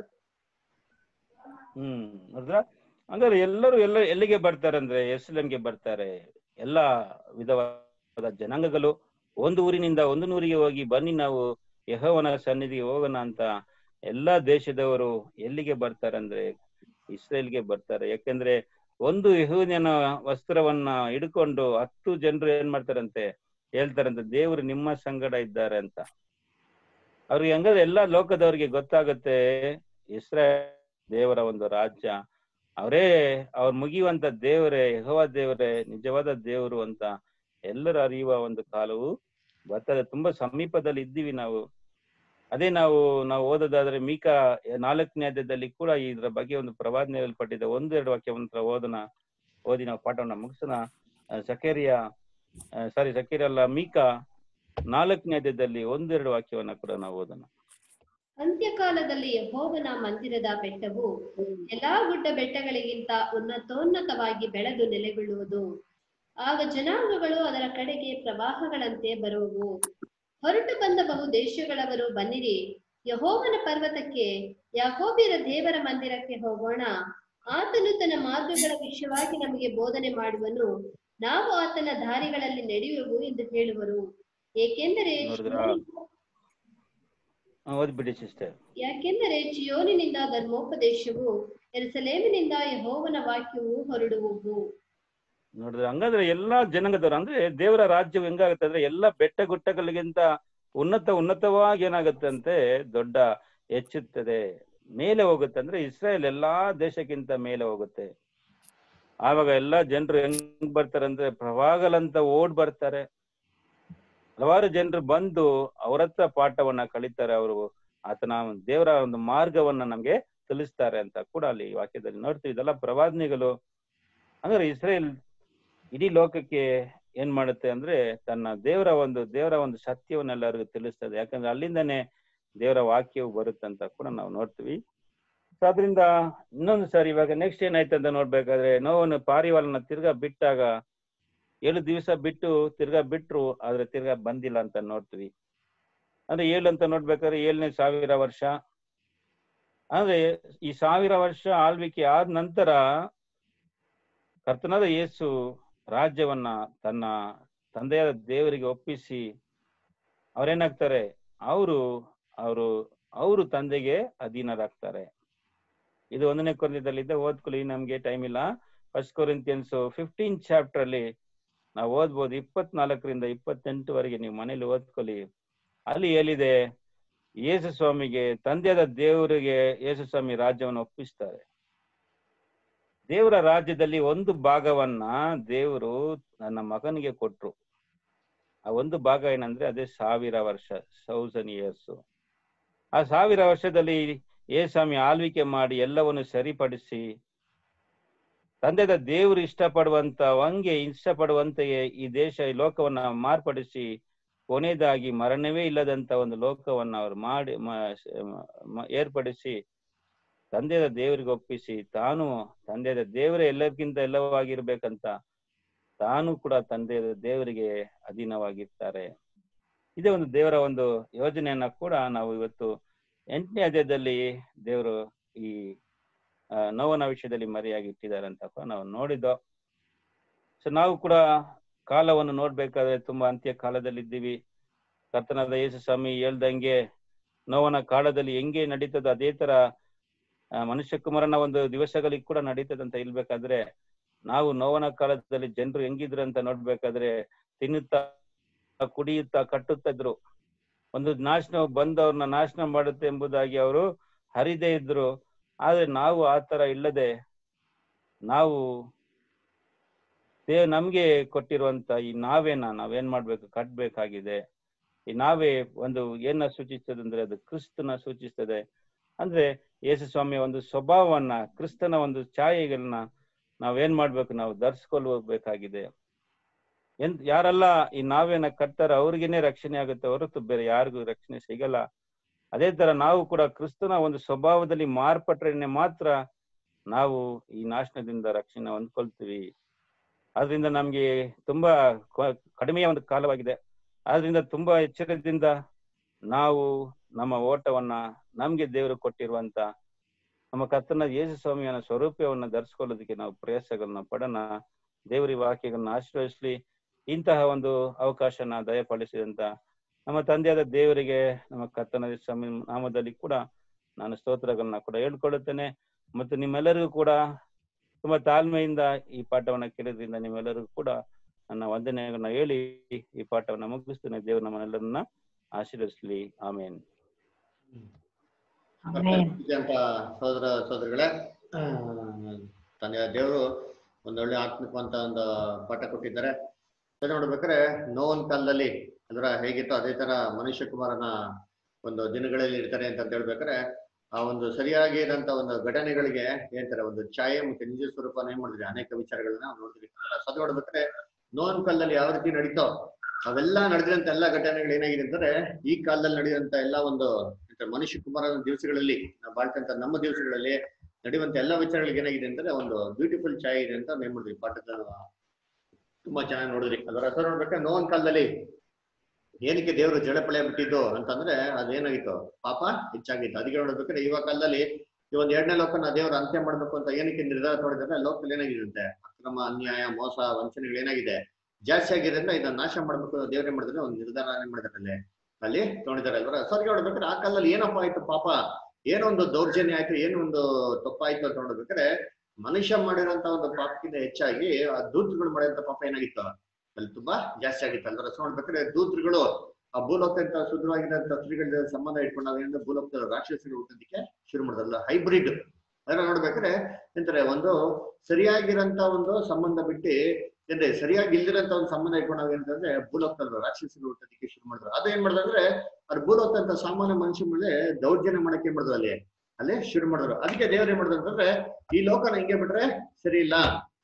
ಹ್ಮ್ ಹೌದಾ ಹಂಗಾದ್ರೆ ಎಲ್ಲರೂ ಎಲ್ಲ ಎಲ್ಲಿಗೆ ಬರ್ತಾರೆ ಅಂದ್ರೆ ಎಸ್ಲೆಂಗೆ ಬರ್ತಾರೆ ಎಲ್ಲಾ ವಿಧವಾದ ಜನಾಂಗಗಳು ಒಂದು ಊರಿನಿಂದ ಒಂದು ನೂರಿಗೆ ಹೋಗಿ ಬನ್ನಿ ನಾವು ಯಹೋವನ ಸನ್ನಿಧಿಗೆ ಹೋಗೋಣ ಅಂತ ಎಲ್ಲಾ ದೇಶದವರು ಎಲ್ಲಿಗೆ ಬರ್ತಾರೆ ಅಂದ್ರೆ ಇಸ್ರೇಲ್ಗೆ ಬರ್ತಾರೆ ಯಾಕೆಂದ್ರೆ ಒಂದು ಯಹೂದ್ಯನ ವಸ್ತ್ರವನ್ನ ಹಿಡ್ಕೊಂಡು ಹತ್ತು ಜನರು ಏನ್ ಮಾಡ್ತಾರಂತೆ ಹೇಳ್ತಾರಂತೆ ದೇವರು ನಿಮ್ಮ ಸಂಗಡ ಇದ್ದಾರೆ ಅಂತ ಅವ್ರಿಗೆ ಹಂಗಾದ್ರೆ ಎಲ್ಲಾ ಲೋಕದವ್ರಿಗೆ ಗೊತ್ತಾಗುತ್ತೆ ಇಸ್ರೇಲ್ ದೇವರ ಒಂದು ರಾಜ್ಯ ಅವರೇ ಅವ್ರು ಮುಗಿಯುವಂತ ದೇವರೇ ಯಹೋವ ದೇವರೇ ನಿಜವಾದ ದೇವರು ಅಂತ ಎಲ್ಲರೂ ಅರಿಯುವ ಒಂದು ಕಾಲವು ಬರ್ತದೆ ತುಂಬಾ ಸಮೀಪದಲ್ಲಿ ಇದ್ದೀವಿ ನಾವು ಅದೇ ನಾವು ನಾವು ಓದೋದಾದ್ರೆ ಮೀಕ ನಾಲ್ಕನೇ ಅಧ್ಯಾಯದಲ್ಲಿ ಕೂಡ ಇದ್ರ ಬಗ್ಗೆ ಒಂದು ಪ್ರವಾದನೆ ಹೇಳಲ್ಪಟ್ಟಿದೆ ಒಂದೆರಡು ವಾಕ್ಯ ಮಾತ್ರ ಓದೋಣ ಓದಿ ನಾವು ಪಾಠವನ್ನ ಮುಗಿಸೋಣ ಆ, ಸಕೇರಿಯ ಸಾರಿ ಸಕೇರಿಯ ಅಲ್ಲ ಮೀಕ ನಾಲ್ಕನೇ ಅಧ್ಯಾಯದಲ್ಲಿ ಒಂದೆರಡು ವಾಕ್ಯವನ್ನ ಕೂಡ ನಾವು ಓದೋಣ ಅಂತ್ಯಕಾಲದಲ್ಲಿ ಯಹೋವನ ಮಂದಿರದ ಬೆಟ್ಟವು ಎಲ್ಲಾ ಗುಡ್ಡ ಬೆಟ್ಟಗಳಿಗಿಂತ ಉನ್ನತೋನ್ನತವಾಗಿ ಬೆಳೆದು ನೆಲೆಗೊಳ್ಳುವುದು ಆಗ ಜನಾಂಗಗಳು ಅದರ ಕಡೆಗೆ ಪ್ರವಾಹಗಳಂತೆ ಬರುವವು ಹೊರಟು ಬಂದ ಬಹು ದೇಶಗಳವರು ಬನ್ನಿರಿ ಯಹೋವನ ಪರ್ವತಕ್ಕೆ ಯಾಕೋಬ್ಯರ ದೇವರ ಮಂದಿರಕ್ಕೆ ಹೋಗೋಣ ಆತನು ತನ್ನ ಮಾರ್ಗಗಳ ವಿಷಯವಾಗಿ ನಮಗೆ ಬೋಧನೆ ಮಾಡುವನು ನಾವು ಆತನ ದಾರಿಗಳಲ್ಲಿ ನಡೆಯುವೆವು ಎಂದು ಹೇಳುವರು ಏಕೆಂದರೆ ನೋಡಿದ್ರಾ? ಆ, ಓದ್ಬಿಡಿ ಸಿಸ್ಟರ್ ಯಾಕೆಂದರೆ ಚಿಯೋನಿನಿಂದ ಧರ್ಮೋಪದೇಶವು ಎರುಸಲೇಮಿನಿಂದ ಯಹೋವನ ವಾಕ್ಯವು ಹೊರಡುವುದು ನೋಡಿದ್ರೆ ಹಂಗಾದ್ರೆ ಎಲ್ಲಾ ಜನಾಂಗದವರು ಅಂದ್ರೆ ದೇವರ ರಾಜ್ಯವು ಹೆಂಗಾಗುತ್ತೆ ಅಂದ್ರೆ ಎಲ್ಲಾ ಬೆಟ್ಟ ಗುಟ್ಟಗಳಿಗಿಂತ ಉನ್ನತ ಉನ್ನತವಾಗಿ ಏನಾಗುತ್ತೆ ಅಂತೆ ದೊಡ್ಡ ಹೆಚ್ಚುತ್ತದೆ ಮೇಲೆ ಹೋಗುತ್ತೆ ಅಂದ್ರೆ ಇಸ್ರೇಲ್ ಎಲ್ಲಾ ದೇಶಕ್ಕಿಂತ ಮೇಲೆ ಹೋಗುತ್ತೆ ಆವಾಗ ಎಲ್ಲಾ ಜನರು ಹೆಂಗ್ ಬರ್ತಾರೆ ಅಂದ್ರೆ ಪ್ರವಾಗಲಂತ ಓಡ್ ಬರ್ತಾರೆ ಹಲವಾರು ಜನರು ಬಂದು ಅವ್ರ ಹತ್ರ ಪಾಠವನ್ನ ಕಲಿತಾರೆ ಅವರು ಆತನ ಒಂದು ದೇವರ ಒಂದು ಮಾರ್ಗವನ್ನ ನಮ್ಗೆ ತಿಳಿಸ್ತಾರೆ ಅಂತ ಕೂಡ ಅಲ್ಲಿ ವಾಕ್ಯದಲ್ಲಿ ನೋಡ್ತೀವಿ ಇದೆಲ್ಲ ಪ್ರವಾದನೆಗಳು ಅಂದ್ರೆ ಇಸ್ರೇಲ್ ಇಡೀ ಲೋಕಕ್ಕೆ ಏನ್ ಮಾಡುತ್ತೆ ಅಂದ್ರೆ ತನ್ನ ದೇವರ ಒಂದು ದೇವರ ಒಂದು ಸತ್ಯವನ್ನ ಎಲ್ಲರಿಗೂ ತಿಳಿಸ್ತದೆ ಯಾಕಂದ್ರೆ ಅಲ್ಲಿಂದನೇ ದೇವರ ವಾಕ್ಯವು ಬರುತ್ತಂತ ಕೂಡ ನಾವು ನೋಡ್ತೀವಿ ಸೊ ಅದರಿಂದ ಇನ್ನೊಂದು ಸಾರಿ ಇವಾಗ ನೆಕ್ಸ್ಟ್ ಏನಾಯ್ತು ಅಂತ ನೋಡ್ಬೇಕಾದ್ರೆ ನೋವನ್ನು ಪಾರಿವಾಳನ ತಿರ್ಗಾ ಬಿಟ್ಟಾಗ ಏಳು ದಿವಸ ಬಿಟ್ಟು ತಿರ್ಗಾ ಬಿಟ್ರು ಆದ್ರೆ ತಿರ್ಗಾ ಬಂದಿಲ್ಲ ಅಂತ ನೋಡ್ತೀವಿ ಅಂದ್ರೆ ಏಳು ಅಂತ ನೋಡ್ಬೇಕಾದ್ರೆ ಏಳನೇ ಸಾವಿರ ವರ್ಷ ಅಂದ್ರೆ ಈ ಸಾವಿರ ವರ್ಷ ಆಳ್ವಿಕೆ ಆದ ನಂತರ ಕರ್ತನಾದ ಯೇಸು ರಾಜ್ಯವನ್ನ ತನ್ನ ತಂದೆಯಾದ ದೇವರಿಗೆ ಒಪ್ಪಿಸಿ ಅವ್ರೇನಾಗ್ತಾರೆ ಅವರು ಅವರು ಅವರು ತಂದೆಗೆ ಅಧೀನರಾಗ್ತಾರೆ ಇದು ಒಂದನೇ ಕೊರಿಂದ್ಯದಲ್ಲಿದ್ದ ಓದ್ಕೊಳ್ಳಿ ನಮ್ಗೆ ಟೈಮ್ ಇಲ್ಲ ಫಸ್ಟ್ ಕೊರಿಂತಿಯನ್ಸ್ ಫಿಫ್ಟೀನ್ ಚಾಪ್ಟರ್ ಅಲ್ಲಿ ನಾವು ಓದ್ಬೋದು ಇಪ್ಪತ್ನಾಲ್ಕರಿಂದ ಇಪ್ಪತ್ತೆಂಟುವರೆಗೆ ನೀವು ಮನೇಲಿ ಓದ್ಕೊಳ್ಳಿ ಅಲ್ಲಿ ಹೇಳಿದೆ ಯೇಸು ಸ್ವಾಮಿಗೆ ತಂದೆಯಾದ ದೇವರಿಗೆ ಯೇಸು ಸ್ವಾಮಿ ರಾಜ್ಯವನ್ನು ಒಪ್ಪಿಸ್ತಾರೆ ದೇವರ ರಾಜ್ಯದಲ್ಲಿ ಒಂದು ಭಾಗವನ್ನ ದೇವರು ನನ್ನ ಮಗನಿಗೆ ಕೊಟ್ರು ಆ ಒಂದು ಭಾಗ ಏನಂದ್ರೆ ಅದೇ ಸಾವಿರ ವರ್ಷ ಥೌಸಂಡ್ ಇಯರ್ಸ್ ಆ ಸಾವಿರ ವರ್ಷದಲ್ಲಿ ಏಸ್ವಾಮಿ ಆಳ್ವಿಕೆ ಮಾಡಿ ಎಲ್ಲವನ್ನು ಸರಿಪಡಿಸಿ ತಂದೆದ ದೇವರು ಇಷ್ಟಪಡುವಂತ ಹಂಗೆ ಇಷ್ಟಪಡುವಂತೆಯೇ ಈ ದೇಶ ಈ ಲೋಕವನ್ನ ಮಾರ್ಪಡಿಸಿ ಕೊನೆಯದಾಗಿ ಮರಣವೇ ಇಲ್ಲದಂತ ಒಂದು ಲೋಕವನ್ನ ಅವ್ರು ಮಾಡಿ ಮ- ಏರ್ಪಡಿಸಿ ತಂದೆಯ ದೇವರಿಗೆ ಒಪ್ಪಿಸಿ ತಾನು ತಂದೆಯ ದೇವರೇ ಎಲ್ಲರಿಗಿಂತ ಎಲ್ಲವಾಗಿರ್ಬೇಕಂತ ತಾನು ಕೂಡ ತಂದೆಯ ದೇವರಿಗೆ ಅಧೀನವಾಗಿರ್ತಾರೆ ಇದೇ ಒಂದು ದೇವರ ಒಂದು ಯೋಜನೆಯನ್ನ ಕೂಡ ನಾವು ಇವತ್ತು ಎಂಟನೇ ಅಧ್ಯಾಯದಲ್ಲಿ ದೇವರು ಈ ಆ, ನೋವನ ವಿಷಯದಲ್ಲಿ ಮರೆಯಾಗಿ ಇಟ್ಟಿದ್ದಾರೆ ಅಂತ ಕೂಡ ನಾವು ನೋಡಿದ್ದೋ ಸೊ ನಾವು ಕೂಡ ಕಾಲವನ್ನು ನೋಡ್ಬೇಕಾದ್ರೆ ತುಂಬಾ ಅಂತ್ಯ ಕಾಲದಲ್ಲಿ ಇದ್ದೀವಿ ಕರ್ತನಾದ ಯೇಸು ಸ್ವಾಮಿ ಹೇಳ್ದಂಗೆ ನೋವನ ಕಾಲದಲ್ಲಿ ಹೆಂಗೆ ನಡೀತದೋ ಅದೇ ತರ ಆ, ಮನುಷ್ಯ ಕುಮಾರನ ಒಂದು ದಿವಸಗಳಿಗೆ ಕೂಡ ನಡೀತದಂತ ಇಲ್ಬೇಕಾದ್ರೆ ನಾವು ನೋವನ ಕಾಲದಲ್ಲಿ ಜನರು ಹೆಂಗಿದ್ರು ಅಂತ ನೋಡ್ಬೇಕಾದ್ರೆ ತಿನ್ನುತ್ತಾ ಕುಡಿಯುತ್ತಾ ಕಟ್ಟುತ್ತಾ ಇದ್ರು ಒಂದು ನಾಶನ ಬಂದು ಅವ್ರನ್ನ ನಾಶನ ಮಾಡುತ್ತೆ ಎಂಬುದಾಗಿ ಅವರು ಹರಿದೇ ಇದ್ರು ಆದ್ರೆ ನಾವು ಆ ತರ ಇಲ್ಲದೆ ನಾವು ದೇವ್ ನಮ್ಗೆ ಕೊಟ್ಟಿರುವಂತ ಈ ನಾವೇನ ನಾವೇನ್ ಮಾಡ್ಬೇಕು ಕಟ್ಬೇಕಾಗಿದೆ ಈ ನಾವೇ ಒಂದು ಏನ ಸೂಚಿಸ್ತದೆ ಅಂದ್ರೆ ಅದು ಕ್ರಿಸ್ತನ ಸೂಚಿಸ್ತದೆ ಅಂದ್ರೆ ಯೇಸು ಸ್ವಾಮಿಯ ಒಂದು ಸ್ವಭಾವವನ್ನ ಕ್ರಿಸ್ತನ ಒಂದು ಛಾಯೆಗಳನ್ನ ನಾವೇನ್ ಮಾಡ್ಬೇಕು ನಾವು ಧರಿಸ್ಕೊಳ್ಬೇಕಾಗಿದೆ ಎಂತ ಯಾರೆಲ್ಲ ಈ ನಾವೇನ ಕಟ್ತಾರ ಅವ್ರಿಗೇನೆ ರಕ್ಷಣೆ ಆಗುತ್ತೆ ಹೊರತು ಬೇರೆ ಯಾರಿಗೂ ರಕ್ಷಣೆ ಸಿಗಲ್ಲ ಅದೇ ತರ ನಾವು ಕೂಡ ಕ್ರಿಸ್ತನ ಒಂದು ಸ್ವಭಾವದಲ್ಲಿ ಮಾರ್ಪಟ್ರೆ ಮಾತ್ರ ನಾವು ಈ ನಾಶನದಿಂದ ರಕ್ಷಣೆ ಹೊಂದ್ಕೊಳ್ತೀವಿ ಆದ್ರಿಂದ ನಮ್ಗೆ ತುಂಬಾ ಕ- ಕಡಿಮೆಯ ಒಂದು ಕಾಲವಾಗಿದೆ ಆದ್ರಿಂದ ತುಂಬಾ ಎಚ್ಚರದಿಂದ ನಾವು ನಮ್ಮ ಓಟವನ್ನ ನಮ್ಗೆ ದೇವರು ಕೊಟ್ಟಿರುವಂತ ನಮ್ಮ ಕರ್ತನ ಯೇಸು ಸ್ವಾಮಿಯನ್ನ ಸ್ವರೂಪವನ್ನ ಧರಿಸ್ಕೊಳ್ಳೋದಕ್ಕೆ ನಾವು ಪ್ರಯಾಸಗಳನ್ನ ಪಡೋಣ ದೇವರಿ ವಾಕ್ಯಗಳನ್ನ ಆಶ್ರಯಿಸ್ಲಿ ಇಂತಹ ಒಂದು ಅವಕಾಶನ ದಯಪಾಲಿಸಿದಂತ ನಮ್ಮ ತಂದೆಯಾದ ದೇವರಿಗೆ ನಮ್ಮ ಕರ್ತನ ಸ್ವಾಮಿ ನಾಮದಲ್ಲಿ ಕೂಡ ನಾನು ಸ್ತೋತ್ರಗಳನ್ನ ಕೂಡ ಹೇಳ್ಕೊಳ್ಳುತ್ತೇನೆ ಮತ್ತು ನಿಮ್ಮೆಲ್ಲರಿಗೂ ಕೂಡ ತುಂಬಾ ತಾಳ್ಮೆಯಿಂದ ಈ ಪಾಠವನ್ನ ಕೇಳಿದ್ರಿಂದ ನಿಮ್ಮೆಲ್ಲರಿಗೂ ಕೂಡ ನನ್ನ ವಂದನೆಗಳನ್ನ ಹೇಳಿ ಈ ಪಾಠವನ್ನ ಮುಗಿಸ್ತೇನೆ ದೇವರು ನಮ್ಮನ್ನೆಲ್ಲರನ್ನ ಆಶೀರ್ವದಿಸ್ಲಿ ಆಮೇನ್ ಅಂತ ಸೋದರ ಸೋದರಿಗಳೇ ಆ, ತಂದೆಯ ದೇವರು ಒಂದೊಳ್ಳೆ ಆತ್ಮಿಕವಂತ ಒಂದು ಪಾಠ ಕೊಟ್ಟಿದ್ದಾರೆ ಅದನ್ನ ನೋಡ್ಬೇಕಾದ್ರೆ ನೋವನ್ ಕಾಲದಲ್ಲಿ ಅದರ ಹೇಗಿತ್ತು ಅದೇ ತರ ಮನುಷ್ಯ ಕುಮಾರನ ಒಂದು ದಿನಗಳಲ್ಲಿ ಇರ್ತಾರೆ ಅಂತ ಹೇಳ್ಬೇಕಾದ್ರೆ ಆ ಒಂದು ಸರಿಯಾಗಿ ಇರೋಂತ ಒಂದು ಘಟನೆಗಳಿಗೆ ಹೇಳ್ತಾರೆ ಒಂದು ಛಾಯೆ ಮತ್ತೆ ನಿಜ ಸ್ವರೂಪನ ಏನ್ ಮಾಡಿದ್ರಿ ಅನೇಕ ವಿಚಾರಗಳನ್ನ ನಾವು ನೋಡಿದ್ರಿ ಅದು ನೋಡ್ಬೇಕಾದ್ರೆ ನೋವನ್ ಕಾಲದಲ್ಲಿ ಯಾವ ರೀತಿ ನಡೀತೋ ಅವೆಲ್ಲ ನಡೆದಿರಂತ ಎಲ್ಲಾ ಘಟನೆಗಳು ಏನಾಗಿದೆ ಅಂತಂದ್ರೆ ಈ ಕಾಲದಲ್ಲಿ ನಡೆಯುವಂತ ಎಲ್ಲಾ ಒಂದು ಎಂತ ಮನುಷ್ಯ ಕುಮಾರನ ದಿವಸಗಳಲ್ಲಿ ನಾವು ಬಾಳ್ತಂತ ನಮ್ಮ ದಿವಸಗಳಲ್ಲಿ ನಡೆಯುವಂತ ಎಲ್ಲಾ ವಿಚಾರಗಳಿಗೆ ಏನಾಗಿದೆ ಅಂತಂದ್ರೆ ಒಂದು ಬ್ಯೂಟಿಫುಲ್ ಛಾಯೆ ಇದೆ ಅಂತ ನೇಮ್ ಮಾಡಿದ್ವಿ ಪಾಠದ ತುಂಬಾ ಚೆನ್ನಾಗಿ ನೋಡಿದ್ರಿ ಅದರ ಹೆಸರು ನೋಡ್ಬೇಕಾದ್ರೆ ನೋವನ್ ಕಾಲದಲ್ಲಿ ಏನಕ್ಕೆ ದೇವರು ಜಳಪಳೆ ಬಿಟ್ಟಿದ್ದು ಅಂತಂದ್ರೆ ಅದೇನಾಗಿತ್ತು ಪಾಪ ಹೆಚ್ಚಾಗಿತ್ತು ಅದಕ್ಕೆ ನೋಡ್ಬೇಕಾದ್ರೆ ಇವಾಗ ಕಾಲದಲ್ಲಿ ಈ ಒಂದ್ ಎರಡನೇ ಲೋಕನ ದೇವರು ಅಂತ್ಯ ಮಾಡ್ಬೇಕು ಅಂತ ಏನಕ್ಕೆ ನಿರ್ಧಾರ ತೊಗೊಂಡಿದ್ರೆ ಲೋಕದಲ್ಲಿ ಏನಾಗಿರುತ್ತೆ ಅಕ್ರಮ ಅನ್ಯಾಯ ಮೋಸ ವಂಚನೆಗಳು ಏನಾಗಿದೆ ಜಾಸ್ತಿ ಆಗಿರೋದ್ರಿಂದ ಇದನ್ನ ನಾಶ ಮಾಡ್ಬೇಕು ಅಂತ ದೇವ್ರು ಏನ್ ಮಾಡಿದ್ರೆ ಒಂದು ನಿರ್ಧಾರ ಏನ್ ಮಾಡಿದಾರೆ ಅಲ್ಲಿ ಅಲ್ಲಿ ತೊಗೊಂಡಿದ್ದಾರೆ ಅಲ್ವರ ಸರಿಗೆ ನೋಡ್ಬೇಕಾದ್ರೆ ಆ ಕಾಲದಲ್ಲಿ ಏನಪ್ಪ ಆಯ್ತು ಪಾಪ ಏನೊಂದು ದೌರ್ಜನ್ಯ ಆಯ್ತು ಏನೊಂದು ತಪ್ಪಾಯ್ತು ಅಂತ ನೋಡ್ಬೇಕಾದ್ರೆ ಮನುಷ್ಯ ಮಾಡಿರೋಂತ ಒಂದು ಪಾಪಕ್ಕಿಂತ ಹೆಚ್ಚಾಗಿ ಆ ದೂತರುಗಳು ಮಾಡಿರೋಂತ ಪಾಪ ಏನಾಗಿತ್ತು ಅಲ್ಲಿ ತುಂಬಾ ಜಾಸ್ತಿ ಆಗಿತ್ತು ಅಲ್ವರ ಸೊ ನೋಡ್ಬೇಕಾದ್ರೆ ದೂತರುಗಳು ಆ ಭೂಲೋಕದಂತ ಶುದ್ಧವಾಗಿದ್ದಂತ ಸ್ತ್ರೀಗಳ ಸಂಬಂಧ ಇಟ್ಕೊಂಡು ನಾವೇನಂದ್ರೆ ಭೂಲೋಕದ ರಾಕ್ಷಸರು ಹುಟ್ಟೋದಕ್ಕೆ ಶುರು ಮಾಡಿದ್ರಲ್ಲ ಹೈಬ್ರಿಡ್ ಅದನ್ನ ನೋಡ್ಬೇಕಾದ್ರೆ ಎಂತಾರೆ ಒಂದು ಸರಿಯಾಗಿರಂತ ಒಂದು ಸಂಬಂಧ ಬಿಟ್ಟು ಅಂದ್ರೆ ಸರಿಯಾಗಿ ಇಲ್ದಿರಂತ ಒಂದು ಸಂಬಂಧ ಇಟ್ಕೊಂಡು ನಾವ್ ಏನಂತಂದ್ರೆ ಭೂಲೋಕದಲ್ಲೂ ರಾಕ್ಷಸರು ಹುಟ್ಟೋದಕ್ಕೆ ಶುರು ಮಾಡಿದ್ರು ಅದು ಏನ್ ಮಾಡಿದ್ರು ಅಂದ್ರೆ ಅವ್ರು ಭೂಲೋಕ ಅಂತ ಸಾಮಾನ್ಯ ಮನುಷ್ಯ ಮೇಲೆ ದೌರ್ಜನ್ಯ ಮಾಡಕ್ಕೆ ಏನ್ ಮಾಡಿದ್ರು ಅಲ್ಲಿ ಅಲ್ಲೇ ಶುರು ಮಾಡಿದ್ರು ಅದಕ್ಕೆ ದೇವ್ರು ಏನ್ ಮಾಡಿದ್ರು ಅಂತಂದ್ರೆ ಈ ಲೋಕನ ಹಿಂಗೆ ಬಿಟ್ರೆ ಸರಿ ಇಲ್ಲ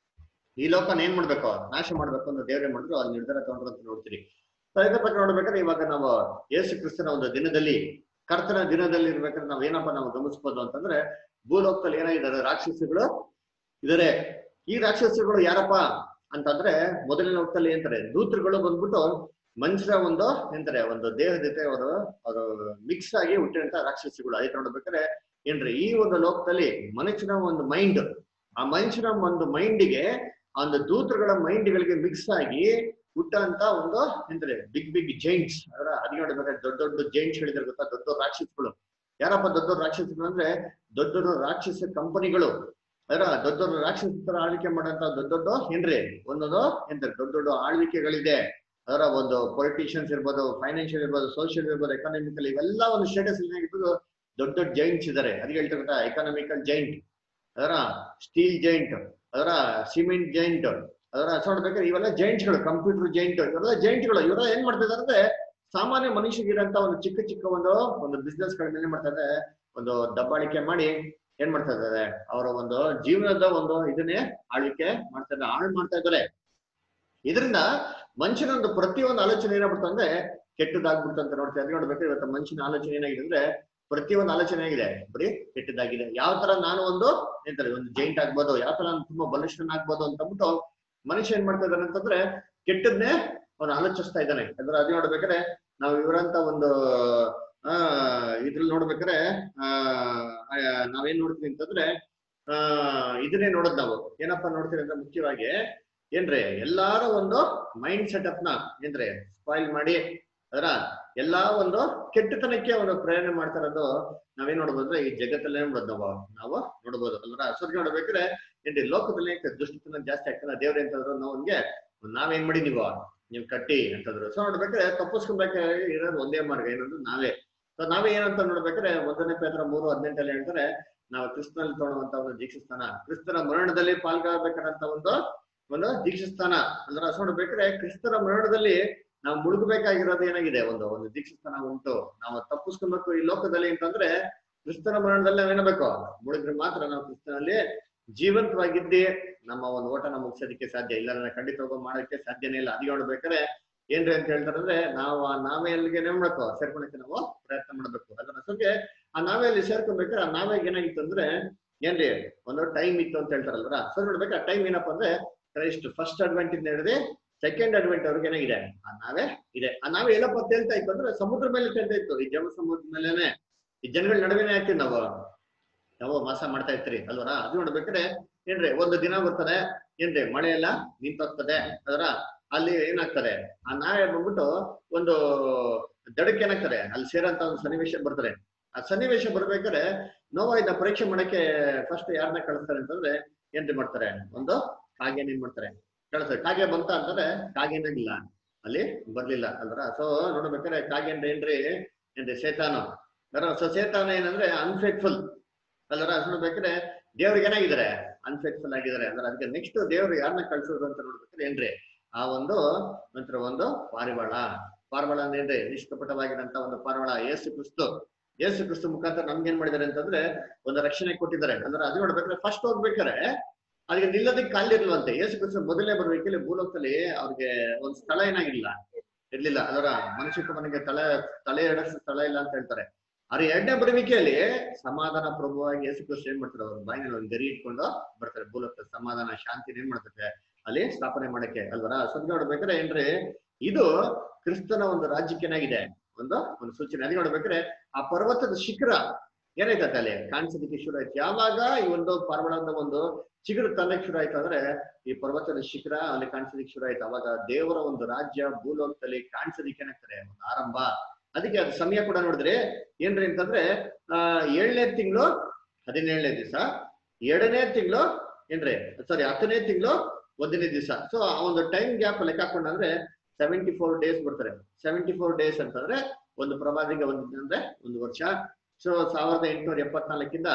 ಈ ಲೋಕನ ಏನ್ ಮಾಡ್ಬೇಕು ನಾಶ ಮಾಡ್ಬೇಕು ಅಂತ ದೇವ್ರು ಏನ್ ಮಾಡಿದ್ರು ಅಲ್ಲಿ ನಿರ್ಧಾರ ತಗೊಂಡ್ರು ಅಂತ ನೋಡ್ತೀರಿ So ಇದ್ರ ಪ್ರಕಾರ ನೋಡ್ಬೇಕಾದ್ರೆ ಇವಾಗ ನಾವು ಯೇಸು ಕ್ರಿಸ್ತನ ಒಂದು ದಿನದಲ್ಲಿ ಕರ್ತನ ದಿನದಲ್ಲಿ ಇರ್ಬೇಕಾದ್ರೆ ನಾವ್ ಏನಪ್ಪ ನಾವು ಗಮನಿಸ್ಬೋದು ಅಂತಂದ್ರೆ ಭೂಲೋಕದಲ್ಲಿ ಏನಾಗಿದ್ದಾರೆ ರಾಕ್ಷಸಗಳು ಇದಾರೆ ಈ ರಾಕ್ಷಸಗಳು ಯಾರಪ್ಪ ಅಂತಂದ್ರೆ ಮೊದಲನೇ ಲೋಕದಲ್ಲಿ ಏನಂತಾರೆ ದೂತರುಗಳು ಬಂದ್ಬಿಟ್ಟು ಮನುಷ್ಯರ ಒಂದು ಎಂತಾರೆ ಒಂದು ದೇಹದ ಜೊತೆ ಅವರು ಅವರು ಮಿಕ್ಸ್ ಆಗಿ ಹುಟ್ಟಿದಂತ ರಾಕ್ಷಸಗಳು ಅದಕ್ಕೆ ನೋಡ್ಬೇಕಾದ್ರೆ ಏನ್ರಿ ಈ ಒಂದು ಲೋಕದಲ್ಲಿ ಮನುಷ್ಯನ ಒಂದು ಮೈಂಡ್ ಆ ಮನುಷ್ಯನ ಒಂದು ಮೈಂಡಿಗೆ ಆ ಒಂದು ದೂತರುಗಳ ಮೈಂಡ್ಗಳಿಗೆ ಮಿಕ್ಸ್ ಆಗಿ ಹುಟ್ಟಂತ ಒಂದು ಎಂತಾರೆ ಬಿಗ್ ಬಿಗ್ ಜೈಂಟ್ಸ್ ಅದರ ಅದಕ್ಕೆ ನೋಡ್ಬೇಕಾದ್ರೆ ದೊಡ್ಡ ದೊಡ್ಡ ಜೈಂಟ್ಸ್ ಹೇಳಿದ್ರೆ ಗೊತ್ತಾ ದೊಡ್ಡ ದೊಡ್ಡ ರಾಕ್ಷಸಗಳು ಯಾರಪ್ಪ ದೊಡ್ಡ ದೊಡ್ಡ ರಾಕ್ಷಸಗಳು ಅಂದ್ರೆ ದೊಡ್ಡ ದೊಡ್ಡ ರಾಕ್ಷಸ ಕಂಪನಿಗಳು ಅದರ ದೊಡ್ಡ ದೊಡ್ಡ ರಾಕ್ಷಸ ತರ ಆಳ್ವಿಕೆ ಮಾಡಂತ ದೊಡ್ಡ ದೊಡ್ಡ ಏನ್ರಿ ಒಂದೊಂದು ಎಂತಾರೆ ದೊಡ್ಡ ದೊಡ್ಡ ಆಳ್ವಿಕೆಗಳಿದೆ ಅದರ ಒಂದು ಪೊಲಿಟಿಷಿಯನ್ಸ್ ಇರ್ಬೋದು ಫೈನಾನ್ಷಿಯಲ್ ಇರ್ಬೋದು ಸೋಷಿಯಲ್ ಇರ್ಬೋದು ಎಕನಾಮಿಕಲ್ ಇವೆಲ್ಲ ಒಂದು ಸ್ಟೇಟಸ್ ಏನಾಗಿರ್ಬೋದು ದೊಡ್ಡ ದೊಡ್ಡ ಜೈಂಟ್ಸ್ ಇದಾರೆ ಅದಕ್ಕೆ ಹೇಳ್ತಾರೆ ಎಕನಾಮಿಕಲ್ ಜೈಂಟ್ ಅದರ ಸ್ಟೀಲ್ ಜೈಂಟ್ ಅದರ ಸಿಮೆಂಟ್ ಜೈಂಟ್ ಅದರ ನೋಡ್ಬೇಕಾದ್ರೆ ಇವೆಲ್ಲ ಜೈಂಟ್ಗಳು ಕಂಪ್ಯೂಟರ್ ಜೈಂಟ್ ಇವೆಲ್ಲ ಜೈಂಟ್ಗಳು ಇವರೆಲ್ಲ ಏನ್ ಮಾಡ್ತಿದ್ದಾರೆ ಅಂದ್ರೆ ಸಾಮಾನ್ಯ ಮನುಷ್ಯಗಿರಂತ ಒಂದು ಚಿಕ್ಕ ಚಿಕ್ಕ ಒಂದು ಒಂದು ಬಿಸ್ನೆಸ್ ಗಳನ್ನ ಏನ್ ಮಾಡ್ತಾ ಇದ್ದಾರೆ ಒಂದು ದಬ್ಬಾಳಿಕೆ ಮಾಡಿ ಏನ್ ಮಾಡ್ತಾ ಇದ್ದಾರೆ ಅವರ ಒಂದು ಜೀವನದ ಒಂದು ಇದನ್ನೇ ಆಳ್ವಿಕೆ ಮಾಡ್ತಾ ಇದ್ದಾರೆ ಹಾಳು ಮಾಡ್ತಾ ಇದ್ದಾರೆ ಇದರಿಂದ ಮನುಷ್ಯನ ಒಂದು ಪ್ರತಿಯೊಂದು ಆಲೋಚನೆ ಏನಾಗ್ಬಿಡ್ತು ಅಂದ್ರೆ ಕೆಟ್ಟದಾಗ್ಬಿಡ್ತು ಅಂತ ನೋಡ್ತಾ ಇದ್ರೆ ನೋಡ್ಬೇಕು ಇವತ್ತು ಮನುಷ್ಯನ ಆಲೋಚನೆ ಏನಾಗಿದೆ ಅಂದ್ರೆ ಪ್ರತಿಯೊಂದು ಆಲೋಚನೆ ಆಗಿದೆ ಬರೀ ಕೆಟ್ಟದಾಗಿದೆ ಯಾವ ತರ ನಾನು ಒಂದು ಎಂತಾರೆ ಒಂದು ಜೈಂಟ್ ಆಗ್ಬೋದು ಯಾವ ತರ ನಾನು ತುಂಬಾ ಬಲಿಷ್ಠನಾಗ್ಬೋದು ಅಂತ ಅಂದ್ಬಿಟ್ಟು ಮನುಷ್ಯ ಏನ್ ಮಾಡ್ತಾ ಇದ್ದಾನೆ ಅಂತಂದ್ರೆ ಕೆಟ್ಟದ್ನೇ ಅವನು ಆಲೋಚಿಸ್ತಾ ಇದ್ದಾನೆ ಅಂದ್ರೆ ಅದೇ ನೋಡ್ಬೇಕಾದ್ರೆ ನಾವು ಇವರಂತ ಒಂದು ಆ ಇದ್ರಲ್ಲಿ ನೋಡ್ಬೇಕಾದ್ರೆ ಆ ಆ, ನಾವೇನ್ ನೋಡ್ತೀವಿ ಅಂತಂದ್ರೆ ಆ ಇದನ್ನೇ ನೋಡೋದ್ ನಾವು ಏನಪ್ಪಾ ನೋಡ್ತೀವಿ ಅಂದ್ರೆ ಮುಖ್ಯವಾಗಿ ಏನ್ರಿ ಎಲ್ಲಾರ ಒಂದು ಮೈಂಡ್ ಸೆಟಪ್ ನ ಏನ್ರಿ ಸ್ಪಾಯಿಲ್ ಮಾಡಿ ಅದರ ಎಲ್ಲಾ ಒಂದು ಕೆಟ್ಟತನಕ್ಕೆ ಒಂದು ಪ್ರೇರಣೆ ಮಾಡ್ತಾ ಇರೋದು ನಾವೇನ್ ನೋಡ್ಬೋದು ಅಂದ್ರೆ ಈ ಜಗತ್ತಲ್ಲೇ ನೋಡೋದು ನಾವು ನಾವು ನೋಡ್ಬೋದು ಅಲ್ವಾ ಸ್ವರ್ಗ ನೋಡ್ಬೇಕಾದ್ರೆ ಏನ್ರಿ ಲೋಕದಲ್ಲಿ ದುಷ್ಟತನ ಜಾಸ್ತಿ ಆಗ್ತದೆ ದೇವ್ರ ಅಂತಂದ್ರು ನಾವ್ಗೆ ನಾವೇನ್ ಮಾಡಿ ನೀವು ನೀವು ಕಟ್ಟಿ ಅಂತಂದ್ರು ಸೊ ನೋಡ್ಬೇಕಾದ್ರೆ ತಪ್ಪಿಸ್ಕೊಬೇಕಾಗಿ ಇರೋದು ಒಂದೇ ಮಾರ್ಗ ಏನಂದ್ರೆ ನಾವೇ ಸೊ ನಾವೇ ಏನಂತ ನೋಡ್ಬೇಕಾದ್ರೆ ಮೊದಲನೇ ಪೇತ್ರ ಮೂರು ಹದಿನೆಂಟಲ್ಲಿ ಹೇಳ್ತಾರೆ ನಾವು ಕ್ರಿಸ್ತನಲ್ಲಿ ತೊಗೊಳುವಂತ ಒಂದು ದೀಕ್ಷಾಸ್ಥಾನ ಕ್ರಿಸ್ತನ ಮರಣದಲ್ಲಿ ಪಾಲ್ಗೊಳ್ಬೇಕಾದಂತ ಒಂದು ಒಂದು ದೀಕ್ಷಾಸ್ಥಾನ ಅಂದ್ರೆ ಅಷ್ಟು ನೋಡ್ಬೇಕಾದ್ರೆ ಕ್ರಿಸ್ತರ ಮರಣದಲ್ಲಿ ನಾವು ಮುಳುಗಬೇಕಾಗಿರೋದು ಏನಾಗಿದೆ ಒಂದು ಒಂದು ದೀಕ್ಷಾಸ್ಥಾನ ಉಂಟು ನಾವು ತಪ್ಪಿಸ್ಕೊಬೇಕು ಈ ಲೋಕದಲ್ಲಿ ಅಂತಂದ್ರೆ ಕ್ರಿಸ್ತನ ಮರಣದಲ್ಲಿ ನಾವೇನಬೇಕು ಮುಳುಗಿದ್ರೆ ಮಾತ್ರ ನಾವು ಕ್ರಿಸ್ತನಲ್ಲಿ ಜೀವಂತವಾಗಿದ್ದಿ ನಮ್ಮ ಒಂದು ಓಟನ ಮುಗಿಸೋದಕ್ಕೆ ಸಾಧ್ಯ ಇಲ್ಲ ನಾನು ಖಂಡಿತವಾಗೂ ಮಾಡೋಕ್ಕೆ ಸಾಧ್ಯನೇ ಇಲ್ಲ ಅದಿಗೆ ನೋಡ್ಬೇಕಾದ್ರೆ ಏನ್ರಿ ಅಂತ ಹೇಳ್ತಾರಂದ್ರೆ ನಾವು ಆ ನಾವೆಯಲ್ಲಿಗೆ ಮಾಡ್ಬೇಕು ಸೇರ್ಕೊಳಕ್ಕೆ ನಾವು ಪ್ರಯತ್ನ ಮಾಡ್ಬೇಕು ಅದನ್ನ ಅಷ್ಟೊಂಗೆ ಆ ನಾವೆಯಲ್ಲಿ ಸೇರ್ಕೊಬೇಕಾದ್ರೆ ಆ ನಾವೆಗೆ ಏನಾಗಿತ್ತು ಅಂದ್ರೆ ಏನ್ರಿ ಒಂದು ಟೈಮ್ ಇತ್ತು ಅಂತ ಹೇಳ್ತಾರಲ್ರ ಸೊ ನೋಡ್ಬೇಕು ಆ ಟೈಮ್ ಏನಪ್ಪಾ ಅಂದ್ರೆ ಕ್ರೈಸ್ಟ್ ಫಸ್ಟ್ ಅಡ್ವೆಂಟ್ ಇಂದ ಹಿಡಿದು ಸೆಕೆಂಡ್ ಅಡ್ವೆಂಟ್ ಅವ್ರಿಗೆ ಏನಾಗಿದೆ ಆ ನಾವೇ ಇದೆ ಆ ನಾವೇ ಏನಪ್ಪ ತೇಲ್ತಾ ಇತ್ತು ಅಂದ್ರೆ ಸಮುದ್ರ ಮೇಲೆ ತೇಲ್ತಾ ಇತ್ತು ಈ ಜನ ಸಮುದ್ರ ಮೇಲೆನೆ ಈ ಜನಗಳ ನಡುವೆನೆ ಆಗ್ತೀವಿ ನಾವು ನಾವು ಮಾಸ ಮಾಡ್ತಾ ಇರ್ತೀರಿ ಅಲ್ವರ ಅದು ನೋಡ್ಬೇಕಾದ್ರೆ ಏನ್ರಿ ಒಂದು ದಿನ ಬರ್ತದೆ ಏನ್ರಿ ಮಳೆ ಎಲ್ಲ ನಿಂತೋಗ್ತದೆ ಅದರ ಅಲ್ಲಿ ಏನಾಗ್ತದೆ ಆ ನಾವೇ ಬಂದ್ಬಿಟ್ಟು ಒಂದು ದಡಕ್ಕೆ ಏನಾಗ್ತದೆ ಅಲ್ಲಿ ಸೇರಂತ ಒಂದು ಸನ್ನಿವೇಶ ಬರ್ತಾರೆ ಆ ಸನ್ನಿವೇಶ ಬರ್ಬೇಕಾದ್ರೆ ನೋವ ಇದನ್ನ ಪರೀಕ್ಷೆ ಮಾಡಕ್ಕೆ ಫಸ್ಟ್ ಯಾರನ್ನ ಕಳಿಸ್ತಾರೆ ಅಂತಂದ್ರೆ ಏನ್ರಿ ಮಾಡ್ತಾರೆ ಒಂದು ಕಾಗೆನ ಏನ್ ಮಾಡ್ತಾರೆ ಕಳಿಸ್ತಾರೆ ಕಾಗೆ ಬಂತ ಅಂತಂದ್ರೆ ಕಾಗೆನ ಇಲ್ಲ ಅಲ್ಲಿ ಬರ್ಲಿಲ್ಲ ಅಲ್ರ ಸೊ ನೋಡ್ಬೇಕಾದ್ರೆ ಕಾಗೆ ಅಂದ್ರೆ ಏನ್ರಿ ಏನ್ರಿ ಸೇತಾನ ಸೊ ಸೇತಾನ ಏನಂದ್ರೆ ಅನ್ಫೇಟ್ಫುಲ್ ಅಲ್ರ ನೋಡ್ಬೇಕಾದ್ರೆ ದೇವ್ರಿಗೆ ಏನಾಗಿದ್ದಾರೆ ಅನ್ಫೇಟ್ಫುಲ್ ಆಗಿದ್ದಾರೆ ಅಂದ್ರೆ ಅದಕ್ಕೆ ನೆಕ್ಸ್ಟ್ ದೇವ್ರು ಯಾರನ್ನ ಕಳ್ಸೋದು ಅಂತ ನೋಡ್ಬೇಕಾದ್ರೆ ಏನ್ರಿ ಆ ಒಂದು ನಂತರ ಒಂದು ಪಾರಿವಾಳ ಪಾರಿವಾಳ ಅಂದ್ರೆ ಏನ್ರಿ ನಿಷ್ಕಪಟವಾಗಿರಂತ ಒಂದು ಪಾರಿವಾಳ ಏಸು ಕ್ರಿಸ್ತು ಏಸು ಕ್ರಿಸ್ತು ಮುಖಾಂತರ ನಮ್ಗೆ ಏನ್ ಮಾಡಿದ್ದಾರೆ ಅಂತಂದ್ರೆ ಒಂದು ರಕ್ಷಣೆ ಕೊಟ್ಟಿದ್ದಾರೆ ಅಂದ್ರೆ ಅದು ನೋಡ್ಬೇಕಾದ್ರೆ ಫಸ್ಟ್ ಹೋಗ್ಬೇಕಾದ್ರೆ ಅದಕ್ಕೆ ನಿಲ್ಲೋದಕ್ಕೆ ಕಾಲಿರ್ಲವಂತೆ ಏಸು ಕ್ರಿಸ್ತು ಮೊದಲೇ ಬರ್ಬೇಕಿಲ್ಲ ಭೂಲೋಕದಲ್ಲಿ ಅವ್ರಿಗೆ ಒಂದು ಸ್ಥಳ ಏನಾಗಿಲ್ಲ ಇರ್ಲಿಲ್ಲ ಅದರ ಮನುಷ್ಯಕ್ಕೆ ಮನೆಗೆ ತಲೆ ತಲೆ ಎಡಸ್ ಸ್ಥಳ ಇಲ್ಲ ಅಂತ ಹೇಳ್ತಾರೆ ಅವ್ರ ಎರಡನೇ ಬರುವಿಕೆಯಲ್ಲಿ ಸಮಾಧಾನ ಪ್ರಭುವಾಗಿ ಯೇಸು ಕ್ರಿಸ್ತು ಏನ್ ಮಾಡ್ತಾರೆ ಅವ್ರ ಬಾಯಿನಲ್ಲಿ ಒಂದು ಗರಿ ಇಟ್ಕೊಂಡು ಬರ್ತಾರೆ ಭೂಲೋಕ ಸಮಾಧಾನ ಶಾಂತಿ ಏನ್ ಮಾಡ್ತಾರೆ ಅಲ್ಲಿ ಸ್ಥಾಪನೆ ಮಾಡಕ್ಕೆ ಅಲ್ವರ ಸ್ವರ್ಗ ನೋಡ್ಬೇಕಾದ್ರೆ ಏನ್ರಿ ಇದು ಕ್ರಿಸ್ತನ ಒಂದು ರಾಜ್ಯಕ್ಕೆ ಏನಾಗಿದೆ ಒಂದು ಒಂದು ಸೂಚನೆ ಅದೇ ನೋಡ್ಬೇಕಾದ್ರೆ ಆ ಪರ್ವತದ ಶಿಖರ ಏನಾಯ್ತದೆ ಅಲ್ಲಿ ಕಾಣಿಸೋದಕ್ಕೆ ಶುರು ಆಯ್ತು ಯಾವಾಗ ಈ ಒಂದು ಪಾರ್ವಣದ ಒಂದು ಚಿಗುರು ತಂದಕ್ಕೆ ಶುರು ಆಯ್ತು ಅಂದ್ರೆ ಈ ಪರ್ವತದ ಶಿಖರ ಅಲ್ಲಿ ಕಾಣಿಸೋದಕ್ಕೆ ಶುರು ಆಯ್ತು ಅವಾಗ ದೇವರ ಒಂದು ರಾಜ್ಯ ಭೂಲೋಕದಲ್ಲಿ ಕಾಣಿಸೋದಕ್ಕೆ ಏನಾಗ್ತದೆ ಒಂದು ಆರಂಭ ಅದಕ್ಕೆ ಅದು ಸಮಯ ಕೂಡ ನೋಡಿದ್ರೆ ಏನ್ರಿ ಅಂತಂದ್ರೆ ಆ ಏಳನೇ ತಿಂಗಳು ಹದಿನೇಳನೇ ದಿವಸ ಎರಡನೇ ತಿಂಗಳು ಏನ್ರಿ ಸಾರಿ ಹತ್ತನೇ ತಿಂಗಳು ಒಂದನೇ ದಿವಸ ಸೊ ಆ ಒಂದು ಟೈಮ್ ಗ್ಯಾಪ್ ಲೆಕ್ಕ ಹಾಕೊಂಡಂದ್ರೆ ಸೆವೆಂಟಿ ಫೋರ್ ಡೇಸ್ ಬರ್ತಾರೆ ಸೆವೆಂಟಿ ಫೋರ್ ಡೇಸ್ ಅಂತಂದ್ರೆ ಒಂದು ಪ್ರವಾದಿಗೆ ಒಂದು ದಿನ ಅಂದ್ರೆ ಒಂದು ವರ್ಷ ಸೊ ಸಾವಿರದ ಎಂಟುನೂರ ಎಪ್ಪತ್ನಾಲ್ಕಿಂದ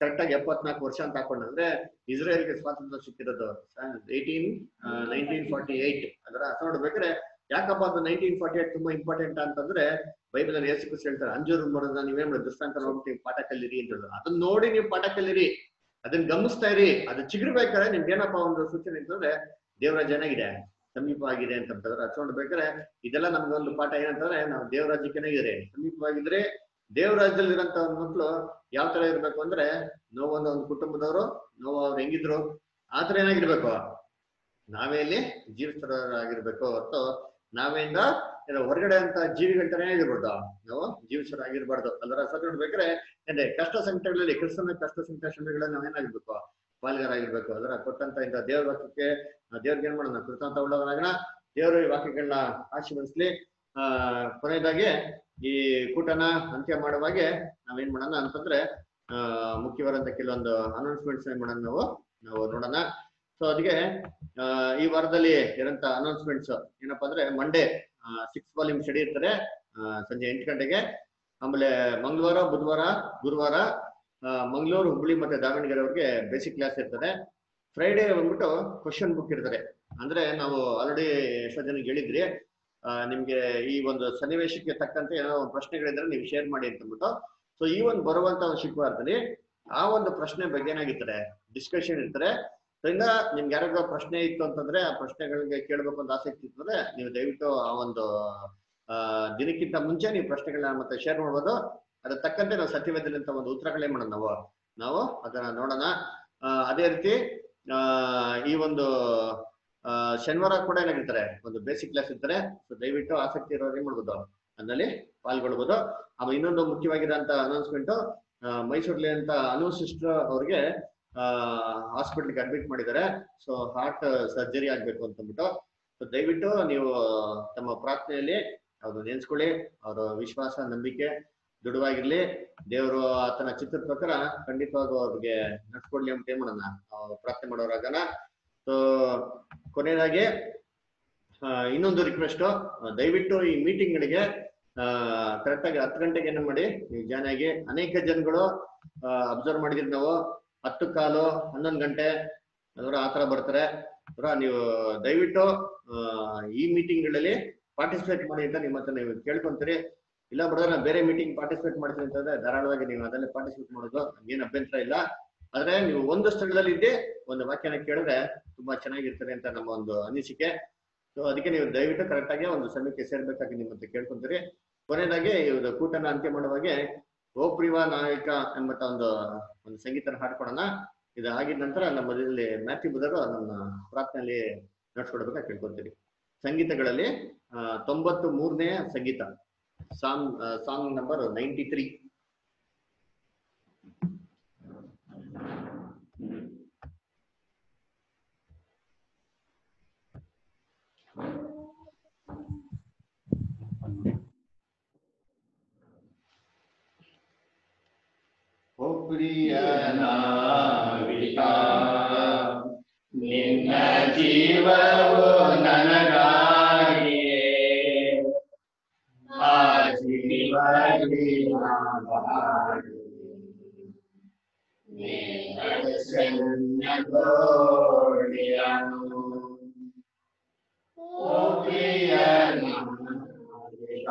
ಕರೆಕ್ಟ್ ಆಗಿ ಎಪ್ಪತ್ನಾಲ್ಕು ವರ್ಷ ಅಂತ ಹಾಕೊಂಡ ಅಂದ್ರೆ ಇಸ್ರೇಲ್ಗೆ ಸ್ವಾತಂತ್ರ್ಯ ಸಿಕ್ಕಿರೋದು ಏಯ್ಟೀನ್ ನೈನ್ಟೀನ್ ಫಾರ್ಟಿ ಏಯ್ಟ್ ಅದರ ಅರ್ಥ ನೋಡ್ಬೇಕಾದ್ರೆ ಯಾಕಪ್ಪ ಅದು ನೈನ್ಟೀನ್ ಫಾರ್ಟಿ ಏಟ್ ತುಂಬಾ ಇಂಪಾರ್ಟೆಂಟ್ ಅಂತಂದ್ರೆ ಬೈಬಲ್ ಅಲ್ಲಿ ಯೇಸು ಕ್ರಿಸ್ತ ಹೇಳ್ತಾರೆ ಅಂಜೂರು ಮರದ ನೀವೇನ್ ಮಾಡಿ ದೃಷ್ಟಾಂತ ನೋಡ್ಬಿಟ್ಟು ಪಾಠ ಕಲೀರಿ ಅಂತ ಹೇಳಿದ್ರು ಅದನ್ನ ನೋಡಿ ನೀವು ಪಾಠ ಕಲೀರಿ ಅದನ್ನ ಗಮನಿಸ್ತಾ ಇರಿ ಅದು ಚಿಗುರ್ಬೇಕಾದ್ರೆ ನಿಮ್ಗೆ ಏನಪ್ಪ ಒಂದು ಸೂಚನೆ ಅಂತಂದ್ರೆ ದೇವರ ಏನಾಗಿದೆ ಸಮೀಪವಾಗಿದೆ ಅಂತ ಅಂತಂದ್ರೆ ಹಚ್ಕೊಂಡು ಬೇಕಾದ್ರೆ ಇದೆಲ್ಲ ನಮ್ಗೆ ಒಂದು ಪಾಠ ಏನಂತಂದ್ರೆ ನಾವು ದೇವರಾಜ್ಯಕ್ಕೆ ಇದ್ರೆ ಸಮೀಪವಾಗಿದ್ರೆ ದೇವರಾಜ್ಯದಲ್ಲಿ ಇರೋಂತ ಒಂದು ಮಕ್ಳು ಯಾವ ತರ ಇರ್ಬೇಕು ಅಂದ್ರೆ ನೋವೊಂದು ಒಂದು ಕುಟುಂಬದವರು ನೋವು ಅವ್ರು ಹೆಂಗಿದ್ರು ಆ ತರ ಏನಾಗಿರ್ಬೇಕು ನಾವೇ ಇಲ್ಲಿ ಜೀವಿಸ್ತರಾಗಿರ್ಬೇಕು ಹೊರತು ನಾವೇಂದ ಏನೋ ಹೊರಗಡೆ ಅಂತ ಜೀವಿಗಳ ತರ ಆಗಿರ್ಬಾರ್ದು ನಾವು ಜೀವಿಸರಾಗಿರ್ಬಾರ್ದು ಅಲ್ಲರ ಸತ್ ನೋಡ್ಬೇಕಾದ್ರೆ ಅಂದ್ರೆ ಕಷ್ಟ ಸಂಕಟಗಳಲ್ಲಿ ಕ್ರಿಸ್ತನ ಕಷ್ಟ ಸಂಕಟಗಳಲ್ಲಿ ನಾವೇನಾಗಿರ್ಬೇಕು ಪಾಲ್ಗಾರಾಗಿರ್ಬೇಕು ಅದರ ಕೊಟ್ಟಂತ ಇಂಥ ದೇವ್ರ ವಾಕ್ಯಕ್ಕೆ ದೇವ್ರಿಗೆ ಏನ್ ಮಾಡೋಣ ಕೃತಾಂತ ಉಳ್ಳವರಾಗೋಣ ದೇವರು ಈ ವಾಕ್ಯಗಳನ್ನ ಆಶೀರ್ವದಿಸ್ಲಿ ಆ ಕೊನೆಯದಾಗಿ ಈ ಕೂಟನ ಅಂತ್ಯ ಮಾಡುವಾಗೆ ನಾವೇನ್ ಮಾಡೋಣ ಅಂತಂದ್ರೆ ಆ ಮುಖ್ಯವಾದಂತ ಕೆಲವೊಂದು ಅನೌನ್ಸ್ಮೆಂಟ್ಸ್ ಏನ್ ಮಾಡೋಣ ನಾವು ನಾವು ನೋಡೋಣ ಸೊ ಅದಕ್ಕೆ ಆ, ಈ ವಾರದಲ್ಲಿ ಇರೋಂತ ಅನೌನ್ಸ್ಮೆಂಟ್ಸ್ ಏನಪ್ಪಾ ಅಂದ್ರೆ ಮಂಡೇ ಸಿಕ್ಸ್ ವಾಲ್ಯೂಮ್ ಸ್ಟಡಿ ಇರ್ತಾರೆ ಆ, ಸಂಜೆ ಎಂಟು ಗಂಟೆಗೆ ಆಮೇಲೆ ಮಂಗಳವಾರ ಬುಧವಾರ ಗುರುವಾರ ಆ, ಮಂಗಳೂರು ಹುಬ್ಬಳ್ಳಿ ಮತ್ತೆ ದಾವಣಗೆರೆ ಅವ್ರಿಗೆ ಬೇಸಿಕ್ ಕ್ಲಾಸ್ ಇರ್ತದೆ ಫ್ರೈಡೇ ಬಂದ್ಬಿಟ್ಟು ಕ್ವಶನ್ ಬುಕ್ ಇರ್ತಾರೆ ಅಂದ್ರೆ ನಾವು ಆಲ್ರೆಡಿ ಎಷ್ಟೋ ಜನಕ್ಕೆ ಹೇಳಿದ್ರಿ ಆ, ನಿಮ್ಗೆ ಈ ಒಂದು ಸನ್ನಿವೇಶಕ್ಕೆ ತಕ್ಕಂತೆ ಏನೋ ಒಂದು ಪ್ರಶ್ನೆಗಳಿದ್ರೆ ನೀವು ಶೇರ್ ಮಾಡಿ ಅಂತ ಅಂದ್ಬಿಟ್ಟು ಸೊ ಈ ಒಂದು ಬರುವಂತ ಒಂದು ಶುಕ್ರವಾರದಲ್ಲಿ ಆ ಒಂದು ಪ್ರಶ್ನೆ ಬಗ್ಗೆ ಏನಾಗಿರ್ತಾರೆ ಡಿಸ್ಕಷನ್ ಇರ್ತಾರೆ ಅದರಿಂದ ನಿಮ್ಗೆ ಯಾರಿಗೋ ಪ್ರಶ್ನೆ ಇತ್ತು ಅಂತಂದ್ರೆ ಆ ಪ್ರಶ್ನೆಗಳಿಗೆ ಕೇಳಬೇಕು ಅಂತ ಆಸಕ್ತಿ ಇರ್ತದೆ ನೀವು ದಯವಿಟ್ಟು ಆ ಒಂದು ಆ ದಿನಕ್ಕಿಂತ ಮುಂಚೆ ನೀವು ಪ್ರಶ್ನೆಗಳನ್ನ ಮತ್ತೆ ಶೇರ್ ಮಾಡ್ಬೋದು ಅದ್ರ ತಕ್ಕಂತೆ ನಾವು ಸತ್ಯವೇದಲ್ಲಿ ಅಂತ ಒಂದು ಉತ್ತರಗಳೇ ಮಾಡೋಣ ನಾವು ನಾವು ಅದನ್ನ ನೋಡೋಣ ಆ, ಅದೇ ರೀತಿ ಆ ಈ ಒಂದು ಆ ಶನಿವಾರ ಕೂಡ ಏನಾಗಿರ್ತಾರೆ ಒಂದು ಬೇಸಿಕ್ ಕ್ಲಾಸ್ ಇರ್ತಾರೆ ಸೊ ದಯವಿಟ್ಟು ಆಸಕ್ತಿ ಇರೋರು ಏನ್ ಮಾಡ್ಬೋದು ಅದರಲ್ಲಿ ಪಾಲ್ಗೊಳ್ಬೋದು ಆಮೇಲೆ ಇನ್ನೊಂದು ಮುಖ್ಯವಾಗಿರೋಂತ ಅನೌನ್ಸ್ಮೆಂಟ್ ಮೈಸೂರಲ್ಲಿ ಅಂತ ಅನು ಸಿಸ್ಟರ್ ಅವ್ರಿಗೆ ಆ ಹಾಸ್ಪಿಟಲ್ಗೆ ಅಡ್ಮಿಟ್ ಮಾಡಿದ್ದಾರೆ ಸೊ ಹಾರ್ಟ್ ಸರ್ಜರಿ ಆಗ್ಬೇಕು ಅಂತಂದ್ಬಿಟ್ಟು ಸೊ ದಯವಿಟ್ಟು ನೀವು ತಮ್ಮ ಪ್ರಾರ್ಥನೆಯಲ್ಲಿ ಅವ್ರು ನೆನ್ಸ್ಕೊಳ್ಳಿ ಅವರ ವಿಶ್ವಾಸ ನಂಬಿಕೆ ದೃಢವಾಗಿರ್ಲಿ ದೇವರು ಆತನ ಚಿತ್ರದ ಪ್ರಕಾರ ಖಂಡಿತವಾಗೂ ಅವ್ರಿಗೆ ನಡ್ಸ್ಕೊಡ್ಲಿ ಅಂತ ಏನ್ ಮಾಡೋಣ ನಾವು ಪ್ರಾರ್ಥನೆ ಮಾಡೋರಾಗಣ ಸೊ ಕೊನೆಯದಾಗಿ ಆ, ಇನ್ನೊಂದು ರಿಕ್ವೆಸ್ಟ್ ದಯವಿಟ್ಟು ಈ ಮೀಟಿಂಗ್ಗಳಿಗೆ ಕರೆಕ್ಟ್ ಆಗಿ ಹತ್ತು ಗಂಟೆಗೆ ಏನು ಮಾಡಿ ನೀವು ಜಾಯ್ನ್ ಆಗಿ ಅನೇಕ ಜನಗಳು ಅಬ್ಸರ್ವ್ ಮಾಡಿದ್ರಿ ನಾವು ಹತ್ತು ಕಾಲು ಹನ್ನೊಂದು ಗಂಟೆ ಅದರ ಆ ಥರ ಬರ್ತಾರೆ ಅದರ ನೀವು ದಯವಿಟ್ಟು ಆ, ಈ ಮೀಟಿಂಗ್ಗಳಲ್ಲಿ ಪಾರ್ಟಿಸಿಪೇಟ್ ಮಾಡಿ ಅಂತ ನಿಮ್ಮ ಹತ್ರ ನೀವು ಕೇಳ್ಕೊಂತೀರಿ ಇಲ್ಲ ಬ್ರದರ್ ನಾನು ಬೇರೆ ಮೀಟಿಂಗ್ ಪಾರ್ಟಿಸಿಪೇಟ್ ಮಾಡ್ತೀನಿ ಅಂತಂದ್ರೆ ಧಾರಾಳವಾಗಿ ನೀವು ಅದನ್ನೇ ಪಾರ್ಟಿಸಿಪೇಟ್ ಮಾಡೋದು ಏನು ಅಭ್ಯಂತರ ಇಲ್ಲ ಆದ್ರೆ ನೀವು ಒಂದು ಸ್ಥಳದಲ್ಲಿ ಇದ್ದೇ ಒಂದು ವಾಕ್ಯನ ಕೇಳಿದ್ರೆ ತುಂಬಾ ಚೆನ್ನಾಗಿರ್ತದೆ ಅಂತ ನಮ್ಮ ಒಂದು ಅನಿಸಿಕೆ ಸೊ ಅದಕ್ಕೆ ನೀವು ದಯವಿಟ್ಟು ಕರೆಕ್ಟ್ ಆಗಿ ಒಂದು ಸಮಯಕ್ಕೆ ಸೇರ್ಬೇಕಾಗಿ ನಿಮ್ಮ ಹತ್ರ ಕೇಳ್ಕೊಂತೀರಿ ಕೊನೆಯದಾಗಿ ಇದು ಕೂಟನ ಅಂತ್ಯ ಮಾಡುವಾಗೆ ಓ ಪ್ರಿವ ನಾಯಕ ಎಂಬಂತ ಒಂದು ಒಂದು ಸಂಗೀತನ ಹಾಡ್ಕೊಡೋಣ ಇದು ಆಗಿದ ನಂತರ ನಮ್ಮ ಮಧ್ಯದಲ್ಲಿ ಮ್ಯಾಥ್ಯೂ ಬುಧರು ನಮ್ಮ ಪ್ರಾರ್ಥನೆಯಲ್ಲಿ ನಡ್ಸ್ಕೊಡ್ಬೇಕಾಗಿ ಕೇಳ್ಕೊಂತೀರಿ ಸಂಗೀತಗಳಲ್ಲಿ ಆ, ತೊಂಬತ್ತು ಮೂರನೇ ಸಂಗೀತ song song number ninety three ಓ ಪ್ರಿಯ ನಾವಿಕ ನಿನ್ನ ಜೀವವು ನನಗಾಗಿಯೇ ಆ ಜೀವದಿ ನಾವಾಡಿ. ನಿನ್ನದು ಸಣ್ಣ ಗೋಡೆಯನು. ಓ ಪ್ರಿಯ ನಾವಿಕ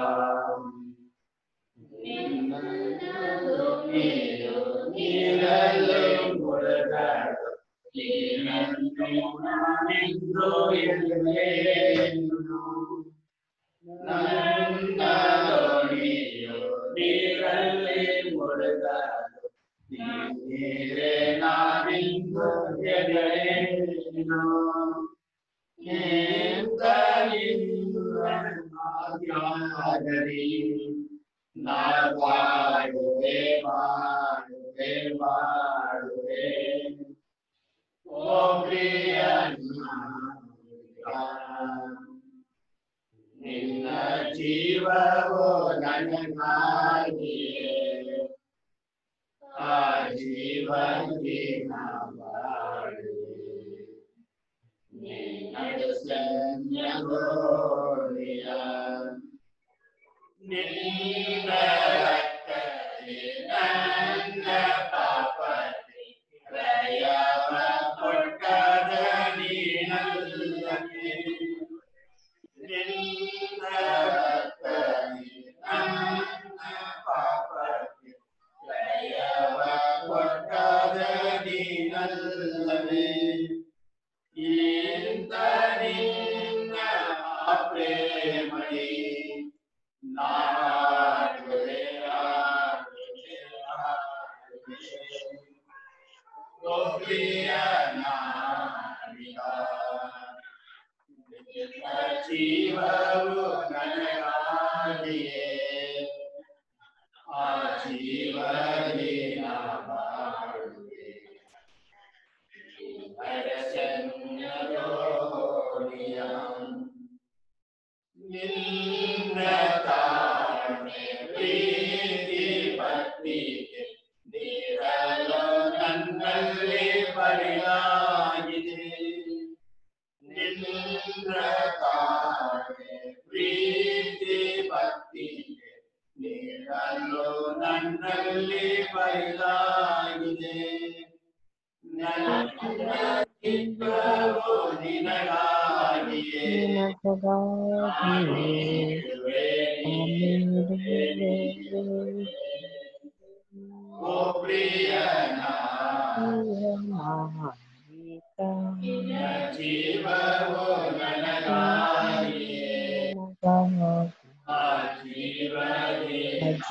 ಮಾಡುವೆ ಮಾಡುವೆ ಮಾಡುವೆ ಓ ಪ್ರಿಯ ನಿನ್ನ ಜೀವವು ನನಗಾಗಿಯೇ ಆ ಜೀವಕ್ಕೆ ಮಾಡುವೆ ನಿನ್ನದು ಸನ್ಯಗೋಳಿಯ ನಿನ್ನ ರಕ್ತದಲ್ಲಿ ನನ್ನ ಪಾಪ ಜೀವವು ನನಗಾಗಿಯೇ ಆ ಜೀವದಿನ ಬಾಳುವೆ ನಿನ್ನ ತಾಳ್ಮೆ ಪ್ರೀತಿ ಭಕ್ತಿಗೆ ನೀಡಲು ನನ್ನಲ್ಲಿ ಬರೆಯಾಗಿದೆ ನಿನ್ನ ತಾಳ್ಮೆ ಪ್ರೀತಿ ಭಕ್ತಿಗೆ ನೀಡಲು ನನ್ನಲ್ಲಿ ಬರೆದಾಗಿದೆ ನನ್ನ ಚಿತ್ರವು ನಿನಗಾಗಿಯೇ ಓ ಪ್ರಿಯನ ನಿನ್ನ ಜೀವವು ನನಗಾಗಿಯೇ ಆ ಜೀವದಿ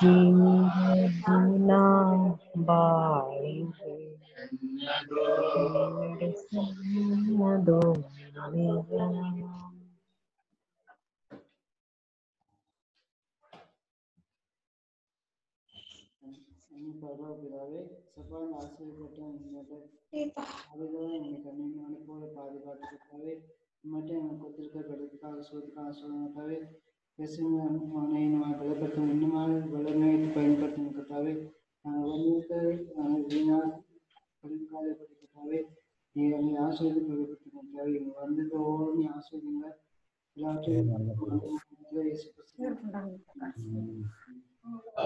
பரவாயில்லாவே சபான் ஆசிரியப்பட்ட இந்த அதுதான் எங்கள் கண்ணியமான போல பாதுகாத்துக்காகவே மட்டும் எங்கள் கொத்திருக்க பெருக்காக சோதுக்காக சோதனைக்காகவே பேசுங்க నేను మా బలపడతాం ఎన్ని మా బలమే பயன்படுத்தினதுக்காகவே நாங்கள் வந்து நாங்கள் வீணாக பரிகாலை படுத்துக்காகவே நீங்கள் நீ ஆசிரியர் பலப்படுத்தினதுக்காகவே இங்கே வந்தது ஓடு நீ ஆசிரியங்க எல்லாத்தையும்